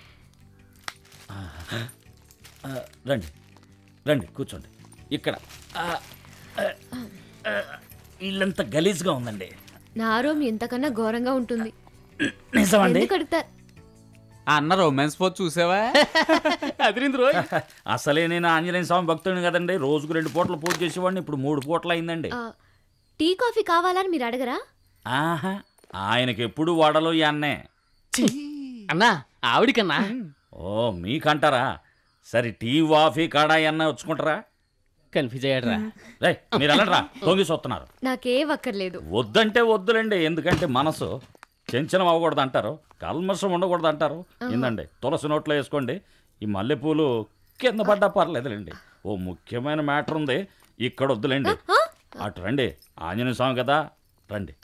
ఆ, రండి రండి కూర్చోండి ఇక్కడ ఆ, ఆ, ఆ, ఇల్లంతా గలీజ్గా ఉందండి నా రూమ్ ఇంతకన్నా ఘోరంగా ఉంటుంది నిజమండి ఎందుకు అడుగుతారు అన్న రొమాన్స్ పోత్ చూసావా అదిరింది రోజు అసలే నేను ఆంజనేయ స్వామి భక్తుడిని కదండి రోజుకు రెండు పూటలు పూజ చేసేవాడిని ఇప్పుడు మూడు పూటలు అయిందండి ఆ, టీ కాఫీ కావాలని మీరు అడగరా ఆహా ఆయనకి ఎప్పుడు వాడలో ఈ అన్నే అన్నా ఆవిడికన్నా ఓ మీకంటారా సరే టీ వాఫీ కాడాయి అన్న వచ్చుకుంటారా కన్ఫ్యూజ్ అయ్యాడరా రేయ్ మీరు వెళ్ళండి రా తొంగి చూస్తున్నారు నాకేం అక్కర్లేదు వద్దంటే వద్దులేండి ఎందుకంటే మనసు చెంచనం అవ్వకూడదు అంటారు కల్మషం ఉండకూడదు అంటారు ఏందండి తులసి నోట్లో వేసుకోండి ఈ మల్లెపూలు కింద పడ్డా పర్లేదులేండి ఓ ముఖ్యమైన మ్యాటర్ ఉంది ఇక్కడ వద్దులేండి అటు రండి ఆంజనేయ స్వామి కదా రండి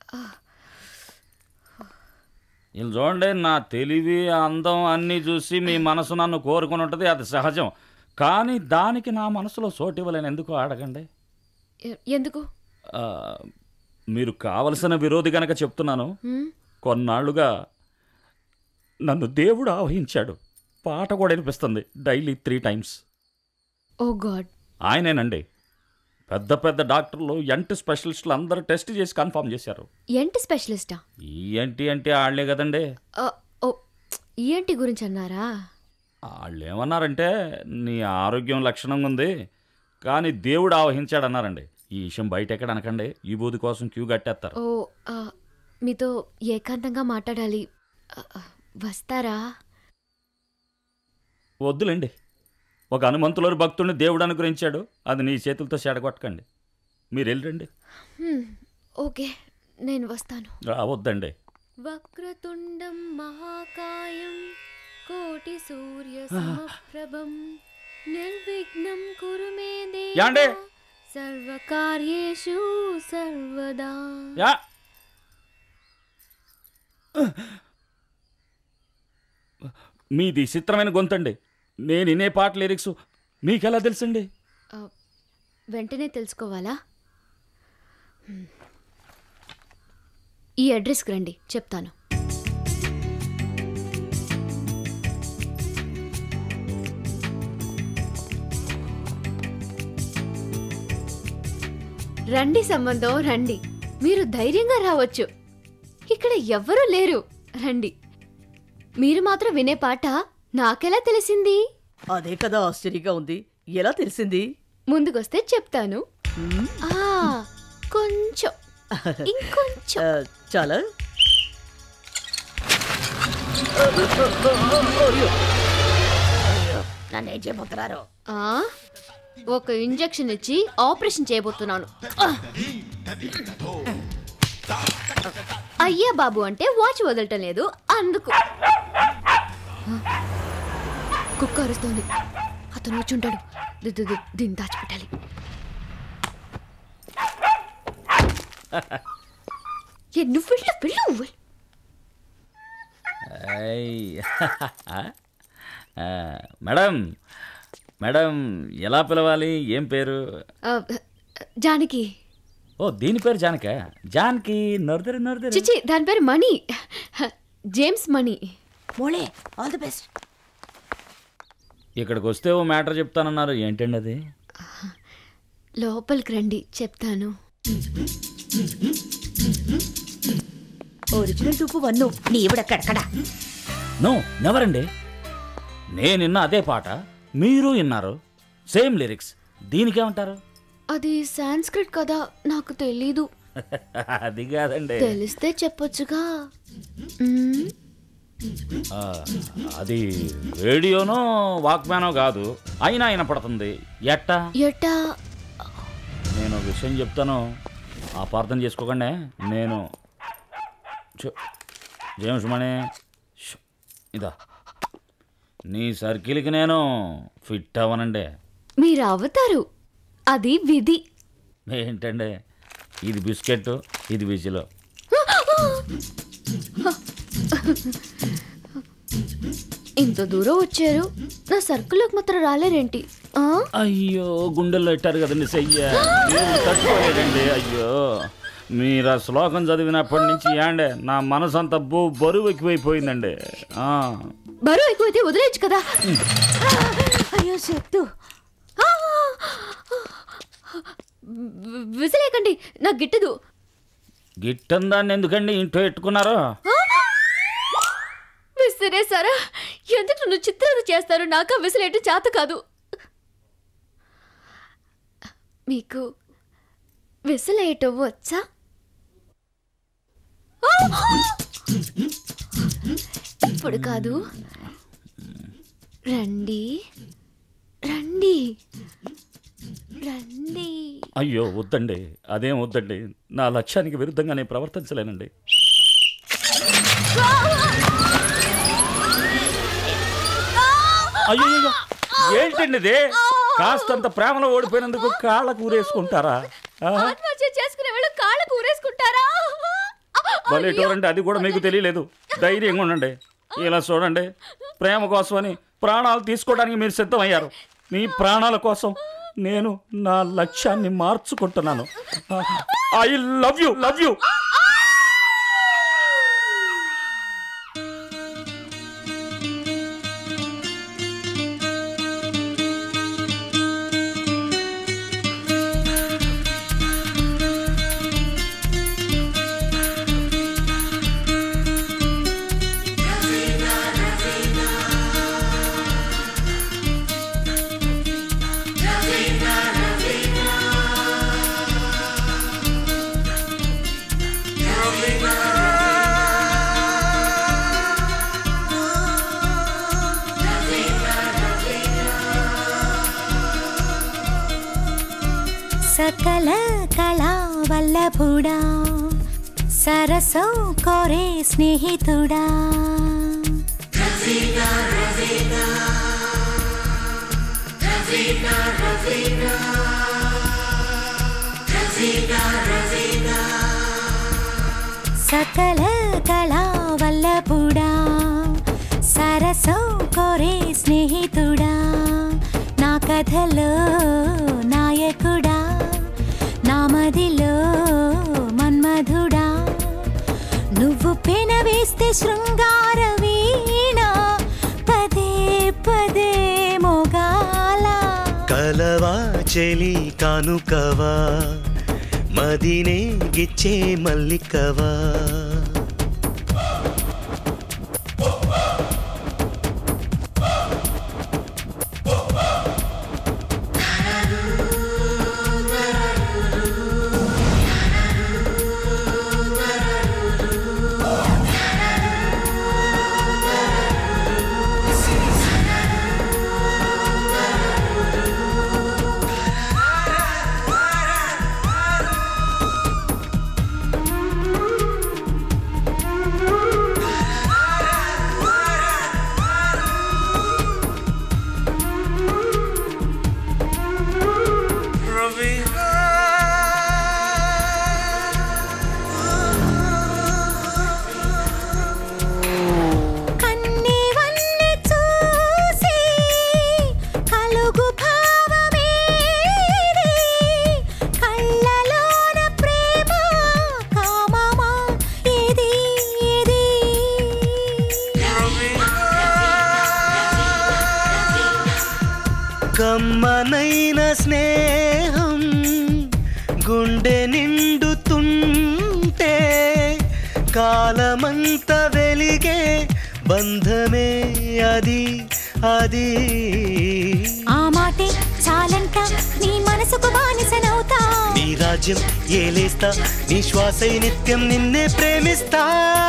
వీళ్ళు చూడండి నా తెలివి అందం అన్నీ చూసి మీ మనసు నన్ను కోరుకుని ఉంటుంది అది సహజం కానీ దానికి నా మనసులో చోటు ఇవ్వలేను ఎందుకు అడగండి ఎ- ఎందుకు ఆ, మీరు కావలసిన విరోధి గనక చెప్తున్నాను హ్మ్? కొన్నాళ్లుగా నన్ను దేవుడు ఆవహించాడు పాట కూడా వినిపిస్తుంది daily three times oh god ఆయనేనండి పెద్ద పెద్ద డాక్టర్లు ఎంటి స్పెషలిస్టులు అందరూ టెస్ట్ చేసి కన్ఫర్మ్ చేశారు ఏంటి స్పెషలిస్టా ఏంటి అంటే వాళ్ళే కదండి ఆ, ఓ ఏంటి గురించి అన్నారా వాళ్ళు ఏమన్నారంటే నీ ఆరోగ్యం లక్షణంగా ఉంది కానీ దేవుడు ఆవహించాడు అన్నారండి ఈ విషయం బయట ఎక్కడ అనకండి ఈ బూది కోసం క్యూ కట్టేస్తారు ఓ ఆ, మీతో ఏకాంతంగా మాట్లాడాలి ఆ, ఆ, వస్తారా వద్దులేండి ఒక హనుమంతులోని భక్తుడిని దేవుడు అనుగ్రహించాడు అది నీ చేతులతో చెడగొట్టకండి మీరు వెళ్ళండి హ్మ్, ఓకే నేను వస్తాను రావద్దండి వక్రతుండం మహాకాయం కోటి సూర్య సమప్రభం నిర్విఘ్నం కురు మే యాండే? దేవ సర్వకార్యేషు సర్వదా యా మీది చిత్రమైన గొంతండి నేను వినే పాట లిరిక్స్ మీకెలా తెలుసండి ఆ, వెంటనే తెలుసుకోవాలా హ్మ్. ఈ అడ్రస్కి రండి చెప్తాను రండి సంబంధం రండి మీరు ధైర్యంగా రావచ్చు ఇక్కడ ఎవ్వరూ లేరు రండి మీరు మాత్రం వినే పాట నాకెలా తెలిసింది అదే కదా ఆశ్చర్యంగా ఉంది ఎలా తెలిసింది ముందుకొస్తే చెప్తాను ఆ కొంచెం ఇంకొంచెం ఆ, చాలా నన్ను ఏం చేయబోతున్నారు ఆ ఒక ఇంజెక్షన్ ఇచ్చి ఆపరేషన్ చేయబోతున్నాను ఆ! అయ్యా బాబు అంటే వాచ్ వదలటం లేదు అందుకు కుక్క అరుస్తోంది అతను వచ్చి ఉంటాడు ది- ది- ది- దీన్ని దాచిపెట్టాలి ఏ, నువ్వు వెళ్ళు వెళ్ళు వెళ్ళు. ఐ. ఆ, మేడం మేడం ఎలా పిలవాలి ఏం పేరు ఆ, జానకి ఓ దీని పేరు జానక జానకి నొరదరి నొరదరి చిచి దాని పేరు మణి జేమ్స్ మణి మోళే ఆల్ ది బెస్ట్ ఇక్కడికి వస్తే ఓ మ్యాటర్ చెప్తానన్నారు ఏంటండి అది లోపలికి రండి చెప్తాను ఒరిజినల్ టూపు వన్ను నీవిడక్కడక్కడ నో నెవరండి నేను విన్న అదే పాట మీరు విన్నారు సేమ్ లిరిక్స్ దీనికేమంటారు అది సాంస్క్రిట్ కదా నాకు తెలీదు అది కాదండి తెలిస్తే చెప్పొచ్చుగా మ్మ్. ఆ, అది రేడియోనో వాక్మ్యానో కాదు అయినా వినపడుతుంది ఎట్టా ఎట్టా నేను ఒక విషయం చెప్తాను అపార్థం చేసుకోకండి నేను చు- జేమ్స్ మణి ష్, ఇదా నీ సర్కిల్కి నేను ఫిట్ అవ్వనండి మీరు అవుతారు అది విధి ఏంటండి ఇది బిస్కెట్ ఇది విజిలో ఇంత దూరం వచ్చారు నా సర్కిల్లోకి మాత్రం రాలేరేంటి ఆ? అయ్యో గుండెల్లో పెట్టారు కదండి చెయ్య దేవుడు తట్టుకోలేదండి అయ్యో మీరు ఆ శ్లోకం చదివినప్పటి నుంచి ఏండే నా మనసు అంతా బో బరువు ఎక్కువైపోయిందండి ఆ. బరువు ఎక్కువైతే వదిలేయచ్చు కదా అయ్యో చెప్తూ వి- విసిలేకండి నాకు గిట్టదు గిట్టని దాన్ని ఎందుకండి ఇంట్లో పెట్టుకున్నారు తినేసారా ఎందుకు నువ్వు చిత్రాలు చేస్తారు నాకు ఆ విసిలేయటం చేత కాదు మీకు విసిలేయటం వచ్చా ఇప్పుడు కాదు రండి రండి రండి అయ్యో వద్దండి అదేం వద్దండి నా లక్ష్యానికి విరుద్ధంగా నేను ప్రవర్తించలేనండి అయ్యో అయ్యో, ఏంటండి ఇది కాస్తంత ప్రేమలో ఓడిపోయినందుకు కాళ్ళకు ఊరేసుకుంటారా ఆ? ఆత్మహత్య చేసుకునే వాళ్ళు కాళ్ళకు ఊరేసుకుంటారా భలేటోరండి అది కూడా మీకు తెలియలేదు ధైర్యంగా ఉండండి ఇలా చూడండి ప్రేమ కోసమని ప్రాణాలు తీసుకోవడానికి మీరు సిద్ధమయ్యారు మీ ప్రాణాల కోసం నేను నా లక్ష్యాన్ని మార్చుకుంటున్నాను I love you love you సకల కళా వల్లభుడా సరసో కోరే స్నేహితుడా సకల కళా వల్లభుడా సరసో కోరే స్నేహితుడా నా కథలో నాయకుడా నా మదిలో మన్మధుడా నువ్వు పెన వేస్తే శృంగార వీణ పదే పదే మొగాల కలవా చెలి కానుకవా మదినే గిచ్చే మల్లికవా కన్నీవన్నీ చూసి కలుగు భావమేది కళ్ళలోన ప్రేమ కామమా ఇది ఇది కమ్మనైన స్నేహం గుండె నిండుతుంటే కాలమంత వెలిగే బంధమే అది అది ఆ మాటే చాలంట నీ మనసుకు బానిసనవుతా నీ రాజ్యం ఏలేస్తా నీ శ్వాసై నిత్యం నిన్నే ప్రేమిస్తా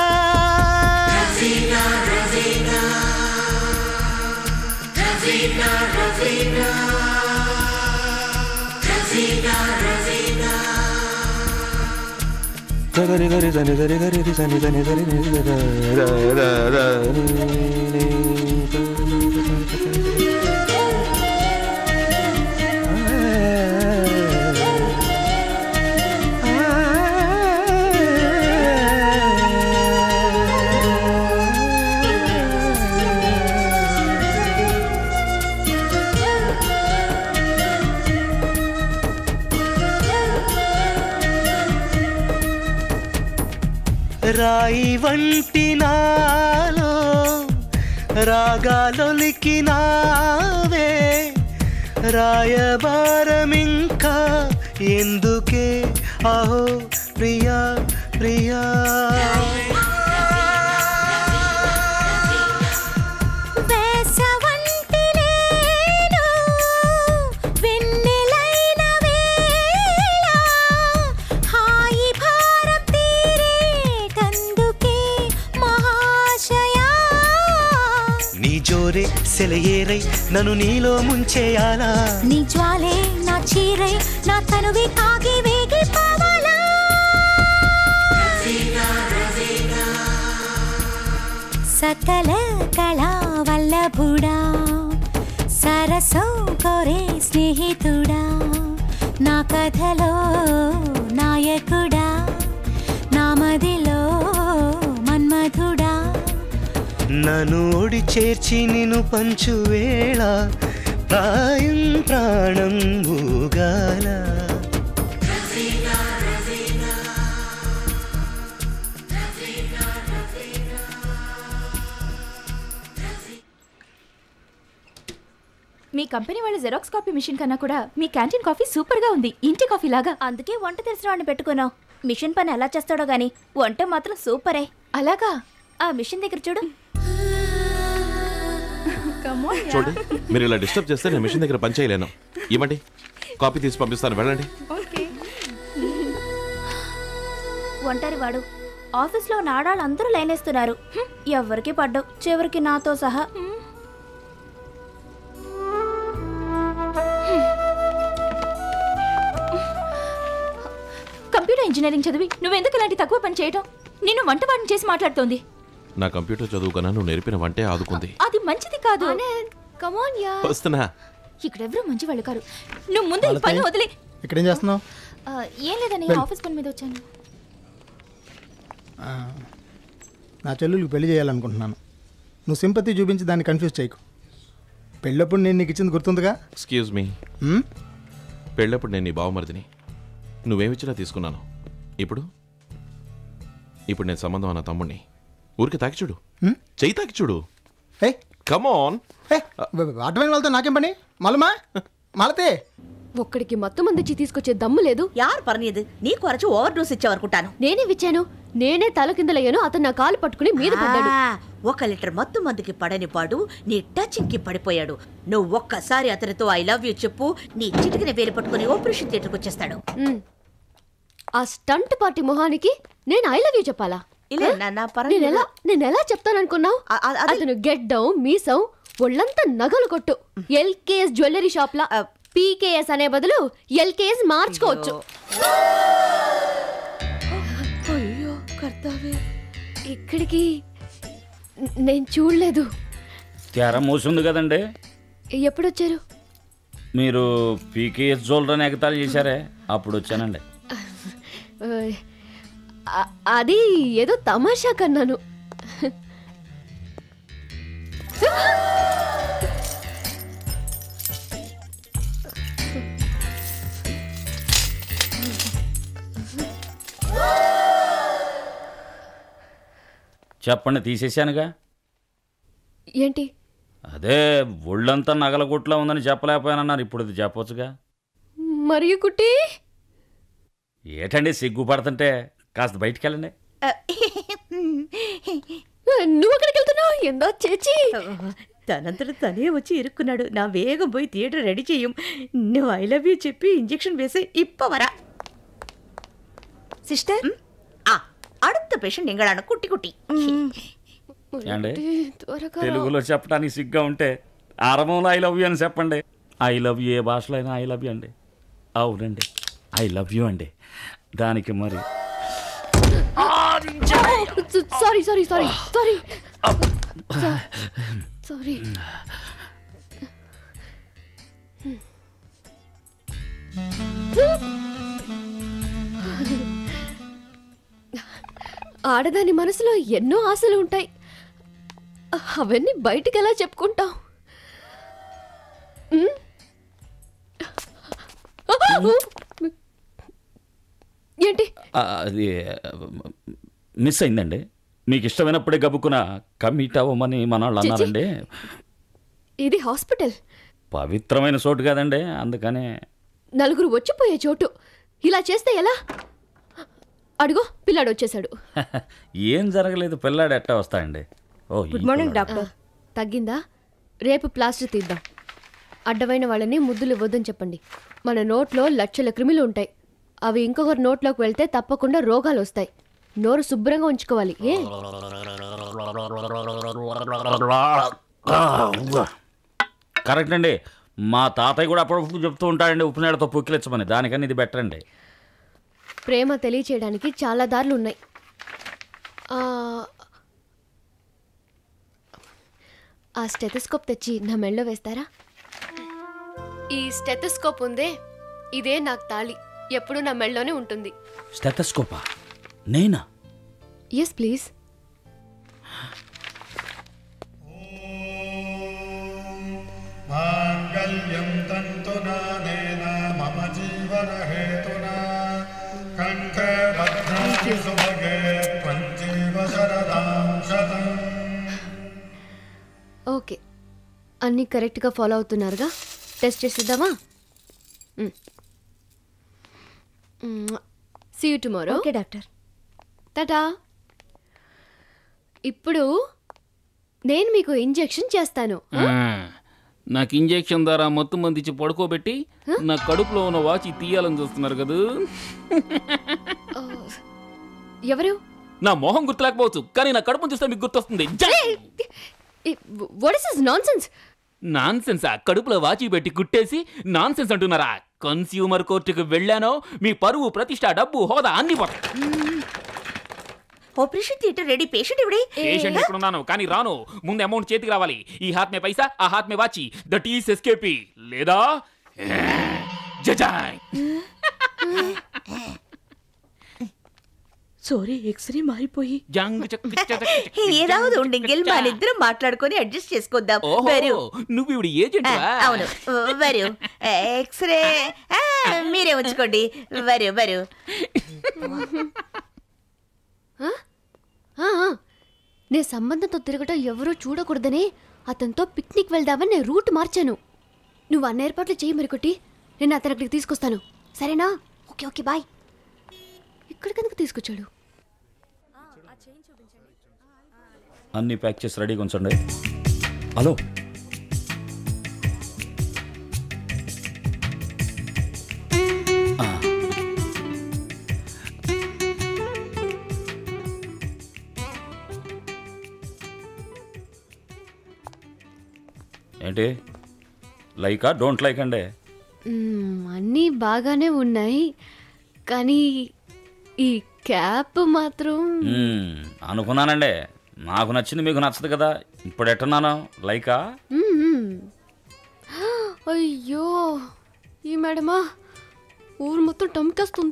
గరి గరి సని గరి గరి రి సని సని గరి రి రి ర ర ర ర రి రి రాయి వంటి నాలో రాగాలొలికినావే రాయబారమింకా ఎందుకే అహో ప్రియా ప్రియా సెలయేరై నన్ను నీలో ముంచేయాలా నీ జ్వాలే నా చీరై నా తనువి కాగి వేగి పోవాలా సకల కళా వల్లభుడా సరసో కోరే స్నేహితుడా నా కథలో నాయకుడా నా మదిలో మన్మధుడా నన్ను ఓడి చేర్చి నిన్ను పంచువేళ ప్రాయం ప్రాణం ఊగాల మీ కంపెనీ వాళ్ళ జెరాక్స్ కాపీ మిషన్ కన్నా కూడా మీ క్యాంటీన్ కాఫీ సూపర్ గా ఉంది ఇంటి కాఫీ లాగా అందుకే వంట తెలిసిన వాడిని పెట్టుకున్నావు మిషన్ పని ఎలా చేస్తాడో గాని వంట మాత్రం సూపరే అలాగా ఆ మిషన్ దగ్గర చూడు చూడండి మీరు ఇలా డిస్టర్బ్ చేస్తే నేను మిషన్ దగ్గర పని చేయలేను ఇవ్వండి కాపీ తీసి పంపిస్తాను వెళ్ళండి ఒంటరి వాడు ఆఫీస్లో ఉన్న ఆడాళ్ళు అందరూ లైనేస్తున్నారు ఎవరికి పడ్డావు చివరికి నాతో సహా కంప్యూటర్ ఇంజనీరింగ్ చదివి నువ్వెందుకు ఇలాంటి తక్కువ పని చేయటం నిన్ను వంటవాడిని చేసి మాట్లాడుతోంది నా కంప్యూటర్ చదువుకన్నా నువ్వు నేర్పిన వంటే ఆదుకుంది అది మంచిది కాదు కమాన్ యా వస్తున్నా ఇక్కడెవరూ మంచి వాళ్ళు కారు నువ్వు ముందు ఈ పని వదిలి ఇక్కడేం చేస్తున్నావు ఆ, ఏం లేదని వెళ్ళు. ఆఫీస్ పని మీద వచ్చాను ఆ, నా చెల్లెలకు పెళ్లి చేయాలనుకుంటున్నాను నువ్వు సింపతి చూపించి దాన్ని కన్ఫ్యూజ్ చేయకు పెళ్ళప్పుడు నేను నీకు ఇచ్చింది గుర్తుందిగా ఎక్స్క్యూజ్ మీ హ్మ్? పెళ్ళప్పుడు నేను నీ బావమరిదిని నువ్వేమిచ్చినా తీసుకున్నాను ఇప్పుడు ఇప్పుడు నేను సంబంధం అన్న తమ్ముడిని ఊరికి తాకి చూడు హ్మ్? చెయ్యి తాకి చూడు ఏయ్ కమాన్ అటువంటి వాళ్ళతో నాకేం పని మలమా మలతే ఒక్కడికి మొత్తం మందిచ్చి తీసుకొచ్చే దమ్ము లేదు యారు పర్లేదు నీ కొరచు ఓవర్ డోస్ ఇచ్చావనుకుంటాను నేనే విచ్చాను నేనే తలకిందలయ్యాను అతను నా కాలు పట్టుకుని మీద పడ్డాడు ఆ, ఒక లీటర్ మత్తు మందుకి పడని వాడు నీ టచింగ్ కి పడిపోయాడు నువ్వు ఒక్కసారి అతనితో ఐ లవ్ యూ చెప్పు నీ చిటికిన వేలు పట్టుకుని ఆపరేషన్ థియేటర్కి వచ్చేస్తాడు ఉమ్. ఆ స్టంట్ పార్టీ మొహానికి నేను ఐ లవ్ యూ చెప్పాలా ఇలా ఆ? నా- నా పర్వాలేదు. నేను ఎలా నేను ఎలా చెప్తాననుకున్నావు అతను గెడ్డం మీసం ఒళ్ళంతా నగలు కొట్టు ఎల్కేఎస్ జ్యువెలరీ షాప్ లా పీకేఎస్ అనే బదులు ఎల్కేఎస్ మార్చుకోవచ్చు అయ్యో కర్తావే ఇక్కడికి న- నేను చూడలేదు తెర మూసింది కదండి ఎప్పుడొచ్చారు మీరు పీకేఎస్ జోల్డర్ ఎగతాలు చేశారే అప్పుడు వచ్చానండి ఆ, అ- అది ఏదో తమాషా కన్నాను చెప్పండి తీసేశానుగా ఏంటి అదే ఒళ్ళంతా నగలగుట్లా ఉందని చెప్పలేకపోయానన్నారు ఇప్పుడు ఇది చెప్పొచ్చుగా మరియు కుట్టి ఏటండి సిగ్గుపడుతుంటే కాస్త బయటికి వెళ్ళండి నువ్వు అక్కడికి వెళ్తున్నావు ఎందో చేచి తనంతట తనే వచ్చి ఇరుక్కున్నాడు నా వేగం పోయి థియేటర్ రెడీ చేయం నువ్వు ఐ లవ్ యూ చెప్పి ఇంజెక్షన్ వేసి ఇప్పవరా సిస్టర్ அடுத்த பேஷண்ட் எங்களான குட்டி குட்டி ఏండి త్వరగా తెలుగులో చెప్పడానికి సిగ్గా ఉంటే ఆరంభంలో ఐ లవ్ యూ అని చెప్పండి ఐ లవ్ యూ ఏ భాషలో అయినా ఐ లవ్ యూ అండి అవునండి ఐ లవ్ యూ అండి దానికి మరి sorry sorry sorry sorry sorry ఆడదాని మనసులో ఎన్నో ఆశలు ఉంటాయి అవన్నీ బయటికి ఎలా చెప్పుకుంటాం ఉమ్? ఏంటి ఆ, అది మిస్ అయిందండి మీకు ఇష్టమైనప్పుడే గబుక్కున కమిట్ అవ్వమని మన వాళ్ళు చిచి. అన్నారండి ఇది హాస్పిటల్ పవిత్రమైన చోటు కదండి అందుకనే నలుగురు వచ్చిపోయే చోటు ఇలా చేస్తే ఎలా అడుగో పిల్లాడు వచ్చేసాడు ఏం జరగలేదు పిల్లాడు ఎట్టా వస్తాయండి ఓ ఈ పిల్లాడు. తగ్గిందా రేపు ప్లాస్టర్ తీద్దాం అడ్డమైన వాళ్ళని ముద్దులు ఇవ్వద్దని చెప్పండి మన నోట్లో లక్షల క్రిములు ఉంటాయి అవి ఇంకొకరి నోట్లోకి వెళ్తే తప్పకుండా రోగాలు వస్తాయి నోరు శుభ్రంగా ఉంచుకోవాలి ఏ కరెక్ట్ అండి మా తాతయ్య కూడా అప్పుడప్పుడు చెప్తూ ఉంటాడండి ఉప్పు నీడతో పుక్కిలిచ్చమని దానికని ఇది బెటర్ అండి ప్రేమ తెలియచేయడానికి చాలా దారులు ఉన్నాయి ఆ, ఆ స్టెథోస్కోప్ తెచ్చి నా మెళ్ళో వేస్తారా ఈ స్టెథోస్కోప్ ఉందే ఇదే నాకు తాళి ఎప్పుడు నా మెళ్ళలోనే ఉంటుంది స్టెటస్కోపా నేనా ఎస్ ప్లీజ్ माङ्गल्यं तन्तुनानेन मम जीवनहेतुना कण्ठे भद्राणि सुभगे त्वञ्जीव शरदां शतम् ఓకే అన్నీ కరెక్ట్గా ఫాలో అవుతున్నారుగా టెస్ట్ చేసిద్దామా see you tomorrow okay doctor tata ఇప్పుడు నేను మీకు ఇంజెక్షన్ చేస్తాను నాకు ఇంజెక్షన్ ద్వారా మొత్తం మంది ఇచ్చి పడుకోబెట్టి నా కడుపులో ఉన్న వాచి తీయాలని చూస్తున్నారు కదా ఎవరు నా మొహం గుర్తులేకపోవచ్చు కానీ నా కడుపును చూస్తే మీకు గుర్తొస్తుంది what is is nonsense nonsense ఆ కడుపులో వాచి పెట్టి కుట్టేసి నాన్ సెన్స్ అంటున్నారా కన్స్యూమర్ కోర్టుకు వెళ్ళానో మీ పరువు ప్రతిష్ట డబ్బు హోదా అన్ని పోతాయి ఆపరేషన్ థియేటర్ రెడీ పేషెంట్ ఎవడే పేషెంట్ ఎక్కడున్నాను కానీ రాను ముందు అమౌంట్ చేతికి రావాలి ఈ హాత్ మే పైసా ఆ హాత్ మే వాచి దట్ ఈస్ ఎస్కేపీ లేదా జజాయ్ సారీ ఎక్స్రే మారిపోయి జంగ్ చక్ చక్ చక్ ఏదాவது ఉండింగిల్ మన ఇద్దరం మాట్లాడుకొని అడ్జస్ట్ చేసుకుందాం ఓహో వరు నువ్వు ఇప్పుడు ఏజెంట్ ఆ, అవును వరు ఎక్స్రే ఆ, మీరే ఉంచుకోండి వరు వరు ఆ? ఆ, ఆ. నే సంబంధంతో తిరగటం ఎవరూ చూడకూడదని అతనితో పిక్నిక్ వెళ్దామని నేను రూట్ మార్చాను నువ్వు అన్న ఏర్పాట్లు చేయి మరికొట్టి నేను అతను అక్కడికి తీసుకొస్తాను సరేనా ఓకే ఓకే బాయ్ ఇక్కడికి ఎందుకు తీసుకొచ్చాడు అన్ని ప్యాక్ చేసి రెడీగా ఉంచండి హలో ఆ. ఏంటి లైకా డోంట్ లైక్ అండి మ్మ్, అన్నీ బాగానే ఉన్నాయి కానీ ఈ క్యాప్ మాత్రం మ్మ్, అనుకున్నానండి నాకు నచ్చింది మీకు నచ్చదు కదా ఇప్పుడు ఎట్టున్నాను లైకా మ్మ్. అయ్యో ఈ మేడమా ఊరు మొత్తం టమ్కేస్తుంది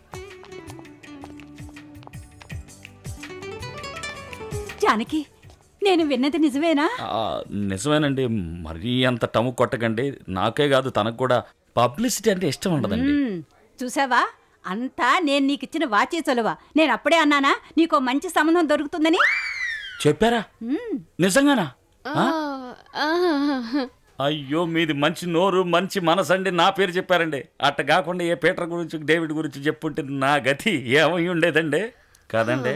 జానకి నేను విన్నది నిజమేనా ఆ, నిజమేనండి మరీ అంత టము కొట్టకండి నాకే కాదు తనకు కూడా పబ్లిసిటీ అంటే ఇష్టం ఉండదండి మ్మ్. చూసావా అంతా నేను నీకు ఇచ్చిన వాచే చొలవ నేను అప్పుడే అన్నానా నీకో మంచి సంబంధం దొరుకుతుందని చెప్పారా మ్మ్. నిజంగానా ఆ? ఆ, అయ్యో మీది మంచి నోరు మంచి మనసు అండి నా పేరు చెప్పారండి అట్ట కాకుండా ఏ పీటర్ గురించి డేవిడ్ గురించి చెప్పుంటే నా గతి ఏమై ఉండేదండి కాదండి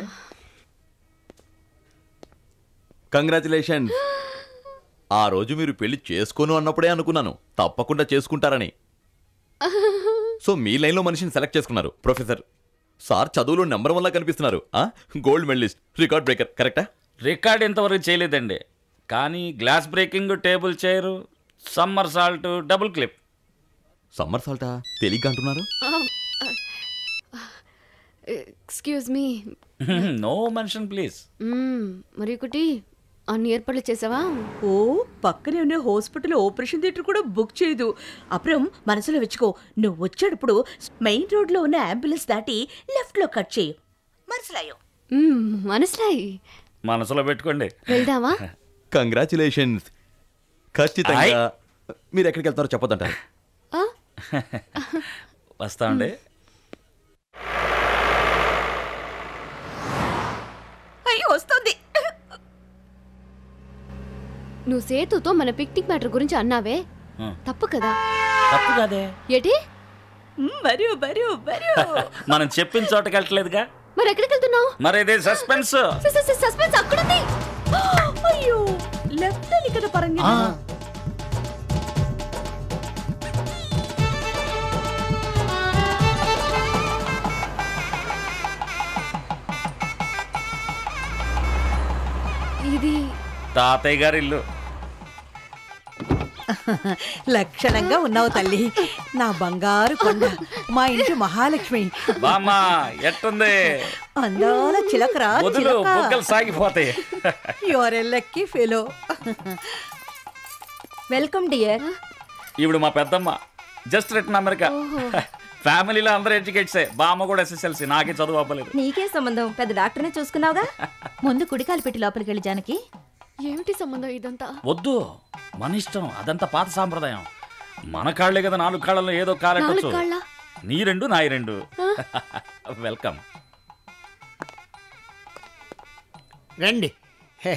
కంగ్రాచులేషన్ ఆ రోజు మీరు పెళ్లి చేసుకోను అన్నప్పుడే అనుకున్నాను తప్పకుండా చేసుకుంటారని సో మీ లైన్లో మనిషిని సెలెక్ట్ చేసుకున్నారు ప్రొఫెసర్ సార్ చదువులో నెంబర్ వన్లా కనిపిస్తున్నారు ఆ గోల్డ్ మెడలిస్ట్ రికార్డ్ బ్రేకర్ కరెక్టా రికార్డ్ ఇంతవరకు చేయలేదండి కానీ glass breaking table chair summer salt double clip summer సాల్టా తెలియక అంటున్నారు excuse me no mention please మరి ఒకటి అన్ని ఏర్పాట్లు చేసావా ఓ పక్కనే ఉన్న హాస్పిటల్ ఆపరేషన్ థియేటర్ కూడా బుక్ చేయదు అப்புறம் మనసులో వెచ్చుకో నువ్వు వచ్చేటప్పుడు మెయిన్ రోడ్ లో ఉన్న అంబులెన్స్ దాటి లెఫ్ట్ లో కట్ చేయు మనసులాయో మనసులాయి మనసులో పెట్టుకోండి వెళ్దామా కంగ్రాచులేషన్స్ ఖచ్చితంగా మీరు ఎక్కడికి వెళ్తారో చెప్పొద్దంటారు వస్తామండి అయ్యో వస్తుంది నువ్వు సేతుతో మన పిక్నిక్ మ్యాటర్ గురించి అన్నావే ఆ. తప్పు కదా తప్పు కాదే ఏటి బరు బరు బరు మనం చెప్పిన చోటకి వెళ్ళట్లేదుగా మరి ఎక్కడికి వెళ్తున్నావు మరి ఇదే సస్పెన్స్ సస్పెన్స్ అక్కడుంది అయ్యో లెఫ్ట్ అని కదా పరంగా ఇది తాతయ్య గారి ఇల్లు లక్షణంగా ఉన్నావు తల్లి నా బంగారు కొండ మా ఇంటి మహాలక్ష్మి బామ్మా ఎట్టుంది అందాల చిలకరా వదులు బుగ్గలు సాగిపోతాయి your lucky fellow welcome dear ఇప్పుడు మా పెద్దమ్మ జస్ట్ రిటర్న్ అమెరికా ఫ్యామిలీలో అందరూ ఎడ్యుకేట్సే బామ్మ కూడా ఎస్ఎస్ఎల్సి నాకే చదువు అవ్వలేదు నీకే సంబంధం పెద్ద డాక్టర్నే చూసుకున్నావుగా ముందు కుడికాలు పెట్టి లోపలికి వెళ్ళి జానకి ఏమిటి సంబంధం ఇదంతా వద్దు మన ఇష్టం అదంతా పాత సాంప్రదాయం మన కాళ్ళే కదా నాలుగు కాళ్ళలో ఏదో కాలెట్టచ్చు నాలుగు కాళ్ళా? నీ రెండు నాయి రెండు వెల్కమ్ రండి హే.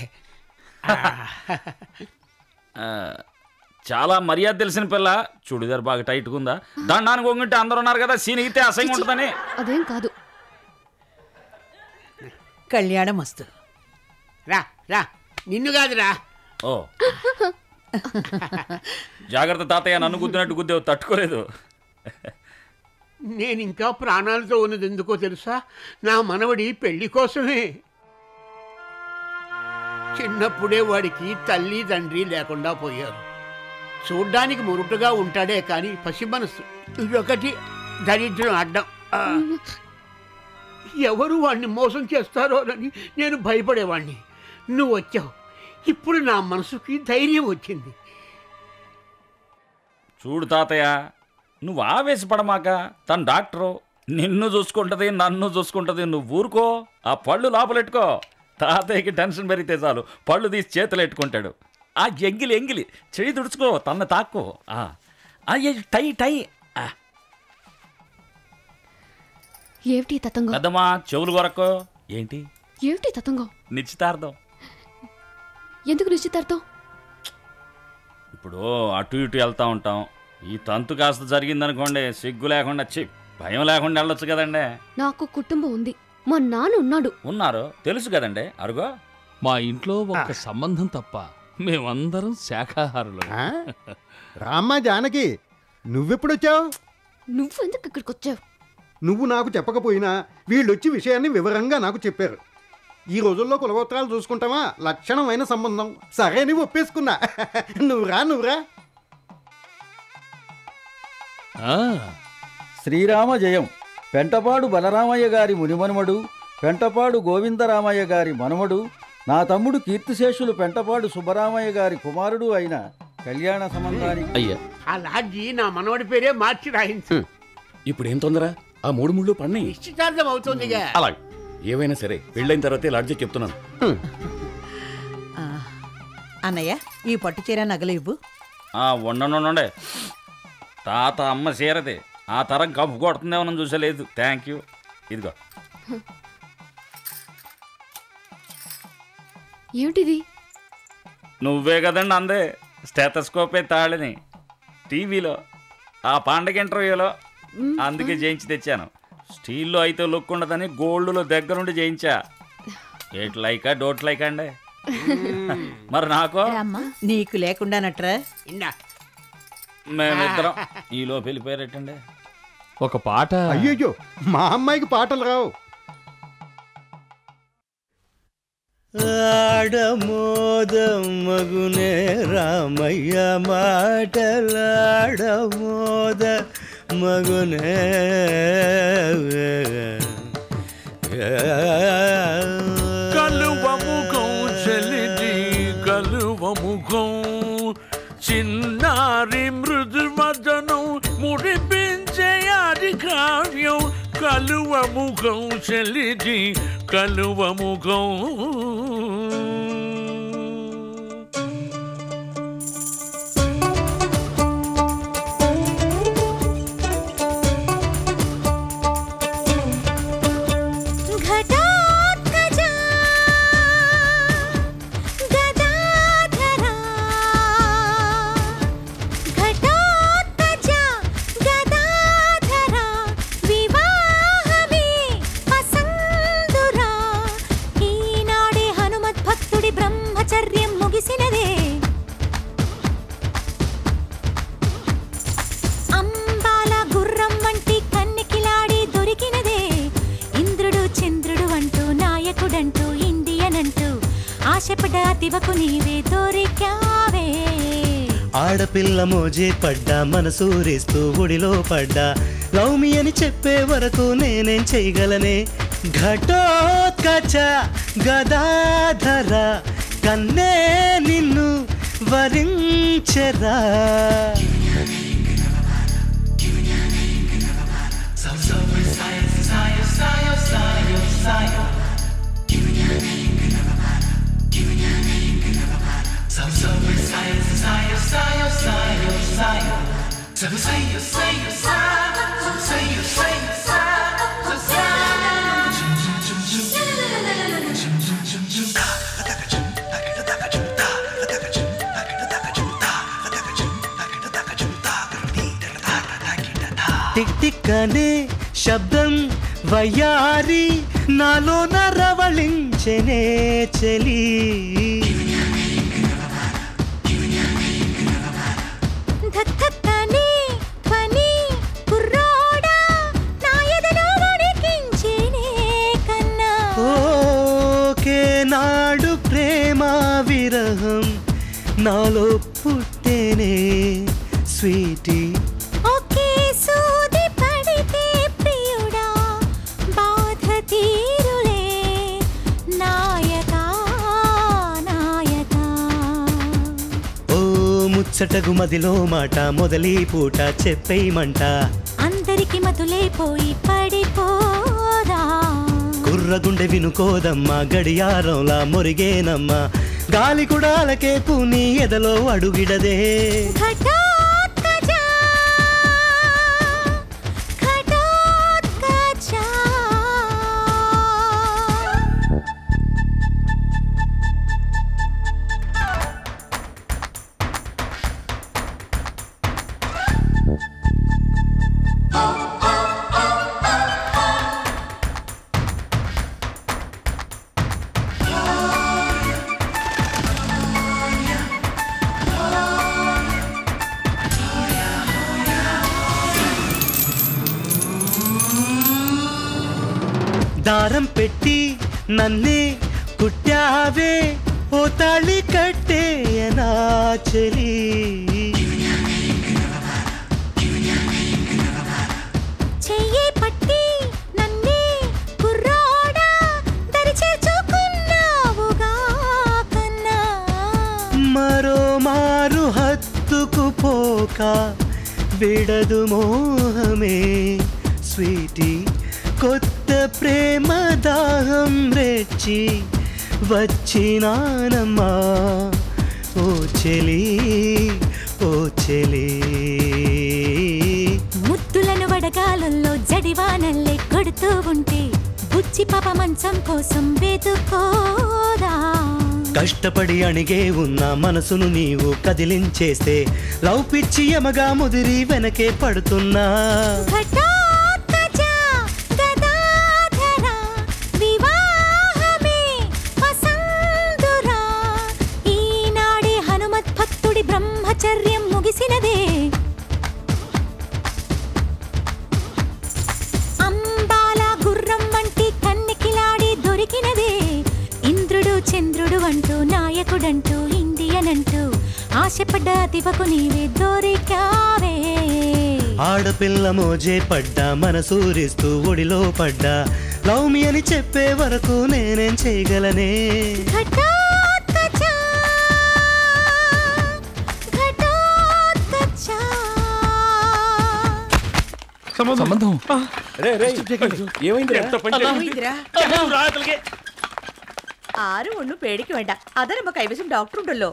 ఆ, చాలా మర్యాద తెలిసిన పిల్ల చూడిదార్ బాగా టైట్గా ఉందా దండానికి వంగుంటే అందరు ఉన్నారు కదా సీనిగితే అసహ్యంగా ఉంటుందని అదేం కాదు కళ్యాణం మస్తు రా రా నిన్ను కాదురా ఓ జాగ్రత్త తాతయ్య నన్ను గుద్దినట్టు గుద్దేవు తట్టుకోలేదు నేను ఇంకా ప్రాణాలతో ఉన్నది ఎందుకో తెలుసా నా మనవడి పెళ్లి కోసమే చిన్నప్పుడే వాడికి తల్లి తండ్రి లేకుండా పోయారు చూడ్డానికి మురుటుగా ఉంటాడే కానీ పసి మనసు ఇదొకటి దరిద్రం అడ్డం ఆ. ఎవరు వాడిని మోసం చేస్తారోనని నేను భయపడేవాడిని నువ్వు వచ్చావు ఇప్పుడు నా మనసుకి ధైర్యం వచ్చింది చూడు తాతయ్య నువ్వు ఆవేశపడమాక తన డాక్టరు నిన్ను చూసుకుంటది నన్ను చూసుకుంటది నువ్వు ఊరుకో ఆ పళ్ళు లోపలెట్టుకో తాతయ్యకి టెన్షన్ పెరిగితే చాలు పళ్ళు తీసి చేతులు ఎట్టుకుంటాడు ఆ ఎంగిలి ఎంగిలి చెయ్యి తుడుచుకో తన్న తాక్కో ఆ ఆ, ఏ, టై టై ఆ, ఏమిటి ఈ తతంగం పెద్దమ్మా చెవులు కొరక్కో ఏంటి ఏమిటి ఈ తతంగం నిశ్చితార్థం ఎందుకు నిశ్చితార్థం ఇప్పుడు అటు ఇటు వెళ్తా ఉంటాం ఈ తంతు కాస్త జరిగిందనుకోండి సిగ్గు లేకుండా చి భయం లేకుండా వెళ్ళొచ్చు కదండి నాకు కుటుంబం ఉంది మా నాన్న ఉన్నాడు ఉన్నారు తెలుసు కదండి అరుగో మా ఇంట్లో ఒక సంబంధం తప్ప మేమందరం శాఖాహారులు రామ్మా జానకి నువ్వెప్పుడొచ్చావు నువ్వు ఎందుకు ఇక్కడికి వచ్చావు నువ్వు నాకు చెప్పకపోయినా వీళ్ళొచ్చి విషయాన్ని వివరంగా నాకు చెప్పారు ఈ రోజుల్లో కులగోత్రాలు చూసుకుంటావా లక్షణమైన సంబంధం సరే అని ఒప్పేసుకున్నా నువ్వురా నువ్వురా శ్రీరామ జయం పెంటపాడు బలరామయ్య గారి మునిమనుమడు పెంటపాడు గోవిందరామయ్య గారి మనుమడు నా తమ్ముడు కీర్తిశేషులు పెంటపాడు సుబ్బరామయ్య గారి కుమారుడు అయిన కళ్యాణ సంబంధానికి అయ్యా ఆ లాడ్జి నా మనవడి పేరే మార్చి రాయించు ఇప్పుడు ఏం తొందర ఆ మూడు ముళ్ళు పడినాయి నిశ్చితార్థం అవుతుందిగా అలాగే ఏవైనా సరే పెళ్ళైన తర్వాత లాడ్జీ చెప్తున్నాను ఆ, అన్నయ్య ఈ పట్టు చీర నగలు ఇవ్వు ఆ ఉండండి తాత అమ్మ చీరది ఆ తరం కప్పు కొడుతుందేమో చూసలేదు థ్యాంక్ యూ ఇదిగో ఏమిటిది నువ్వే కదండి అందే స్టెతస్కోపే తాళిని టీవీలో ఆ పండగ ఇంటర్వ్యూలో అందుకే చేయించి తెచ్చాను స్టీల్లో అయితే లుక్ ఉండదని గోల్డ్లో దగ్గరుండి చేయించా ఏట్ లైకా డోట్ లైక్ అండి మరి నాకు నీకు లేకుండానట్రా ఇందా మేమిద్దరం ఈలో వెళ్ళిపోయారటండి ఒక పాట అయ్యయ్యో మా అమ్మాయికి పాటలు రావు ఆడమోదం మగునే రామయ్య మాటలాడమోద మగునే కలువ ముఖం చెలిటి కలువ ముఖం చిన్నారి మృదు మదనం ముడిపించే ఆది కావ్యం కలువ ముఖం చెలిటి కలువ ముఖం ఘటాత్కజా గదాధరా ఘటాత్కజా గదాధరా వివాహమే పసందురా ఈనాడే హనుమత్ భక్తుడి బ్రహ్మచర్యం ముగిసినదే అంబాల గుర్రం వంటి కన్నెకిలాడి దొరికినదే ఇంద్రుడు చంద్రుడు అంటూ నాయకుడంటూ ఇండియన్ అంటూ ఆశపడ్డ అతివకు నీవే దొరికావే ఆడపిల్ల మోజే పడ్డా మనసూరిస్తూ ఒడిలో పడ్డా లవ్ మీ అని చెప్పే వరకు నేనేం చేయగలనే ఘటోత్కచ గదాధర కన్నే నిన్ను వరించరా టిక్ టిక్ అనే శబ్దం వయ్యారి నాలో నరవళించనే చెలి ధక్కనే ధ్వని కుర్రోడా నా ఎదలో వణికించేనే కన్నా ఓకే నాడు ప్రేమ విరహం నాలో పుట్టేనే స్వీటీ ఒకే సూది పడితే ప్రియుడా బాధ తీరులే నాయకా నాయకా ఓ ముచ్చటగు మదిలో మాట మొదలి పూట చెప్పేయమంట అందరికి మతులైపోయి పడిపోదా కుర్రగుండె వినుకోదమ్మా గడియారంలా మొరిగేనమ్మా గాలి కూడా అలకేపు నీ ఎదలో అడుగిడదే ఘటోత్కచ ఘటోత్కచ దారం పెట్టి నన్నే కుట్టావే ఓ తాళి కట్టేయనా చెలి చెయ్యి పట్టి నన్నే కుర్రోడా దరి చేర్చుకున్నావుగా కన్నా మరో మారు హత్తుకుపోక విడదు మోహమే స్వీటీ కొత్త ప్రేమ దాహం రెచ్చి వచ్చినానమ్మా ఓ చెలి ఓ చెలి ముద్దులను వడగాలల్లో జడివానల్లే కొడుతూ ఉంటే బుచ్చి పాప మంచం కోసం వెతుకోదా కష్టపడి అణిగే ఉన్న మనసును నీవు కదిలించేస్తే లవ్ పిచ్చి ఎమగా ముదిరి వెనకే పడుతున్నా ఘటోత్కచ గదాధర వివాహమే వసందురా ఈనాడే హనుమత్ భక్తుడి బ్రహ్మచర్యం ముగిసినదే అంబాల గుర్రం వంటి కన్నెకిలాడి దొరికినదే ఇంద్రుడు చంద్రుడు అంటూ నాయకుడంటూ ఇండియన్ అంటూ ఆశపడ్డ అతివకు నీవే దొరికావే ఆడపిల్ల మోజే పడ్డా మనసూరిస్తూ ఒడిలో పడ్డా లవ్ మీ అని చెప్పే వరకు నేనేం చేయగలనే ఘటోత్కచ ఘటోత్కచ సంబంధం రే రే ఏమైంది ಏಮಿಂದಿರಾ? ആരും ഒന്നും പേടിക്ക് വേണ്ട അത് നമ്മ കൈവശം ഡോക്ടർ ഉണ്ടല്ലോ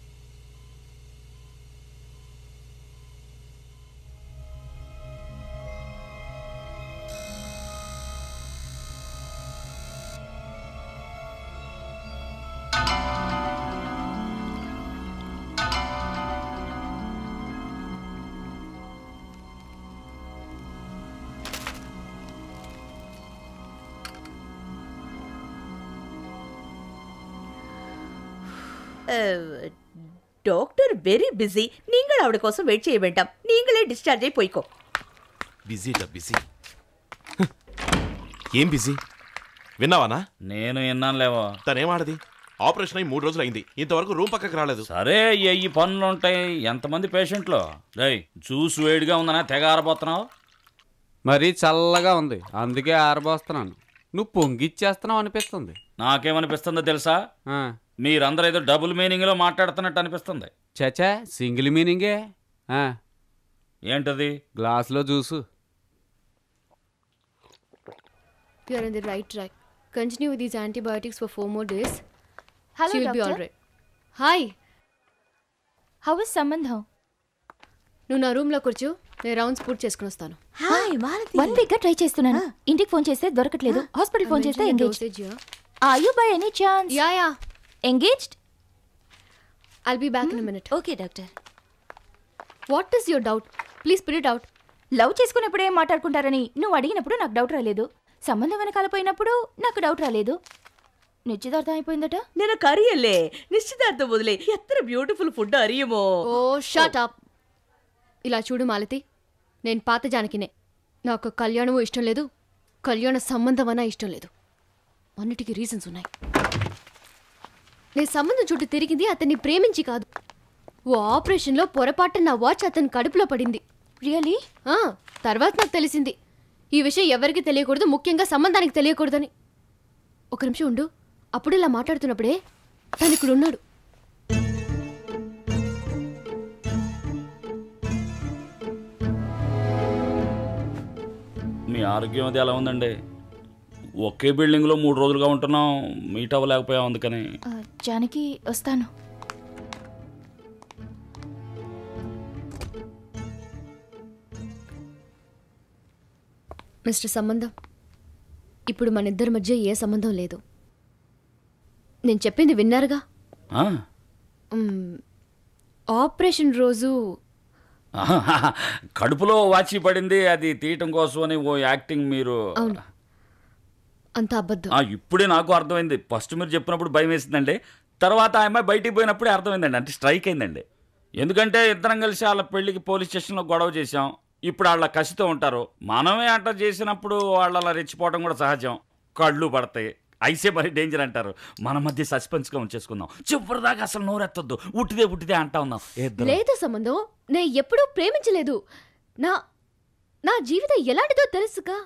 அஹ், டாக்டர் வெரி பிஸி நீங்கள் அவட கோசம் வெயிட் செய்ய வேண்டாம் நீங்களே டிஸ்சார்ஜ் ஆகி போய்க்கோ బిజీట బిజీ ఏం బిజీ విన్నావానా నేను విన్నాను లేవో తనేమాడది ఆపరేషన్ అయి మూడు రోజులు అయింది ఇంతవరకు రూమ్ పక్కకి రాలేదు సరే ఎయ్యి పనులు ఉంటాయి ఎంతమంది పేషెంట్లు రేయ్ జ్యూస్ వేడిగా ఉందనా తెగ ఆరబోతున్నావు మరీ చల్లగా ఉంది అందుకే ఆరబోస్తున్నాను నువ్వు పొంగిచ్చేస్తున్నావు అనిపిస్తుంది నాకేమనిపిస్తుందో తెలుసా మీరందరూ ఏదో డబుల్ మీనింగ్ లో మాట్లాడుతున్నట్టు అనిపిస్తుంది చచా సింగిల్ మీనింగే ఆ. ఏంటది గ్లాసులో juice You are on the right track. Continue with these antibiotics for four more days. Hello, She will be doctor. all right. Hi how is సంబంధం నువ్వు నా రూమ్లో కూర్చో నేను రౌండ్స్ పూర్తి చేసుకుని వస్తాను హాయ్ వన్ వీక్ గా ట్రై చేస్తున్నాను ఇంటికి ఫోన్ చేస్తే దొరకట్లేదు హాస్పిటల్ ఫోన్ చేస్తే engage are you by any chance ya ya engaged I'll be back in minute okay doctor what is your doubt please spit it out love చేసుకున్నప్పుడు ఏం మాట్లాడుకుంటారని నువ్వు అడిగినప్పుడు నాకు డౌట్ రాలేదు సంబంధం వెనకాల పోయినప్పుడు నాకు డౌట్ రాలేదు నిశ్చితార్థం అయిపోయిందట నేను కరియల్లే నిశ్చితార్థం వదిలే ఎత్తర బ్యూటిఫుల్ ఫుడ్ అరియుమో ఓ షట్ అప్ ఇలా చూడు మాలతి నేను పాత జానకినే నాకు కళ్యాణము ఇష్టం లేదు కళ్యాణ సంబంధం అన్నా ఇష్టం లేదు అన్నిటికీ రీజన్స్ ఉన్నాయి నేను సంబంధం చుట్టూ తిరిగింది అతన్ని ప్రేమించి కాదు ఓ ఆపరేషన్లో పొరపాటు నా వాచ్ అతని కడుపులో పడింది రియలీ తర్వాత నాకు తెలిసింది ఈ విషయం ఎవరికి తెలియకూడదు ముఖ్యంగా సంబంధానికి తెలియకూడదని ఒక నిమిషం ఉండు అప్పుడు ఇలా మాట్లాడుతున్నప్పుడే తను ఇక్కడ ఉన్నాడు మీ ఆరోగ్యం అది ఎలా ఉందండి ఒకే బిల్డింగ్లో మూడు రోజులుగా ఉంటున్నాం మీట్ అవ్వలేకపోయాం అందుకని ఆ, జానకి వస్తాను మిస్టర్ సంబంధం ఇప్పుడు మన ఇద్దరి మధ్య ఏ సంబంధం లేదు నేను చెప్పింది విన్నారుగా ఆ, మ్మ్, ఆపరేషన్ రోజు ఆహాహా. కడుపులో వాచి పడింది అది తీయటం కోసమని ఓ యాక్టింగ్ మీరు అవును అంత అబద్ధం ఆ, ఇప్పుడే నాకు అర్థమైంది ఫస్ట్ మీరు చెప్పినప్పుడు భయం వేసిందండి తర్వాత ఆ అమ్మాయి బయటికి పోయినప్పుడే అర్థమైందండి అంటే స్ట్రైక్ అయిందండి ఎందుకంటే ఇద్దరం కలిసి వాళ్ళ పెళ్లికి పోలీస్ స్టేషన్లో గొడవ చేశాం ఇప్పుడు వాళ్ళ కసితో ఉంటారు మనమే అట్ట చేసినప్పుడు వాళ్ళు అలా రెచ్చిపోవడం కూడా సహజం కళ్ళు పడతాయి ఐసే మరి డేంజర్ అంటారు మన మధ్య సస్పెన్స్గా ఉంచేసుకుందాం చివరిదాకా అసలు నోరెత్తొద్దు ఉట్టిదే ఉట్టిదే అంటా ఉన్నాం ఇద్దరం. లేదు సంబంధం నేను ఎప్పుడూ ప్రేమించలేదు నా నా జీవితం ఎలాంటిదో తెలుసుగా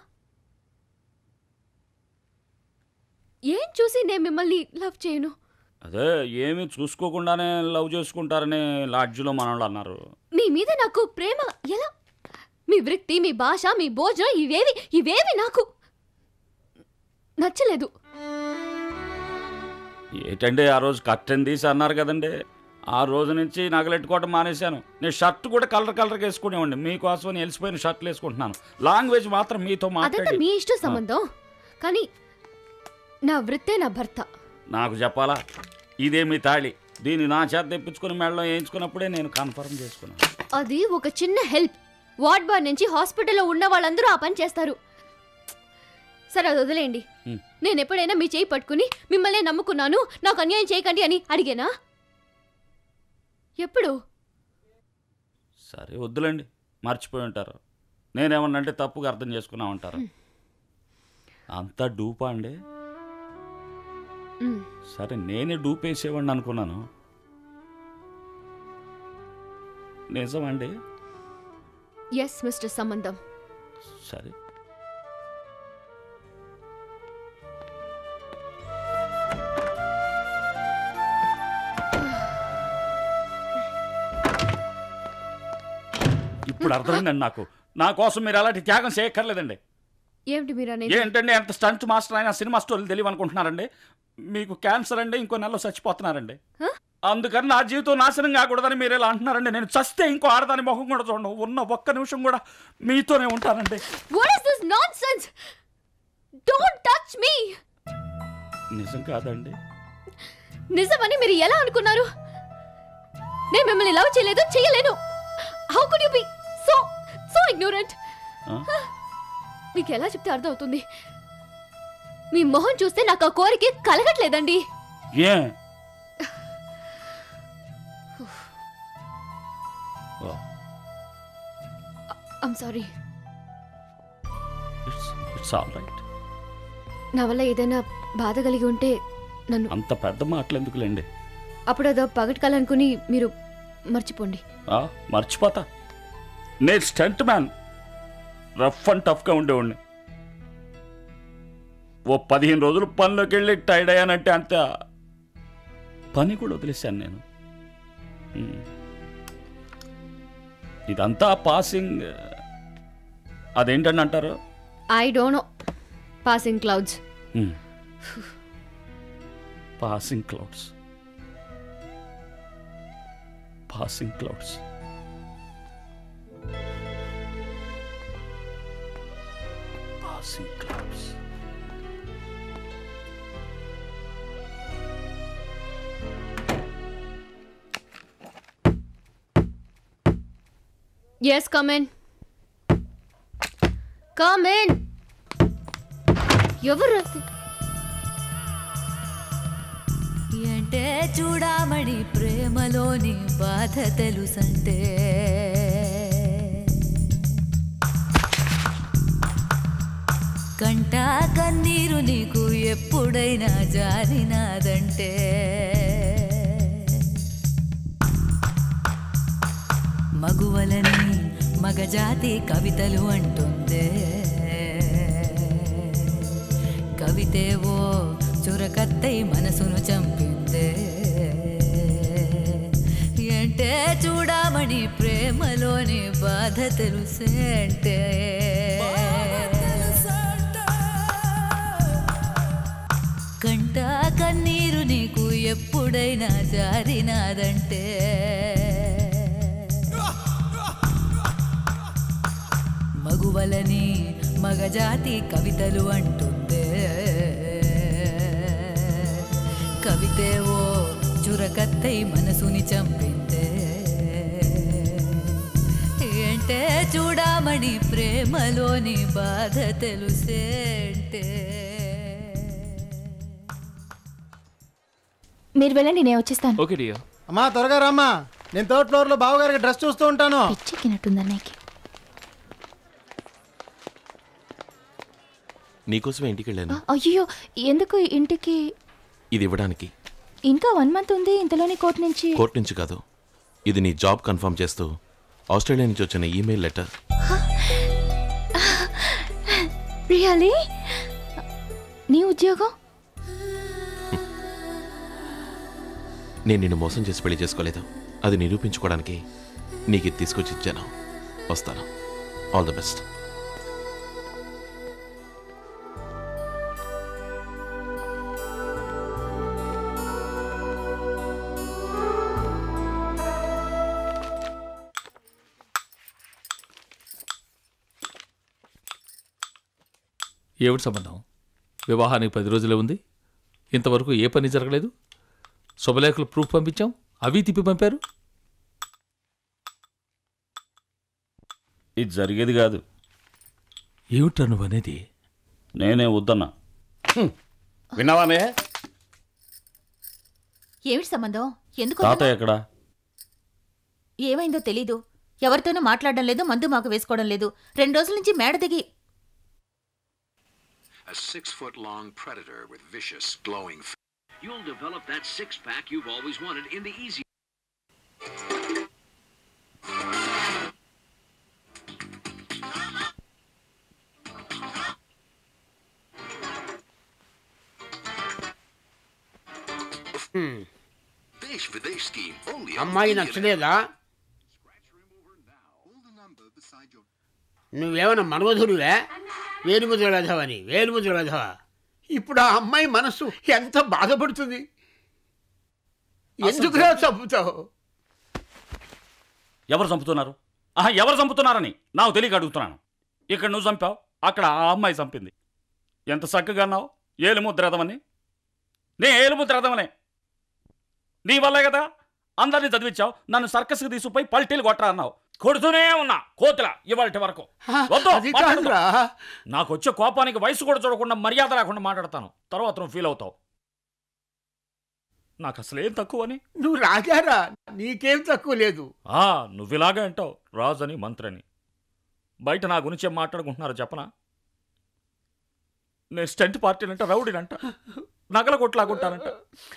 ఏం చూసి నేను మిమ్మల్ని లవ్ చేయను అదే ఏమీ చూసుకోకుండానే లవ్ చేసుకుంటారని లాడ్జిలో మనవాళ్ళు అన్నారు మీ మీద నాకు ప్రేమ ఎలా మీ వృత్తి మీ భాష మీ భోజనం ఇవేవి ఇవేవి నాకు నచ్చలేదు ఏంటంటే ఆ రోజు కట్టెన్ తీసి అన్నారు కదండి ఆ రోజు నుంచి నగలెట్టుకోవడం మానేశాను నేను షర్ట్ కూడా కలర్ కలర్గా వేసుకునేవాడిని మీకోసం నేను వెలిసిపోయిన షర్ట్లు వేసుకుంటున్నాను లాంగ్వేజ్ మాత్రం మీతో అదంతా మాట్లాడి మీ ఇష్ట సంబంధం కానీ నా వృత్తే నా భర్త నాకు చెప్పాలా ఇదే మీ తాళి దీన్ని నా చేత తెప్పించుకుని మెడలో వేయించుకున్నప్పుడే నేను కన్ఫర్మ్ చేసుకున్నాను అది ఒక చిన్న హెల్ప్ వార్డ్ బాయ్ నుంచి హాస్పిటల్లో ఉన్న వాళ్ళందరూ ఆ పని చేస్తారు సరే అది వదిలేయండి హ్మ్. నేను ఎప్పుడైనా మీ చేయి పట్టుకుని మిమ్మల్ని నమ్ముకున్నాను నాకు అన్యాయం చేయకండి అని అడిగానా ఎప్పుడు సరే వద్దులేండి మర్చిపోయి ఉంటారు నేనేమన్నంటే తప్పుగా అర్థం చేసుకున్నా ఉంటారు అంతా డూపా అండి మ్. సరే నేనే డూపేసేవాడిని అనుకున్నాను నిజమండి ఎస్ మిస్టర్ సంబంధం సరే ఇప్పుడు అర్థమైందండి నాకు నా కోసం మీరు అలాంటి త్యాగం చేయక్కర్లేదండి ఏమిటి మీరు అనేది ఏంటండి ఎంత స్టంట్ మాస్టర్ అయినా సినిమా స్టోరీలు తెలియవు అనుకుంటున్నారండి మీకు క్యాన్సర్ అండి ఇంకో నెలలో చచ్చిపోతున్నారండి అందుకని నా జీవితం నాశనం కాకూడదని మీరు ఇలా అంటున్నారండి నేను చస్తే ఇంకో ఆడదాని ముఖం కూడా చూడండి ఉన్న ఒక్క నిమిషం కూడా మీతోనే ఉంటానండి what is this nonsense don't touch me నిజం కాదండి నిజమని మీరు ఎలా అనుకున్నారు నేను మిమ్మల్ని లవ్ చేయలేదు చేయలేను how could you be so so ignorant ఆ? మీకు ఎలా చెప్తే అర్థం అవుతుంది మీ మొహం చూస్తే నాకు ఆ కోరిక కలగట్లేదండి ఏ I'm sorry it's it's all right నా వల్ల ఏదైనా బాధ కలిగి ఉంటే నన్ను అంత పెద్ద మాటలు ఎందుకులేండి అప్పుడేదో పగటి కళ అనుకుని మీరు మర్చిపోండి ఆ, మర్చిపోతా నేను స్టంట్ మ్యాన్ రఫ్ అండ్ టఫ్గా ఉండేవాడిని ఓ పదిహేను రోజులు పనిలోకి వెళ్ళి టైర్డ్ అయ్యానంటే అంత పని కూడా వదిలేశాను నేను ఉమ్. ఇదంతా పాసింగ్ అదేంటని అంటారు I don't know passing clouds passing clouds passing clouds passing clouds yes come on come on ఎవరు అది? అంటే చూడామణి ప్రేమలోని బాధ తెలుసంటే కంట కన్నీరు నీకు ఎప్పుడైనా జారినాదంటే మగువలని మగజాతి కవితలు అంటుందే కవితేవో చురకత్తై మనసును చంపిందే అంటే చూడామణి ప్రేమలోని బాధ తెలుసే అంటే కంట కన్నీరు నీకు ఎప్పుడైనా జారినాదంటే మగువలని మగజాతి కవితలు అంటుందే కవితేవో చురకత్తై మనసుని చంపిందే అంటే చూడామణి ప్రేమలోని బాధ తెలుసేంటే మీరు వెళ్ళండి నేను వచ్చేస్తాను ఓకే డియో అమ్మా త్వరగా రామ్మా నేను థర్డ్ ఫ్లోర్ లో బావగారికి డ్రెస్ చూస్తూ ఉంటాను చిక్కినట్టుంది అన్నయ్యకి నీకోసమే ఇంటికి వెళ్ళాను అయ్యో ఎందుకు ఇంటికి ఇది ఇవ్వడానికి ఇంకా వన్ మంత్ ఉంది ఇంతలోని కోర్టు నుంచి కోర్టు నుంచి కాదు ఇది నీ జాబ్ కన్ఫర్మ్ చేస్తూ ఆస్ట్రేలియా నుంచి వచ్చిన ఈమెయిల్ లెటర్ రియాలీ నీ ఉద్యోగం నేను నిన్ను మోసం చేసి పెళ్లి చేసుకోలేదు అది నిరూపించుకోవడానికి నీకు ఇది తీసుకొచ్చి ఇచ్చాను వస్తాను ఆల్ ద బెస్ట్ ఏమిటి సంబంధం వివాహానికి పది రోజులే ఉంది ఇంతవరకు ఏ పని జరగలేదు శుభలేఖలు ప్రూఫ్ పంపించాం అవి తిప్పి పంపారు ఇది జరిగేది కాదు ఏమిట్రా నువ్వు అనేది నేనే వద్దన్నా విన్నావానే ఏమిటి సంబంధం ఎందుకు తాతయ్య ఎక్కడా ఏమైందో తెలీదు ఎవరితోనూ మాట్లాడడం లేదు మందు మాకు వేసుకోవడం లేదు రెండు రోజుల నుంచి మేడ దిగి A six foot long predator with vicious, glowing. F- You'll develop that six pack you've always wanted in the easy. Desh Videsh scheme only on అమ్మాయి Indian నచ్చలేదా నువ్వేమన్నా మనవధుడివే వేలుముద్ర వెధవని వేలుముద్ర వెధవ ఇప్పుడు ఆ అమ్మాయి మనస్సు ఎంత బాధపడుతుంది ఎందుకురా చంపుతావు ఎవరు చంపుతున్నారు ఆహా ఎవరు చంపుతున్నారని నాకు తెలియక అడుగుతున్నాను ఇక్కడ నువ్వు చంపావు అక్కడ ఆ అమ్మాయి చంపింది ఎంత చక్కగా అన్నావు ఏలుముద్రదమని నే ఏలుముద్రదమనే నీ వల్లే కదా అందరినీ చదివించావు నన్ను సర్కస్కి తీసుకుపోయి పల్టీలు కొట్టరా అన్నావు కొడుతూనే ఉన్నా కోతుల ఇవాళ వరకు వద్దు, అది మాట్లాడొద్దు. కాదురా. నాకు వచ్చే కోపానికి వయసు కూడా చూడకుండా మర్యాద లేకుండా మాట్లాడతాను తర్వాత నువ్వు ఫీల్ అవుతావు నాకు అసలు ఏం తక్కువ అని నువ్వు రాజారా నీకేం తక్కువ లేదు ఆ నువ్వు ఇలాగే అంటావు రాజని మంత్రని బయట నా గురించి ఏం మాట్లాడుకుంటున్నారో చెప్పనా నేను స్టెంట్ పార్టీనంట రౌడీనంట నగల కొట్లాగుంటానంట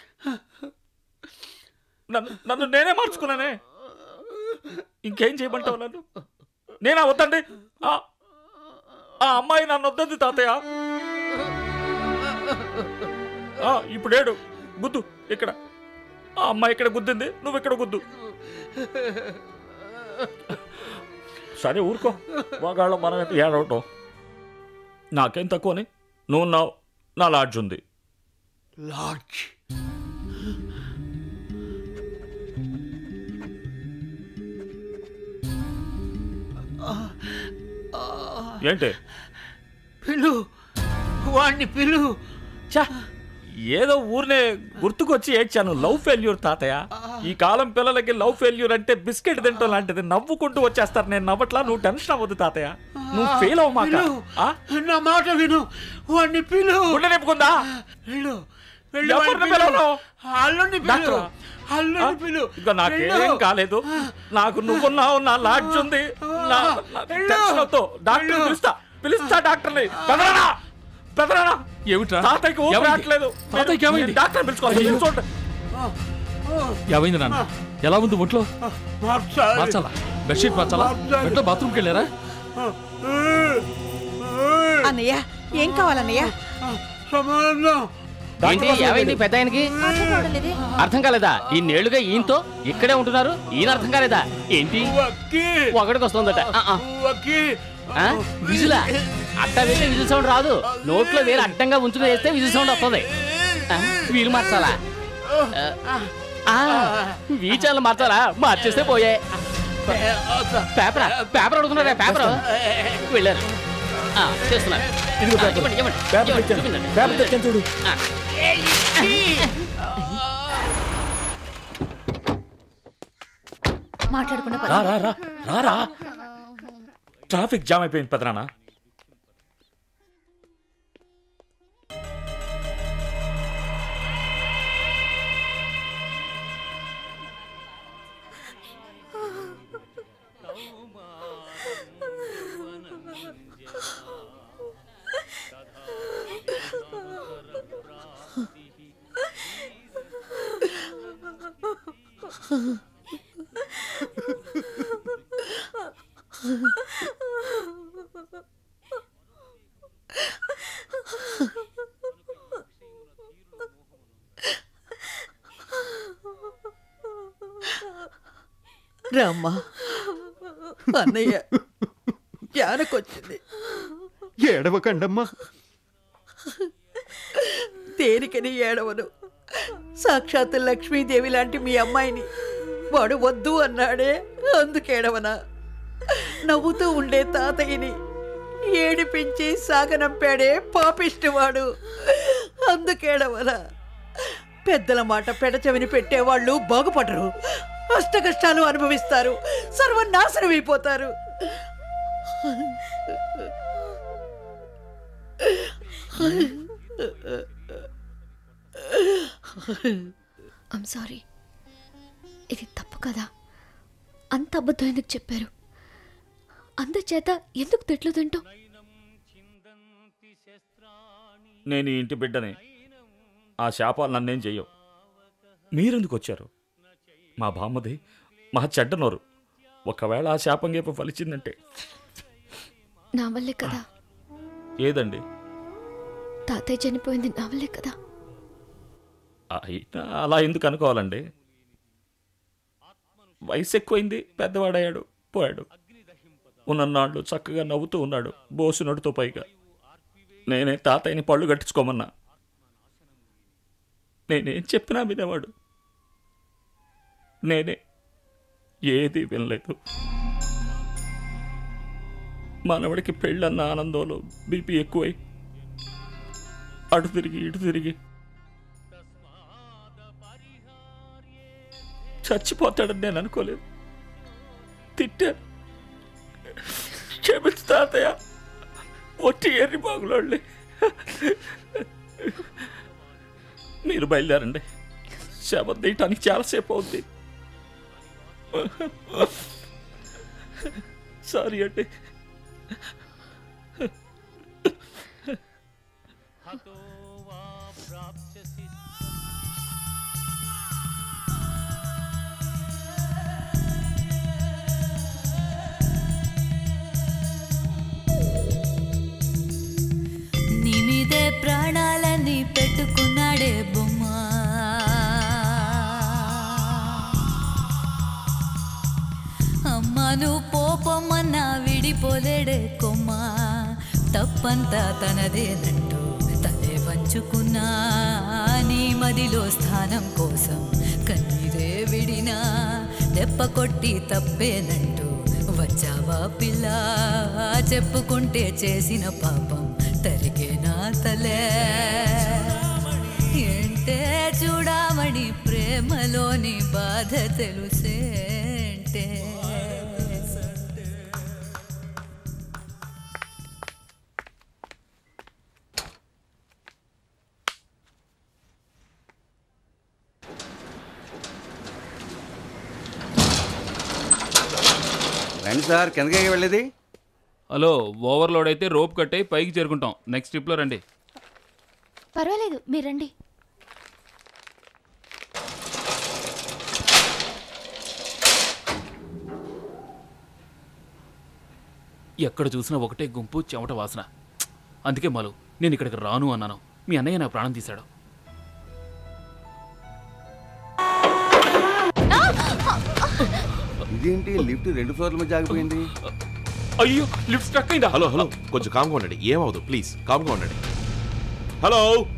నన్ను నన్ను నేనే మార్చుకున్నానే ఇంకేం చేయమంటావు నన్ను నేనా వద్దండి ఆ ఆ అమ్మాయి నన్ను వద్దంది తాతయ్య ఆ, ఇప్పుడేడు గుద్దు ఇక్కడ ఆ అమ్మాయి ఇక్కడ గుద్దింది నువ్వు ఇక్కడ గుద్దు సరే ఊరుకో మగాళ్ళం మనం ఎంత ఏడవటం నాకేం తక్కువని నువ్వు నా నా లాడ్జ్ ఉంది లాడ్జ్ ఏంటి పిలు వాణ్ణి పిలు చా ఏదో ఊరినే గుర్తుకొచ్చి ఏడ్చాను లవ్ ఫెయిల్యూర్ తాతయ్య ఈ కాలం పిల్లలకి లవ్ ఫెయిల్యూర్ అంటే బిస్కెట్ తింటం లాంటిది నవ్వుకుంటూ వచ్చేస్తారు నేను నవ్వట్లా నువ్వు టెన్షన్ అవ్వద్దు తాతయ్య నువ్వు ఫెయిల్ అవ్వమాక పిలు నా మాట విను వాణ్ణి పిలు నింపుకుందా వెళ్ళు వెళ్ళు ఎవరిని వాణ్ణి పిలు. పిలవను? అల్లుడిని పిలు డాక్టరా? అల్లుడిని పిలు ఇంకా నాకేం వెళ్ళు. కాలేదు నాకు నువ్వున్నావు నా లాడ్జ్ ఉంది నా నా టెన్షన్ అవుతావు డాక్టర్ పిలుస్తా పిలుస్తా డాక్టర్ని పెదరానా పెదరానా ఏమిట్రా తాతయ్యకి ఊపిరి ఏమైంది? రావట్లేదు తాతయ్యకి ఏమైంది? డాక్టర్ పిలుచుకోవాలి అయ్యో. చూడండి ఏమైంది నాన్న ఎలా ఉంది ఒంట్లో మార్చాలి. మార్చాలా బెడ్షీట్ మార్చాలా మార్చాలి. వెంటనే బాత్రూమ్కి వెళ్ళారా అన్నయ్య ఏం కావాలన్నయ్య సమాధానం ఏంటి ఏమైంది పెద్ద ఆయనకి అర్థం కాలేదా ఇన్నేళ్లుగా ఈయనతో ఇక్కడే ఉంటున్నారు ఈయన అర్థం కాలేదా ఏంటి ఒకడికి వస్తుందట ఆ, ఆ. ఆ? విజులా అట్ట వేస్తే విజిల్ సౌండ్ రాదు నోట్లో వేరే అడ్డంగా ఉంచుకుని వేస్తే విజిల్ సౌండ్ వస్తుంది ఆ, వీలు మార్చాలా ఆ, వీచాలు మార్చాలా మార్చేస్తే పోయే పేపరా పేపర్ అడుగుతున్నారా పేపర్ వెళ్ళారు ఆ, చేస్తున్నారు ఇదిగో ఆ, పేపర్. ఇవ్వండి, ఇవ్వండి. పేపర్ ఇవ్వండి, తెచ్చాను. చూపించండి. పేపర్ తెచ్చాను చూడు. ఆ. మాట్లాడకుండా రా పద. రా రా రా రా ట్రాఫిక్ జామ్ అయిపోయింది పెదరానా రామ్మా అన్నయ్య జ్ఞానకొచ్చింది ఏడవకండమ్మా దేనికని ఏడవను సాక్షాత్ లక్ష్మీదేవి లాంటి మీ అమ్మాయిని వాడు వద్దు అన్నాడే అందుకేడవనా నవ్వుతూ ఉండే తాతయ్యని ఏడిపించి సాగనంపాడే పాపిష్టివాడు అందుకేడవనా పెద్దల మాట పెడచెవిని పెట్టేవాళ్ళు బాగుపడరు అష్ట కష్టాలు అనుభవిస్తారు సర్వనాశనం అయిపోతారు ఐమ్ సారీ ఇది తప్పు కదా అంత అబద్ధం ఎందుకు చెప్పారు అందచేత ఎందుకు తిట్లు తింటాం నేను ఈ ఇంటి బిడ్డని ఆ శాపాలు నన్నేం చెయ్యవు మీరెందుకు వచ్చారు మా బామ్మది మా చెడ్డ నోరు ఒకవేళ ఆ శాపం గేప ఫలిచిందంటే నా వల్లే కదా ఏదండి తాతయ్య చనిపోయింది నా వల్లే కదా అయినా అలా ఎందుకు అనుకోవాలండి వయసు ఎక్కువైంది పెద్దవాడయ్యాడు పోయాడు ఉన్నన్నాళ్ళు చక్కగా నవ్వుతూ ఉన్నాడు బోసునడుతో పైగా నేనే తాతయ్యని పళ్ళు కట్టించుకోమన్నా నేనేం చెప్పినా వినేవాడు నేనే ఏది వినలేదు మనవడికి పెళ్ళన్న ఆనందంలో బీపీ ఎక్కువై అటు తిరిగి ఇటు తిరిగి చచ్చిపోతాడని నేను అనుకోలేదు తిట్టాను క్షమించు తాతయ్య ఒట్టి ఎర్రి బాగులోళ్ళే మీరు బయలుదేరండి శవం తీయటానికి చాలాసేపు అవుద్ది సారీ అండి నీ మీదే ప్రాణాలన్నీ పెట్టుకున్నాడే బొమ్మ అమ్మను పోపమ్మన్నా విడిపోలేడే కొమ్మ తప్పంతా తనదేనంటూ తలే వంచుకున్నా నీ మదిలో స్థానం కోసం కన్నీరే విడినా దెప్ప కొట్టి తప్పేనంటూ వచ్చావా పిల్ల చెప్పుకుంటే చేసిన పాపం తరిగేనా తలే ఏంటే చూడమని ప్రేమలోని బాధ తెలుసేంటే రండి సార్ కిందకి వెళ్ళేది హలో ఓవర్లోడ్ అయితే రోప్ కట్టే పైకి చేరుకుంటాం నెక్స్ట్ ట్రిప్లో రండి పర్వాలేదు మీరు రండి ఎక్కడ చూసినా ఒకటే గుంపు చెమట వాసన అందుకే మలు నేను ఇక్కడికి రాను అన్నాను మీ అన్నయ్య నా ప్రాణం తీశాడు ఇదేంటి లిఫ్ట్ రెండు ఫ్లోర్ల మధ్య ఆగిపోయింది అయ్యో లిఫ్ట్ స్ట్రక్ అయిందా హలో హలో కొంచెం కామ్గా ఉండండి ఏమవదు ప్లీజ్ కామ్గా ఉండండి హలో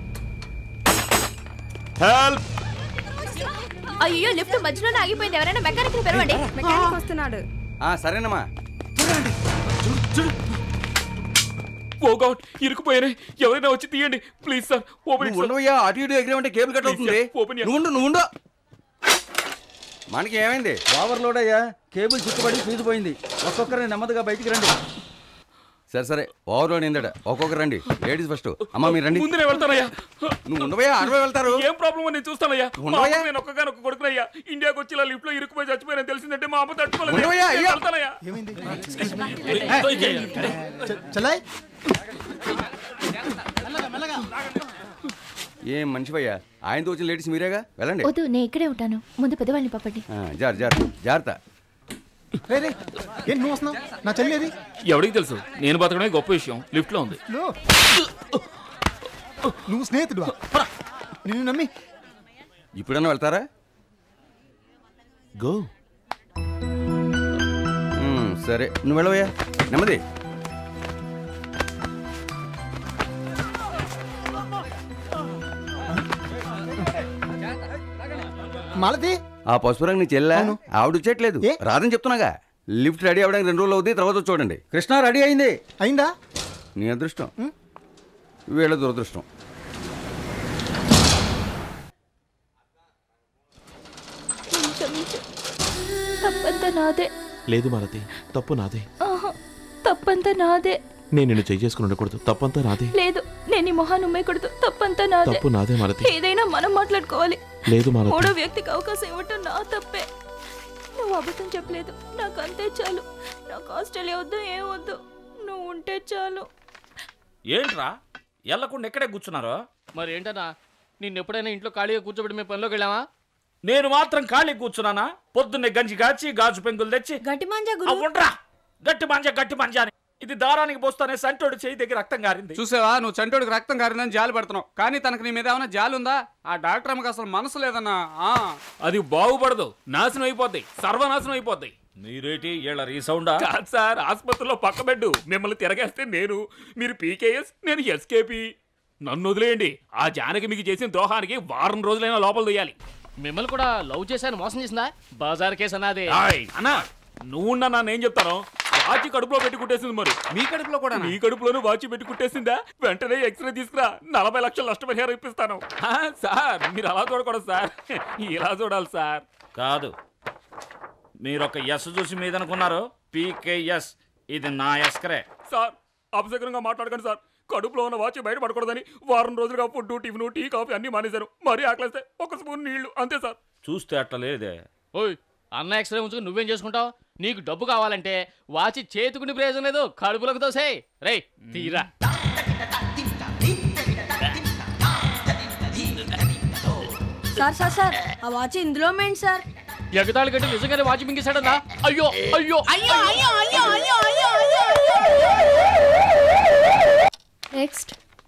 హెల్ప్ అయ్యో లిఫ్ట్ మధ్యలోనే ఆగిపోయింది ఎవరైనా మెకానిక్ పిలవండి మెకానిక్ వస్తున్నాడు ఆ, సరేనమ్మా ఓ గాడ్ ఇరుకుపోయానే ఎవరైనా వచ్చి తీయండి ప్లీజ్ సార్ ఓపెన్ నువ్వు ఉండవయ్యా అటు ఇటు ఎగిరేమంటే కేబుల్ కట్ అవుతుంది ఓపెన్ నువ్వు ఉండు నువ్వు ఉండు మనకి ఏమైంది ఓవర్లోడ్ అయ్యా కేబుల్ చుట్టుపడి ఫీజు పోయింది ఒక్కొక్కరిని నెమ్మదిగా బయటికి రండి సరే సరే ఓవర్లోడ్ అయిందట ఒక్కొక్కరు రండి లేడీస్ ఫస్ట్ అమ్మా మీరు రండి ముందు నేను వెళ్తానయ్యా నువ్వు ఉండవయ్యా అరవై వెళ్తారు ఏం ప్రాబ్లం నేను చూస్తానయ్యా మా ఉండవయ్యా? అమ్మకు నేను ఒక్కగాను ఒక్క కొడుకునయ్యా ఇండియాకి వచ్చి ఇలా లిఫ్ట్ లో ఇరుక్కుపోయి చచ్చిపోయినా తెలిసిందంటే మా అమ్మ తట్టుకోలేదు ఉండవయ్యా, నేను అయ్యా. వెళ్తానయ్యా చలాయ్ ఏం మనిషివయ్యా ఆయనతో వచ్చిన లేడీస్ మీరేగా వెళ్ళండి వద్దు నేను ఇక్కడే ఉంటాను ముందు పెద్దవాళ్ళని పంపండి ఆ, జార్ జార్ జాగ్రత్త రే రే ఏంటి నువ్వు వస్తున్నావు నా చెల్లి ఎవరికి తెలుసు నేను బతకడమే గొప్ప విషయం లిఫ్ట్ లో ఉంది నువ్వు స్నేహితుడు నిన్ను నమ్మి ఇప్పుడన్నా వెళ్తారా గో సరే నువ్వు వెళ్ళవయ్యా నెమ్మది మాలతి ఆ పసుపు రంగు నీ చెల్లె ఆవిడ వచ్చేట్లేదు రాదని చెప్తున్నాగా లిఫ్ట్ రెడీ అవ్వడానికి రెండు రోజులు అవుతుంది తర్వాత వచ్చి చూడండి కృష్ణ రెడీ అయింది అయిందా నీ అదృష్టం వీళ్ళ దురదృష్టం క్షమించు తప్పంతా నాదే లేదు మాలతి తప్పు నాదే ఆహా, తప్పంతా నాదే నేను నిన్ను చేసుకుని ఉండకూడదు తప్పంతా నాదే లేదు నేను ఈ మొహాన్ని ఉమ్మేయకూడదు తప్పంతా నాదే తప్పు నాదే మాలతి ఏదైనా మనం మాట్లాడుకోవాలి లేదు మాలతి మూడో వ్యక్తికి అవకాశం ఇవ్వటం నా తప్పే నువ్వు అబద్ధం చెప్పలేదు నాకు అంతే చాలు నాకు ఆస్ట్రేలియా వద్దు ఏం వద్దు నువ్వు ఉంటే చాలు ఏంట్రా ఎల్లకుండా ఎక్కడే కూర్చున్నారో మరి ఏంటన్నా నిన్ను ఎప్పుడైనా ఇంట్లో ఖాళీగా కూర్చోబెట్టి మేము పనిలోకి వెళ్ళామా నేను మాత్రం ఖాళీ కూర్చున్నానా పొద్దున్నే గంజి కాచి గాజు పెంకులు తెచ్చి గట్టి మాంజా ఆ, ఉండ్రా గట్టి మంజ గట్టి మంజ అని ఇది దారానికి పోస్తానే సంటోడు చేయి దగ్గర రక్తం గారింది చూసావా నువ్వు చంటోడికి రక్తం కారిందని జాలి పడుతున్నావు కానీ తనకు నీ మీద ఏమైనా జాలి ఉందా ఆ డాక్టర్ అమ్మకి అసలు మనసు లేదన్నా ఆ. అది బాగుపడదు నాశనం అయిపోద్ది సర్వనాశనం అయిపోద్ది మీరేటి ఏళ్ళ రీసౌండా కాదు సార్ ఆసుపత్రిలో పక్క బెడ్డు మిమ్మల్ని తిరగేస్తే నేను మీరు పీకేఎస్ నేను ఎస్కేపీ నన్ను వదిలేయండి ఆ జానకి మీకు చేసిన ద్రోహానికి వారం రోజులైనా లోపల దొయ్యాలి మిమ్మల్ని కూడా లవ్ చేశాను మోసం చేసిందా బజార్ కేసు అన్నది అన్నా నువ్వు నన్ను ఏం చెప్తాను వాచి కడుపులో పెట్టి కుట్టేసింది మరి మీ కడుపులో కూడా నీ కడుపులోనూ వాచి పెట్టి కుట్టేసిందా వెంటనే ఎక్స్రే తీసుకురా నలభై లక్షల నష్టపరిహారం ఇప్పిస్తాను ఆ, సార్ మీరు అలా చూడకూడదు సార్ ఇలా చూడాలి సార్ కాదు మీరు ఒక ఎస్ చూసి మీద అనుకున్నారు పీకేఎస్ ఇది నా ఎస్కరే సార్ అపశకరంగా మాట్లాడకండి సార్ కడుపులో ఉన్న వాచి బయట పడకూడదని వారం రోజులుగా ఫుడ్ టిఫిన్ టీ కాఫీ అన్ని మానేశారు మరీ ఆకలిస్తే ఒక స్పూన్ నీళ్లు అంతే సార్ చూస్తే అట్లా లేదే ఓయ్ అన్న ఎక్స్రే ఉంచుకుని నువ్వేం చేసుకుంటావు నీకు డబ్బు కావాలంటే వాచి చేతుకుని ప్రయోజనం లేదు కడుపులకు తోసే రేయ్ తీరా సార్ సార్ సార్ ఆ వాచ్ ఇందులో మేంటి సార్ ఎగతాళి గట్టి నిజంగానే వాచి మింగేశాడన్నా అయ్యో అయ్యో అయ్యో అయ్యో అయ్యో అయ్యో అయ్యో అయ్యో నెక్స్ట్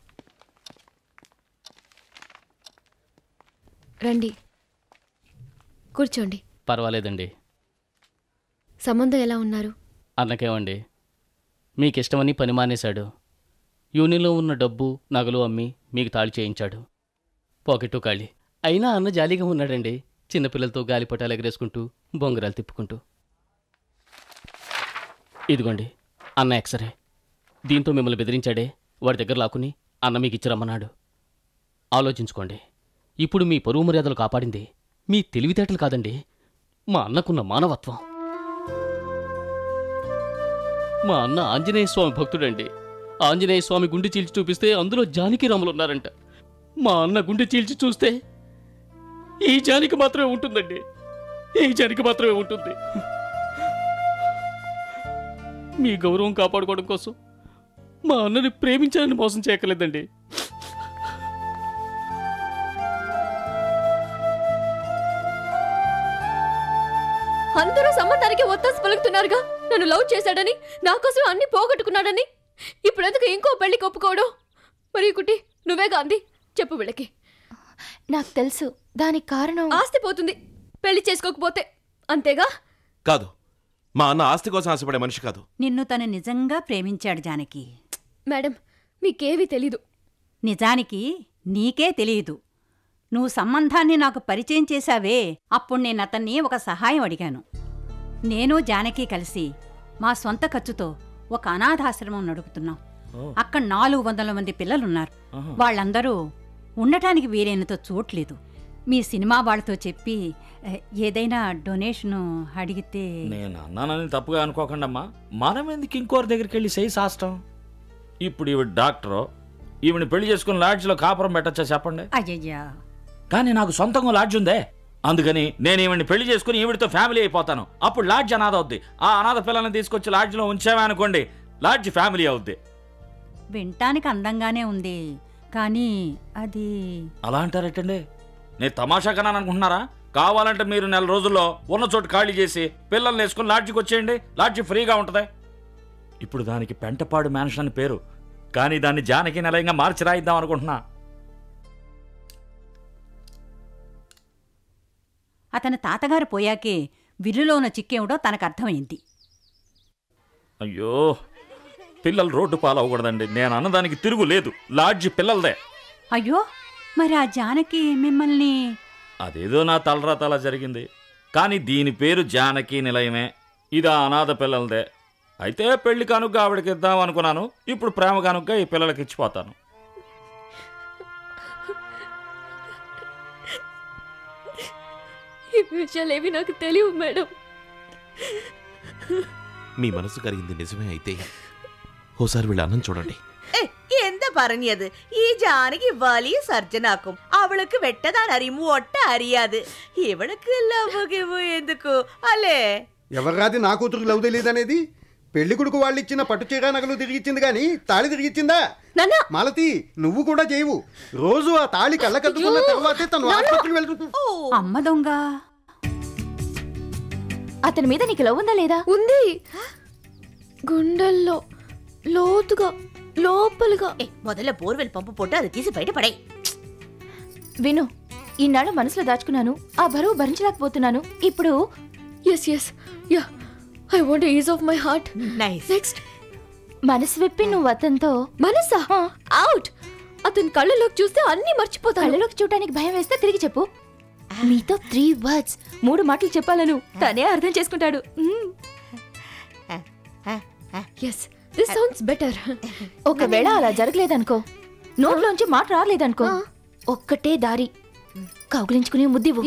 రండి కూర్చోండి పర్వాలేదండి సంబంధం ఎలా ఉన్నారు అన్నకేమండి మీకు ఇష్టమని పని మానేశాడు యూనియన్లో ఉన్న డబ్బు నగలు అమ్మి మీకు తాళి చేయించాడు పాకెట్టు ఖాళీ అయినా అన్న జాలీగా ఉన్నాడండి చిన్నపిల్లలతో గాలిపటాలు ఎగరేసుకుంటూ బొంగరాలు తిప్పుకుంటూ ఇదిగోండి అన్న ఎక్సరే దీంతో మిమ్మల్ని బెదిరించాడే వాడి దగ్గర లాక్కుని అన్న మీకు ఇచ్చిరమ్మన్నాడు ఆలోచించుకోండి ఇప్పుడు మీ పరువు మర్యాదలు కాపాడింది మీ తెలివితేటలు కాదండి మా అన్నకున్న మానవత్వం మా అన్న ఆంజనేయ స్వామి భక్తుడండి ఆంజనేయ స్వామి గుండె చీల్చి చూపిస్తే అందులో జానకి రాములు ఉన్నారంట మా అన్న గుండె చీల్చి చూస్తే ఈ జానికి మాత్రమే ఉంటుందండి ఈ జానికి మాత్రమే ఉంటుంది మీ గౌరవం కాపాడుకోవడం కోసం మా అన్నని ప్రేమించాలని మోసం చేయకలేదండి అందరూ సంబంధానికి ఒత్తాసు పలుకుతున్నారుగా నన్ను లవ్ చేశాడని నా కోసం అన్ని పోగొట్టుకున్నాడని ఇప్పుడు ఎందుకు ఇంకో పెళ్లికి ఒప్పుకోవడం మరి కుట్టి నువ్వే గాంధీ చెప్పు వీళ్ళకి నాకు తెలుసు దానికి కారణం ఆస్తి పోతుంది పెళ్లి చేసుకోకపోతే అంతేగా కాదు మా అన్న ఆస్తి కోసం ఆశపడే మనిషి కాదు నిన్ను తను నిజంగా ప్రేమించాడు జానకి మేడం మీకేవీ తెలీదు నిజానికి నీకే తెలియదు నువ్వు సంబంధాన్ని నాకు పరిచయం చేశావే అప్పుడు నేను అతన్ని ఒక సహాయం అడిగాను నేను జానకి కలిసి మా సొంత ఖర్చుతో ఒక అనాథాశ్రమం నడుపుతున్నాం అక్కడ నాలుగు వందల మంది పిల్లలున్నారు ఆహా. వాళ్ళందరూ ఉండటానికి వీలైనంత చోట్లేదు మీ సినిమా వాళ్ళతో చెప్పి ఏ, ఏదైనా డొనేషను అడిగితే నేను అన్నానని తప్పుగా అనుకోకండమ్మా మనం ఎందుకు ఇంకోరి దగ్గరికి వెళ్ళి చేయి సాష్టం ఇప్పుడు ఈవిడ డాక్టరు ఈవిని పెళ్లి చేసుకుని లాడ్జ్లో కాపురం పెట్టచ్చా చెప్పండి అయ్యయ్యా కానీ నాకు సొంతంగా లాడ్జ్ ఉందే అందుకని నేను ఈవిని పెళ్లి చేసుకుని ఈవిడితో ఫ్యామిలీ అయిపోతాను అప్పుడు లాడ్జ్ అనాథ అవుద్ది ఆ అనాథ పిల్లల్ని తీసుకొచ్చి లాడ్జ్లో ఉంచామే అనుకోండి లాడ్జ్ ఫ్యామిలీ అవుద్ది వినటానికి అందంగానే ఉంది కానీ అది అలా అంటారటండి నేను తమాషా కన్నాను అనుకుంటున్నారా కావాలంటే మీరు నెల రోజుల్లో ఉన్న చోటు ఖాళీ చేసి పిల్లల్ని వేసుకుని లాడ్జికి వచ్చేయండి లాడ్జి ఫ్రీగా ఉంటుంది ఇప్పుడు దానికి పెంటపాడు మ్యాన్షన్ అని పేరు కానీ దాన్ని జానకి నిలయంగా మార్చి రాయిద్దాం అనుకుంటున్నా అతని తాతగారు పోయాకే విల్లులో ఉన్న చిక్కేమిటో తనకు అర్థమైంది అయ్యో పిల్లలు రోడ్డు పాలవకూడదండి నేను అన్నదానికి తిరుగు లేదు లాడ్జి పిల్లలదే అయ్యో మరి ఆ జానకి మిమ్మల్ని అదేదో నా తలరా తల జరిగింది కానీ దీని పేరు జానకి నిలయమే ఇది ఆ అనాథ పిల్లలదే అయితే పెళ్లి కానుక ఆవిడకి ఇద్దాం అనుకున్నాను ఇప్పుడు ప్రేమ కానుక ఈ పిల్లలకి ఇచ్చిపోతాను ఈ విషయాలేవి నాకు తెలియవు మేడం మీ మనసు కరిగింది నిజమే అయితే ఓసారి వీళ్ళ అన్నం చూడండి എന്ത പറഞ്ഞത് ഈ ജാനകി വലിയ സർജനാക്കും അവൾക്ക് വെട്ടതാണ് അറിയുമോ ഒട്ട അറിയാത് ഇവൾക്ക് ലവ് గివ్ ఎందుకు అలే ఎవర్రాది నా కూతురు లవ్ తెలియదనేది పెళ్లి కొడుకు వాళ్ళు ఇచ్చిన పట్టు చీర నగలు తిరిగిచ్చింది కానీ తాళి తిరిగిచ్చిందా మాలతి నువ్వు కూడా చేయవు రోజు ఆ తాళి కళ్ళకద్దుకున్న తర్వాతే తను ఆసుపత్రికి వెళ్తూ అమ్మ దొంగ అతని మీద నీకు లవ్ ఉందా లేదా ఉంది గుండెల్లో లోతుగా లోపలుగా మొదల బోర్వెల్ పంపు పోட்டு అది తీసి బయటపడే విను ఈనాడు మనసులో దాచుకున్నాను ఆ బరువు భరించలేకపోతున్నాను ఇప్పుడు yes yes ya I want ease of my heart nice next మనసు విప్పి నువ్వు అతనితో మనసా అవుట్ అతని కళ్ళలోకి చూస్తే అన్ని మర్చిపోతాను కళ్ళలోకి చూడటానికి భయం వేస్తే తిరిగి చెప్పు మీతో త్రీ వర్డ్స్ మూడు మాటలు చెప్పాలను తనే అర్థం చేసుకుంటాడు ఎస్ దిస్ సౌండ్స్ బెటర్ ఒకవేళ అలా జరగలేదనుకో నోట్లోంచి మాట రాలేదనుకో ఒక్కటే దారి కౌగులించుకునే ముద్దివు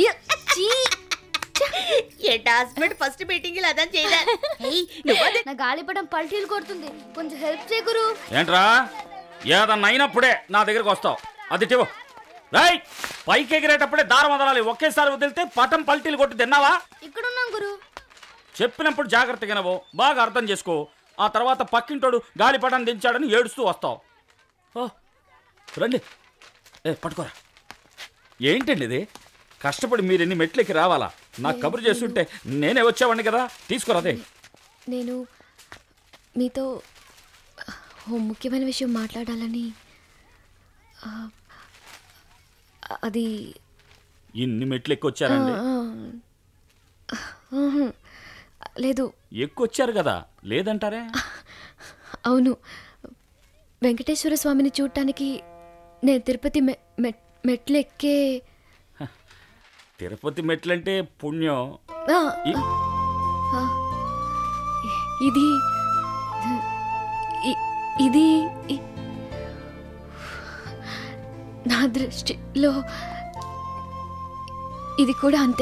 ఏంటి హస్బెండ్ ఫస్ట్ మీటింగ్ అదని చేయలే నువ్వు అదే నా గాలిపటం పల్టీలు కొడుతుంది కొంచెం హెల్ప్ చేయకురు ఏంట్రా ఏదన్నా అయినప్పుడే నా దగ్గరికి వస్తావు అది టివు రై పైకి ఎగిరేటప్పుడే దారం వదలాలి ఒకేసారి వదిలితే పటం పల్టీలు కొట్టి తిన్నావా ఇక్కడ ఉన్నాం గురు చెప్పినప్పుడు జాగ్రత్తగా వినవు బాగా అర్థం చేసుకో ఆ తర్వాత పక్కింటోడు గాలిపటం దించాడని ఏడుస్తూ వస్తావు ఓ రండి ఏ పట్టుకోరా ఏంటండి ఇది కష్టపడి మీరు ఎన్ని మెట్లకి రావాలా నాకు కబురు చేస్తుంటే నేనే వచ్చేవాడిని కదా తీసుకురాదే నేను మీతో ఓ ముఖ్యమైన విషయం మాట్లాడాలని ఆ, అది ఇన్ని మెట్లు ఎక్కొచ్చారండి ఆ, ఆ, ఆహా. లేదు ఎక్కువచ్చారు కదా లేదంటారే అవును వెంకటేశ్వర స్వామిని చూడటానికి నేను తిరుపతి మె మెట్- మెట్లు ఎక్కే తిరుపతి మెట్లంటే పుణ్యం ఆ, ఈ- ఆ, ఇది ఇ- ఇది ఇ- నా దృష్టిలో ఇది కూడా అంతే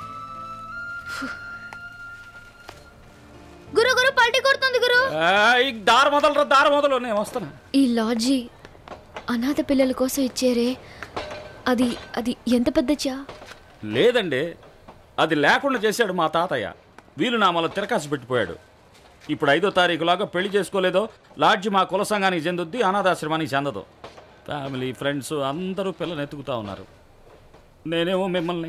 గురు గురు పల్టీ కొడుతుంది గురు ఆ, ఈ దారి మొదలు రా దారి మొదలు నేను వస్తాను ఈ లాడ్జీ అనాథ పిల్లల కోసం ఇచ్చారే అది అది ఎంత పెద్ద చా లేదండి అది లేకుండా చేశాడు మా తాతయ్య వీలు నామాల తిరకాసు పెట్టిపోయాడు ఇప్పుడు ఐదో తారీఖులాగా పెళ్లి చేసుకోలేదో లాడ్జి మా కుల సంఘానికి చెందుద్ది అనాథాశ్రమానికి చెందదు ఫ్యామిలీ ఫ్రెండ్స్ అందరూ పిల్లలు ఎత్తుకుతా ఉన్నారు నేనేమో మిమ్మల్ని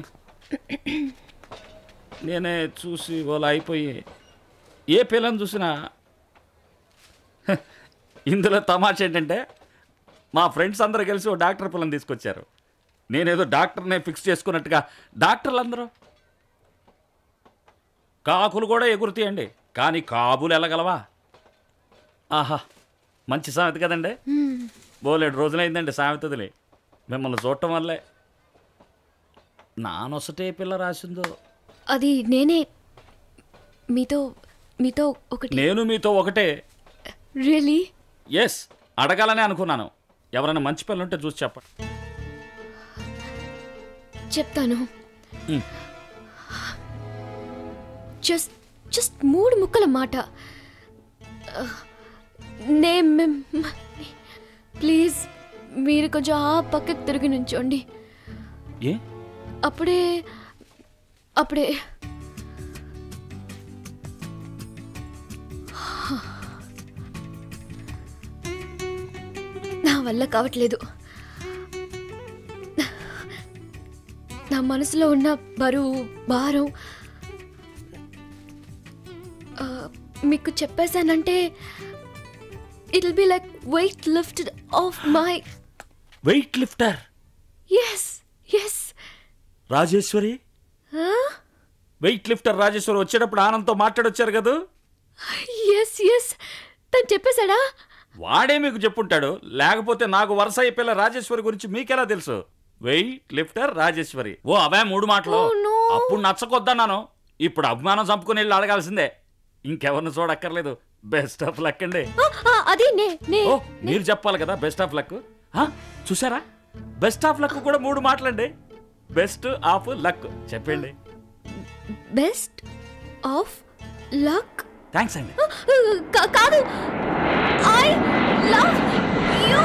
నేనే చూసి ఓలా అయిపోయి ఏ పిల్లని చూసినా హ, ఇందులో తమాషా ఏంటంటే మా ఫ్రెండ్స్ అందరూ కలిసి ఓ డాక్టర్ పిల్లని తీసుకొచ్చారు నేనేదో డాక్టర్నే ఫిక్స్ చేసుకున్నట్టుగా డాక్టర్లు అందరూ కాకులు కూడా ఎగురుతాయండి కానీ కాబులు వెళ్ళగలవా ఆహా మంచి సామెత కదండి బోలేడు రోజులైందండి సామెతదిలే మిమ్మల్ని చూడటం వల్లే నానొసటే పిల్ల రాసిందో అది నేనే మీతో మీతో ఒకటి నేను మీతో ఒకటే రియలీ ఎస్ అడగాలనే అనుకున్నాను ఎవరైనా మంచి పిల్లలు ఉంటే చూసి చెప్పండి చెప్తాను ఉమ్. జస్ట్ జస్ట్ మూడు ముక్కల మాట నే మిమ్మల్ని ప్లీజ్ మీరు కొంచెం ఆ పక్కకు తిరిగి నుంచోండి ఏ అప్పుడే అప్పుడే నా వల్ల కావట్లేదు నా మనసులో ఉన్న బరువు భారం ఆ, మీకు చెప్పేశానంటే it will be like weight lifted off my weight lifter yes yes Rajeshwari weight lifter Rajeshwari వచ్చేటప్పుడు ఆనంద్తో మాట్లాడొచ్చారు కదా ఎస్ ఎస్ తను చెప్పేశాడా వాడే మీకు చెప్పుంటాడు లేకపోతే నాకు వరుస అయిపోయిన రాజేశ్వరి గురించి మీకెలా తెలుసు వెయిట్ లిఫ్టర్ రాజేశ్వరి ఓ అవే మూడు మాటలు అప్పుడు నచ్చకొద్దన్నాను ఇప్పుడు అభిమానం చంపుకుని వెళ్ళి అడగాల్సిందే ఇంకెవరిని చూడక్కర్లేదు బెస్ట్ ఆఫ్ లక్ అండి ఆ, ఆ, అది నే నే ఓ మీరు చెప్పాలి కదా బెస్ట్ ఆఫ్ లక్ చూసారా బెస్ట్ ఆఫ్ లక్ కూడా మూడు మాటలండి బెస్ట్ ఆఫ్ లక్ చెప్పండి బెస్ట్ ఆఫ్ లక్ థ్యాంక్స్ అండి కాదు ఐ లవ్ యూ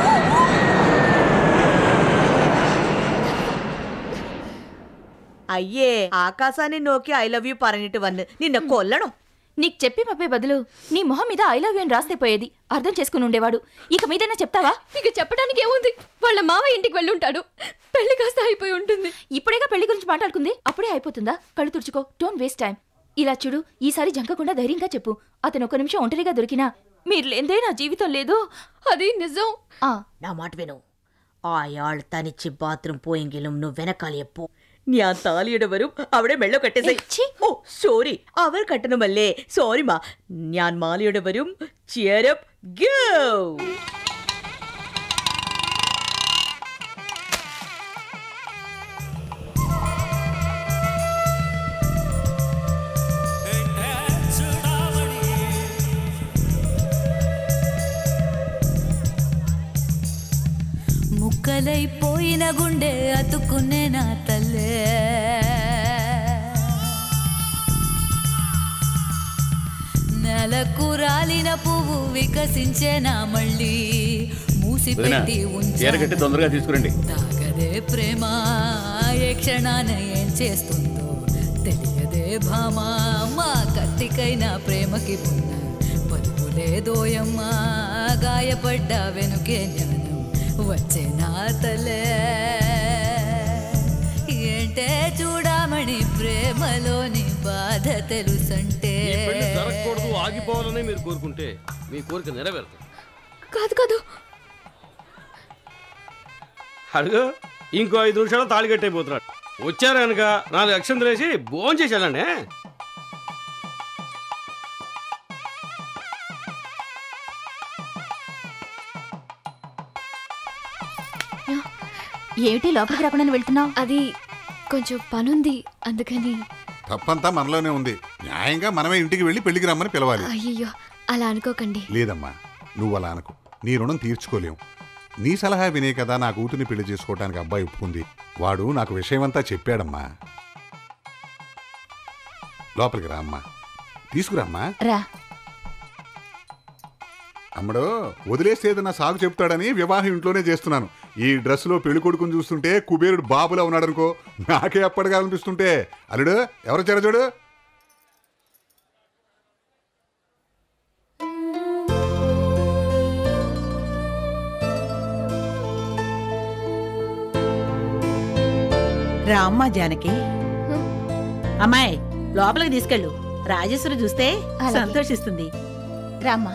అయ్యే ఆకాశాన్ని నోకి ఐ లవ్ యూ పరనిటి వన్ నిన్న కొల్లడం నీకు చెప్పి పంపే బదులు నీ మొహం మీద ఐ లవ్ యూ అని రాస్తే పోయేది అర్థం చేసుకుని ఉండేవాడు ఇక మీదైనా చెప్తావా ఇక చెప్పడానికి ఏముంది వాళ్ళ మావ ఇంటికి వెళ్ళి ఉంటాడు పెళ్లి కాస్త అయిపోయి ఉంటుంది ఇప్పుడేగా పెళ్లి గురించి మాట్లాడుకుంది అప్పుడే అయిపోతుందా కళ్ళు తుడుచుకో డోంట్ వేస్ట్ టైం ఇలా చూడు ఈసారి జంకకుండా ధైర్యంగా చెప్పు అతను ఒక నిమిషం ఒంటరిగా దొరికినా మీరు లేదే నా జీవితం లేదు అది నిజం నా మాట విను ആയാൾ തനിച്ച് ബാത്റൂം പോയെങ്കിലും नु വെനക്കാൽ എപ്പോ ഞാൻ താലിയുടെ വരും അവിടെ വെള്ളം കെട്ടേ ഓ സോറി അവർ കെട്ടണമല്ലേ സോറി മാ ഞാൻ മാലയുടെ വരും ചിയറപ്പ് ഗോ ముక్కలైపోయిన గుండె అతుక్కునే నా తల్లే నెలకు రాలిన పువ్వు వికసించే నా మళ్ళీ మూసి పెట్టి చీరగట్టి తొందరగా తీసుకురండి ఉంచాగదే ప్రేమ ఏ క్షణాన ఏం చేస్తుందో తెలియదే భామా మా కత్తికైనా ప్రేమకి పున్న పలుకులే దోయమ్మా గాయపడ్డ వెనుకే జ్ఞానం వచ్చే నా తలే ఏంటే బాధ తెలుసంటే ఈ పెళ్లి జరగకూడదు ఆగిపోవాలని మీరు కోరుకుంటే మీ కోరిక నెరవేరుతుంది కాదు కాదు అడుగు ఇంకో ఐదు నిమిషాలు తాళి కట్టయిపోతున్నాడు వచ్చారు కనుక నాలుగు అక్షంతలు వేసి భోజనం చేసి వెళ్ళండి ఏమిటి లోపలికి రాకుండా వెళ్తున్నావు అది కొంచెం పనుంది అందుకని తప్పంతా మనలోనే ఉంది న్యాయంగా మనమే ఇంటికి వెళ్ళి పెళ్లికి రమ్మని పిలవాలి అయ్యయ్యో అలా అనుకోకండి లేదమ్మా నువ్వు అలా అనుకో నీ రుణం తీర్చుకోలేం నీ సలహా వినే కదా నా కూతుర్ని పెళ్లి చేసుకోవడానికి అబ్బాయి ఒప్పుకుంది వాడు నాకు విషయమంతా చెప్పాడమ్మా లోపలికి రా అమ్మా తీసుకురామ్మా రా అమ్మడో వదిలేస్తే ఏదన్నా సాగు చెప్తాడని వివాహం ఇంట్లోనే చేస్తున్నాను ఈ డ్రెస్సులో పెళ్లి కొడుకుని చూస్తుంటే కుబేరుడు బాబులా ఉన్నాడనుకో నాకే అప్పటిగా అనిపిస్తుంటే అల్లుడు ఎవరు వచ్చారో చూడు రామ్మా జానకి అమ్మాయి లోపలికి తీసుకెళ్ళు రాజేశ్వరి చూస్తే అలాగే. సంతోషిస్తుంది రామ్మా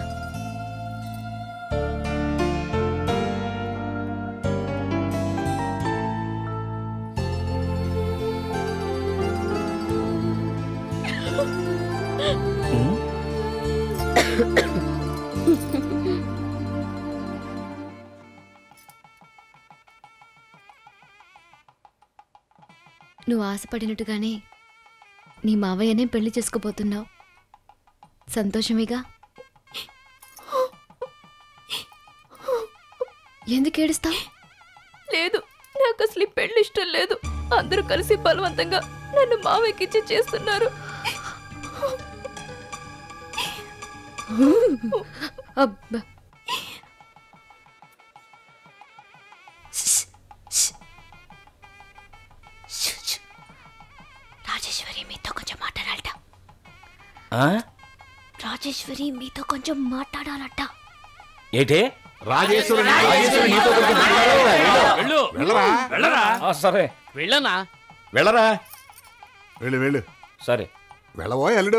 నువ్వు ఆశపడినట్టుగానే నీ మావయ్యనే పెళ్లి చేసుకోబోతున్నావు సంతోషమేగా ఎందుకు ఏడుస్తావు లేదు నాకు అసలు ఈ పెళ్లి ఇష్టం లేదు అందరూ కలిసి బలవంతంగా నన్ను మావయ్యకిచ్చి చేస్తున్నారు అబ్బా రాజేశ్వరి మీతో కొంచెం మాట్లాడాలట రాజేశ్వరి మీతో కొంచెం మాట్లాడాలట ఏంటి రాజేశ్వరి రాజేశ్వరి నీతో కొంచెం మాట్లాడాలి. వెళ్ళు. వెళ్ళరా వెళ్ళరా ఆ, సరే వెళ్ళనా వెళ్ళరా వెళ్ళు వెళ్ళు సరే వెళ్ళవో అల్లుడు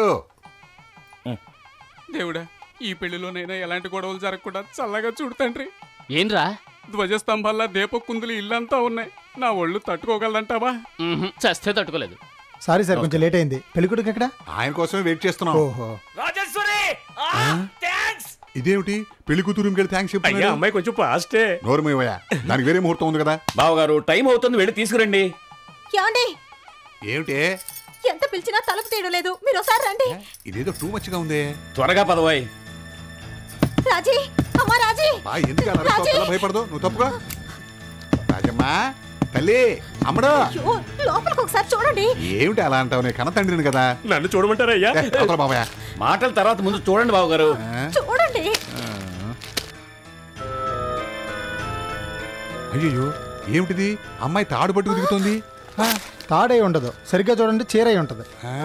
దేవుడా ఈ పెళ్లిలోనైనా ఎలాంటి గొడవలు జరగకుండా చల్లగా చూడు తండ్రి ఏంరా ధ్వజస్తంభాల్లో దీపకుందులు ఇల్లంతా ఉన్నాయి నా ఒళ్ళు తట్టుకోగలదంటావా చస్తే తట్టుకోలేదు సారీ సార్ కొంచెం లేట్ అయింది పెళ్ళికొడుకు ఎక్కడ ఆయన కోసమే వెయిట్ చేస్తున్నాం ఓహో రాజేశ్వరి ఇదేమిటి పెళ్లి కూతురు ఇంకెళ్ళి థ్యాంక్స్ అయ్యా, చెప్తున్నా అమ్మాయి కొంచెం పాస్టే నోరుమయ్యా దానికి వేరే ముహూర్తం ఉంది కదా బావగారు టైం అవుతుంది వెళ్ళి తీసుకురండి ఏమండి ఏమిటే ఎంత పిలిచినా తలుపు తీయడం లేదు మీరు ఒకసారి రండి ఇదేదో టూ మచ్గా ఉంది త్వరగా పదవాయి రాజీ అమ్మా రాజీ బా ఎందుకు అలా అరుస్తావు? పిల్ల భయపడదు నువ్వు తప్పుకో రాజమ్మా తల్లి అమ్మడు అయ్యో, లోపలికి ఒకసారి చూడండి ఏమిటి అలా అంటావు నేను కన్న తండ్రిని కదా నన్ను చూడమంటారా అయ్యా ఏ, అవతల బాబాయ్ మాటల తర్వాత ముందు చూడండి బావగారు చూడండి అయ్యో ఏమిటిది అమ్మాయి తాడు పట్టుకు దిగుతుంది తాడై ఉండదు సరిగ్గా చూడండి చీరై ఉంటది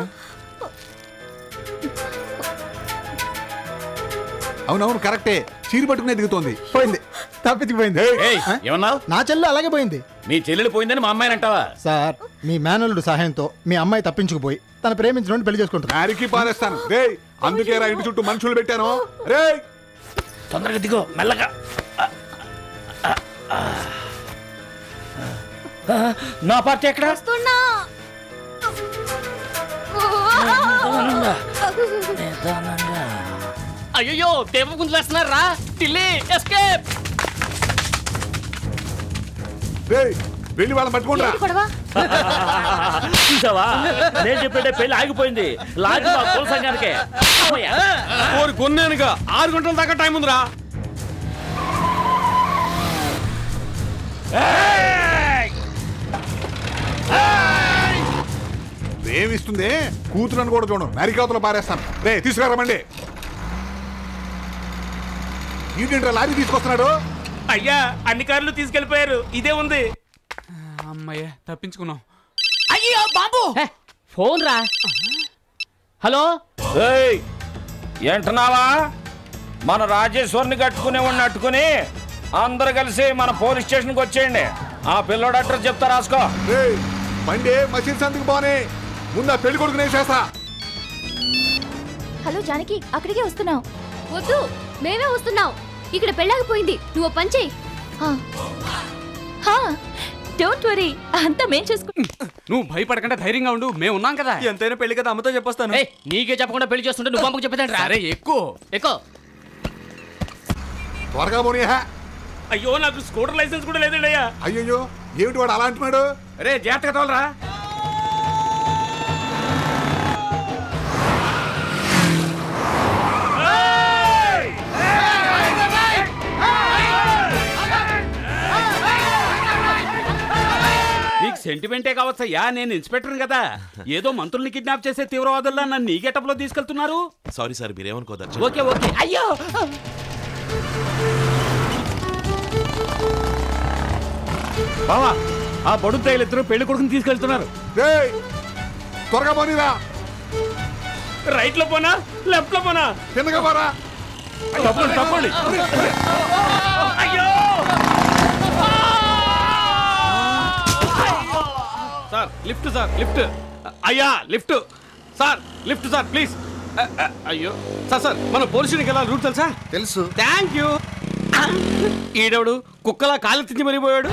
అవునవును కరెక్టే చీర పట్టుకునే దిగుతోంది పోయింది తప్పించిపోయింది ఏమన్నావు నా చెల్లి అలాగే పోయింది మీ చెల్లెలు పోయిందని మా అమ్మాయిని అంటావా సార్ మీ మేనల్లుడు సహాయంతో మీ అమ్మాయి తప్పించుకుపోయి తన ప్రేమించిన పెళ్లి చేసుకుంటారు నారికి పారేస్తాను రే అందుకే రా ఇంటి చుట్టూ మనుషులు పెట్టాను రే తొందరగా దిగో మెల్లగా నా పార్టీ ఎక్కడ వస్తున్నా అయ్యో దేవ గుంజలేస్తున్నారు రా ఢిల్లీ ఎస్కేప్ రే వెళ్ళి వాళ్ళని పట్టుకుంటా చూసావా నేను చెప్పే పెళ్లి ఆగిపోయింది లాగి మా కుల సంఘానికే అమ్మయ్య. కోరి కొన్నానుగా ఆరు గంటల దాకా టైం ఉందిరా ప్రేమిస్తుంది కూతురని కూడా చూడు నరికవతలో పారేస్తాను రే తీసుకురామండి ఏంటంటే లారీ తీసుకొస్తున్నాడు అయ్యా అన్ని కార్లు తీసుకెళ్లిపోయారు ఇదే ఉంది అమ్మయ్య తప్పించుకున్నాం అయ్యో బాబు ఫోన్ రా హలో ఏయ్ ఏంటన్నావా మన రాజేశ్వరిని కట్టుకునే వాడిని అట్టుకుని అందరు కలిసి మన పోలీస్ స్టేషన్కి వచ్చేయండి ఆ పిల్లోడు అడ్రస్ చెప్తా రాసుకో రే బండి మసీద్ సందుకు పోనే ముందు ఆ పెళ్లి కొడుకునే చేస్తా హలో జానకి అక్కడికే వస్తున్నావు వద్దు మేమే వస్తున్నాం ఇక్కడ పెళ్ళాగిపోయింది నువ్వు ఓ పని చెయ్యి డోంట్ వరీ అంతా మేం చూసుకు నువ్వు భయపడకుండా ధైర్యంగా ఉండు మేము ఉన్నాం కదా ఎంతైనా పెళ్లి కదా అమ్మతో చెప్పొస్తాను నీకే చెప్పకుండా పెళ్లి చేస్తుంటే నువ్వు అమ్మకు చెప్పేదండి సరే ఎక్కువ ఎక్కువ త్వరగా పోనీ హే. అయ్యో నాకు స్కూటర్ లైసెన్స్ కూడా లేదండి అయ్యా అయ్యయ్యో ఏమిటి వాడు అలా అంటున్నాడు రే జాగ్రత్తగా తోలరా నీకు సెంటిమెంటే కావచ్చయ్యా నేను ఇన్స్పెక్టర్ కదా ఏదో మంత్రుల్ని కిడ్నాప్ చేసే తీవ్రవాదుల్లా నన్ను నీ గెటప్లో తీసుకెళ్తున్నారు సారీ సార్ మీరేమనుకోదా ఓకే ఓకే అయ్యో బావా ఆ బడుగు తగిలిద్దరు పెళ్లి కొడుకుని తీసుకెళ్తున్నారు త్వరగా పోనీరా రైట్ లో పోనా లెఫ్ట్ లో పోనా కిందగా పోరా తప్పండి తప్పండి అయ్యో సార్ లిఫ్ట్ సార్ లిఫ్ట్ అయ్యా lift sir lift sir please అయ్యో సార్ సార్ మన పోలీస్ స్టేషన్కి వెళ్ళాలి రూట్ తెలుసా తెలుసు థ్యాంక్ యూ ఈడవుడు కుక్కలా కాలెత్తించి మరిపోయాడు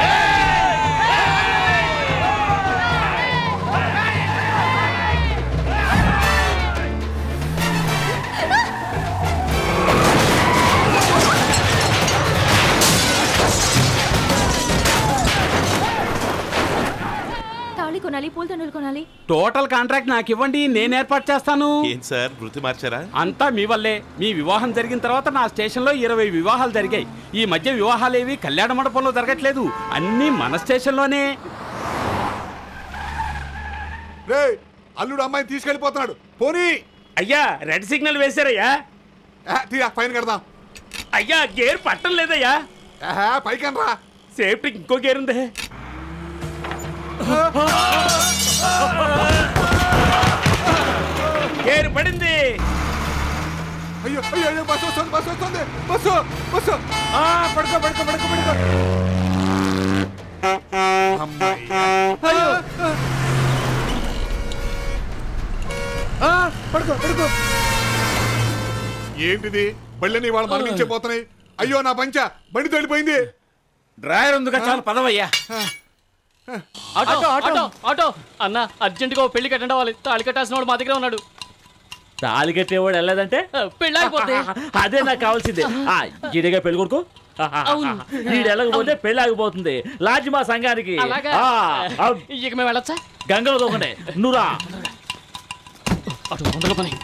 తాళి కొనాలి పూలదండలు కొనాలి టోటల్ కాంట్రాక్ట్ నాకు ఇవ్వండి నేను ఏర్పాటు చేస్తాను ఏం సార్ వృత్తి మార్చారా అంతా మీ వల్లే మీ వివాహం జరిగిన తర్వాత నా స్టేషన్లో ఇరవై వివాహాలు జరిగాయి ఈ మధ్య వివాహాలేవి కళ్యాణ మండపంలో జరగట్లేదు అన్నీ మన స్టేషన్లోనే రే అల్లుడు అమ్మాయిని తీసుకెళ్ళిపోతున్నాడు పోనీ అయ్యా రెడ్ సిగ్నల్ వేశారయ్యా తీరా పైన కడదాం అయ్యా గేర్ పట్టం లేదయ్యా పైకన్ రా సేఫ్టీకి ఇంకో గేర్ ఉంది గేర్ పడింది అయ్యో అయ్యో అయ్యో బస్సు వస్తుంది బస్సు వస్తుంది బస్సు బస్సు ఆ, పడుకో పడుకో పడుకో పడుకో అయ్యో పడుకో పడుకో ఏంటిది బళ్ళని వాళ్ళు మరణించిపోతున్నాయి అయ్యో నా పంచ బండి తోలిపోయింది డ్రాయర్ ఉందిగా చాలు పదవయ్యా ఆటో ఆటో ఆటో అన్న అర్జెంటుగా ఓ పెళ్లి కట్టండి వాళ్ళు తాళి కట్టాల్సిన వాడు మా దగ్గర ఉన్నాడు తాళి కట్టేవాడు వెళ్ళలేదంటే పెళ్ళాగిపోతే అదే నాకు కావాల్సిందే ఆ, ఈడేగా పెళ్లి కొడుకు అవును. ఈడు వెళ్ళకపోతే పెళ్లి ఆగిపోతుంది లాడ్జి మా సంఘానికి అలాగా ఆ, ఆ, ఇక మేము వెళ్ళొచ్చా గంగలో దూకండి నువ్వురా అటు తొందరగా పని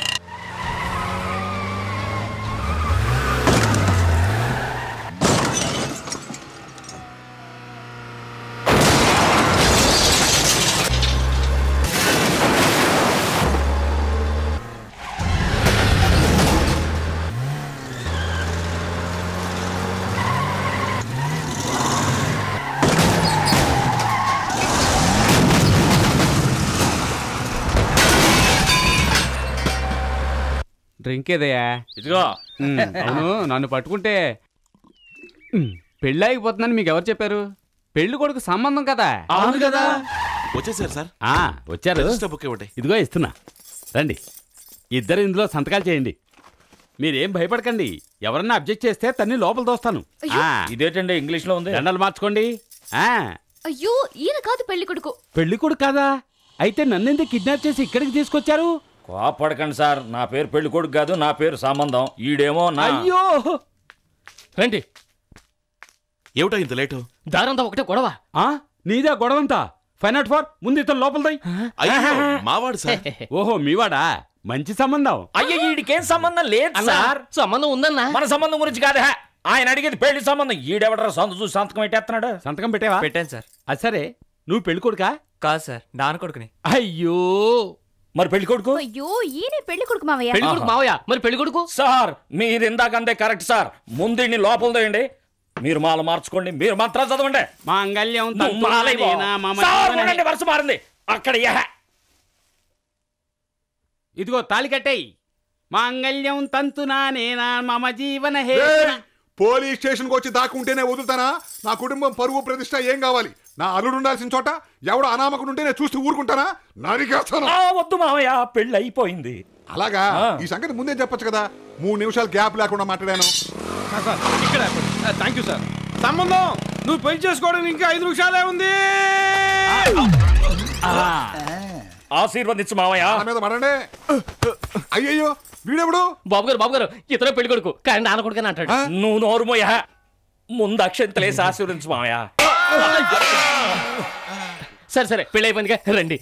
డ్రింక్ ఏదయ్యా ఇదిగో ఉమ్, అవును నన్ను పట్టుకుంటే ఉమ్, పెళ్ళి అయిపోతుందని మీకు ఎవరు చెప్పారు పెళ్లి కొడుకు సంబంధం కదా అవును కదా వచ్చేసారు సార్ ఆ, వచ్చారు రిజిస్టర్ బుక్ ఇవ్వండి ఇదిగో ఇస్తున్నా రండి ఇద్దరు ఇందులో సంతకాలు చేయండి మీరేం భయపడకండి ఎవరన్నా అబ్జెక్ట్ చేస్తే తన్ని లోపల దోస్తాను అయ్యో. ఆ, ఇదేంటండి ఇంగ్లీష్ లో ఉంది దండలు మార్చుకోండి ఆ, అయ్యో ఈయన కాదు పెళ్లి కొడుకు పెళ్లి కొడుకు కాదా అయితే నన్నెందుకు కిడ్నాప్ చేసి ఇక్కడికి తీసుకొచ్చారు కోపడకండి సార్ నా పేరు పెళ్లి కొడుకు కాదు నా పేరు సంబంధం ఈడేమో నా అయ్యో రండి ఏమిటో ఇంత లేటు దారంతా ఒకటే గొడవ ఆ, నీదే గొడవంతా ఫైవ్ నాట్ ఫోర్ ముందు ఇతను లోపలదై అయ్యో మావాడు సార్ ఓహో మీవాడా మంచి సంబంధం అయ్యో వీడికేం సంబంధం లేదు అన్నా, సార్ సంబంధం ఉందన్నా మన సంబంధం గురించి కాదు హే. ఆయన అడిగేది పెళ్లి సంబంధం ఈడెవడరా సంత చూసి సంతకం పెట్టేస్తున్నాడు సంతకం పెట్టావా పెట్టాను సార్ అది సరే నువ్వు పెళ్లి కొడుకా కాదు సార్ నాన్న కొడుకుని అయ్యో మరి పెళ్లి కొడుకు అయ్యో ఈయనే పెళ్లి కొడుకు మావయ్య పెళ్లి కొడుకు మావయ్య మరి పెళ్లి కొడుకు సార్ మీరు ఇందాక అందే కరెక్ట్ సార్ ముందు లోపల తోయండి మీరు మాల మార్చుకోండి మీరు మంత్రాలు చదవండి మాంగళ్యం నువ్వు మాలైపో. సార్, ఉండండి, వరుస మారింది అక్కడ యహ. ఇదిగో తాళి కట్టేయి మాంగళ్యం తంతునా నేనా మమ జీవన హే ఏయ్! పోలీస్ స్టేషన్కి వచ్చి దాక్కుంటేనే వదులుతానా నా కుటుంబం పరువు ప్రతిష్ట ఏం కావాలి నా అల్లుడు ఉండాల్సిన చోట ఎవడో అనామకుడు ఉంటే నేను చూస్తూ ఊరుకుంటానా నరికేస్తాను ఆ, వద్దు మావయ్య పెళ్ళి అయిపోయింది అలాగా ఈ సంగతి ముందే చెప్పొచ్చు కదా మూడు నిమిషాలు గ్యాప్ లేకుండా మాట్లాడాను సార్ ఇక్కడ థ్యాంక్ యూ సార్ సంబంధం నువ్వు పెళ్లి చేసుకోవడానికి ఇంకా ఐదు నిమిషాలే ఉంది ఆశీర్వదించు మావయ్య మీద మడండి అయ్యయ్యో వీడెవడు బాబు గారు బాబు గారు ఇతర పెళ్లి కొడుకు కానీ నాన్న కొడుకు అంటాడు నువ్వు నోరుమోయా ముందు అక్షంతలేసి ఆశీర్వదించు మావయ్య సరే సరే పెళ్లి అయిపోయిందిగా రండి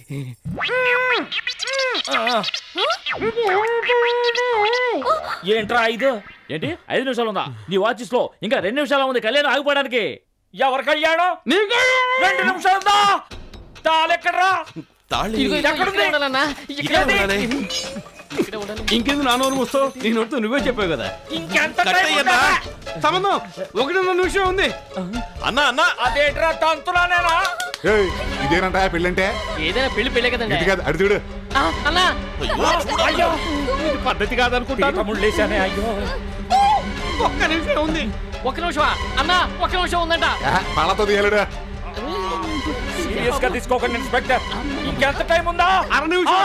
ఏంట్రా ఐదు ఏంటి ఐదు నిమిషాలు ఉందా నీ వాచెస్ లో ఇంకా రెండు నిమిషాలు ఉంది కళ్యాణం ఆగిపోవడానికి ఎవరి కళ్యాణం రెండు నిమిషాలు ఉందా తాళెక్కడ్రా తాళి ఇదిగో ఇక్కడే ఎక్కడుంది? ఉండాలన్నా. ఇక్కడే ఇక్కడే ఉండాలి. ఇంకెందుకు నా నోరు మూస్తావు నీ నోటితో నువ్వే చెప్పావు కదా ఇంకెంత కట్ టైం అయ్యిందా? ఉందా? సంబంధం ఒకటిన్నర నిమిషం ఉంది అన్నా అన్నా అదేంట్రా తంతులానేనా ఏయ్, ఇదేనంట పెళ్ళంటే ఏదైనా పెళ్లి పెళ్ళే కదండి ఇది కాదు అడి చూడు ఆ, అన్నా అయ్యో ఇది పద్ధతి కాదనుకుంటా తమ్ముళ్ళు లేచానే అయ్యో ఒక్క నిమిషం ఉంది ఒక్క నిమిషమా అన్నా ఒక్క నిమిషం ఉందంట పళ్ళతో తీయలేడు సీరియస్ గా తీసుకోకండి ఇన్స్పెక్టర్ ఇంకెంత టైం ఉందా అర నిమిషం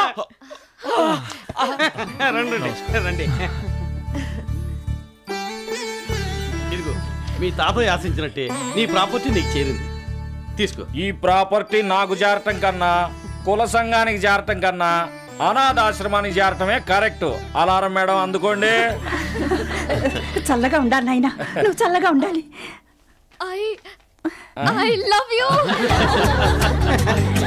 రండి రండి, రండి ఇదిగో మీ తాతయ్య ఆశించినట్టే నీ ప్రాపర్టీ నీకు చేరింది తీసుకో ఈ ప్రాపర్టీ నాకు జారటం కన్నా కుల సంఘానికి జారటం కన్నా అనాథాశ్రమానికి జారటమే కరెక్ట్ అలారం మేడం అందుకోండి చల్లగా ఉండాలి నాయనా నువ్వు చల్లగా ఉండాలి ఐ ఐ లవ్ యూ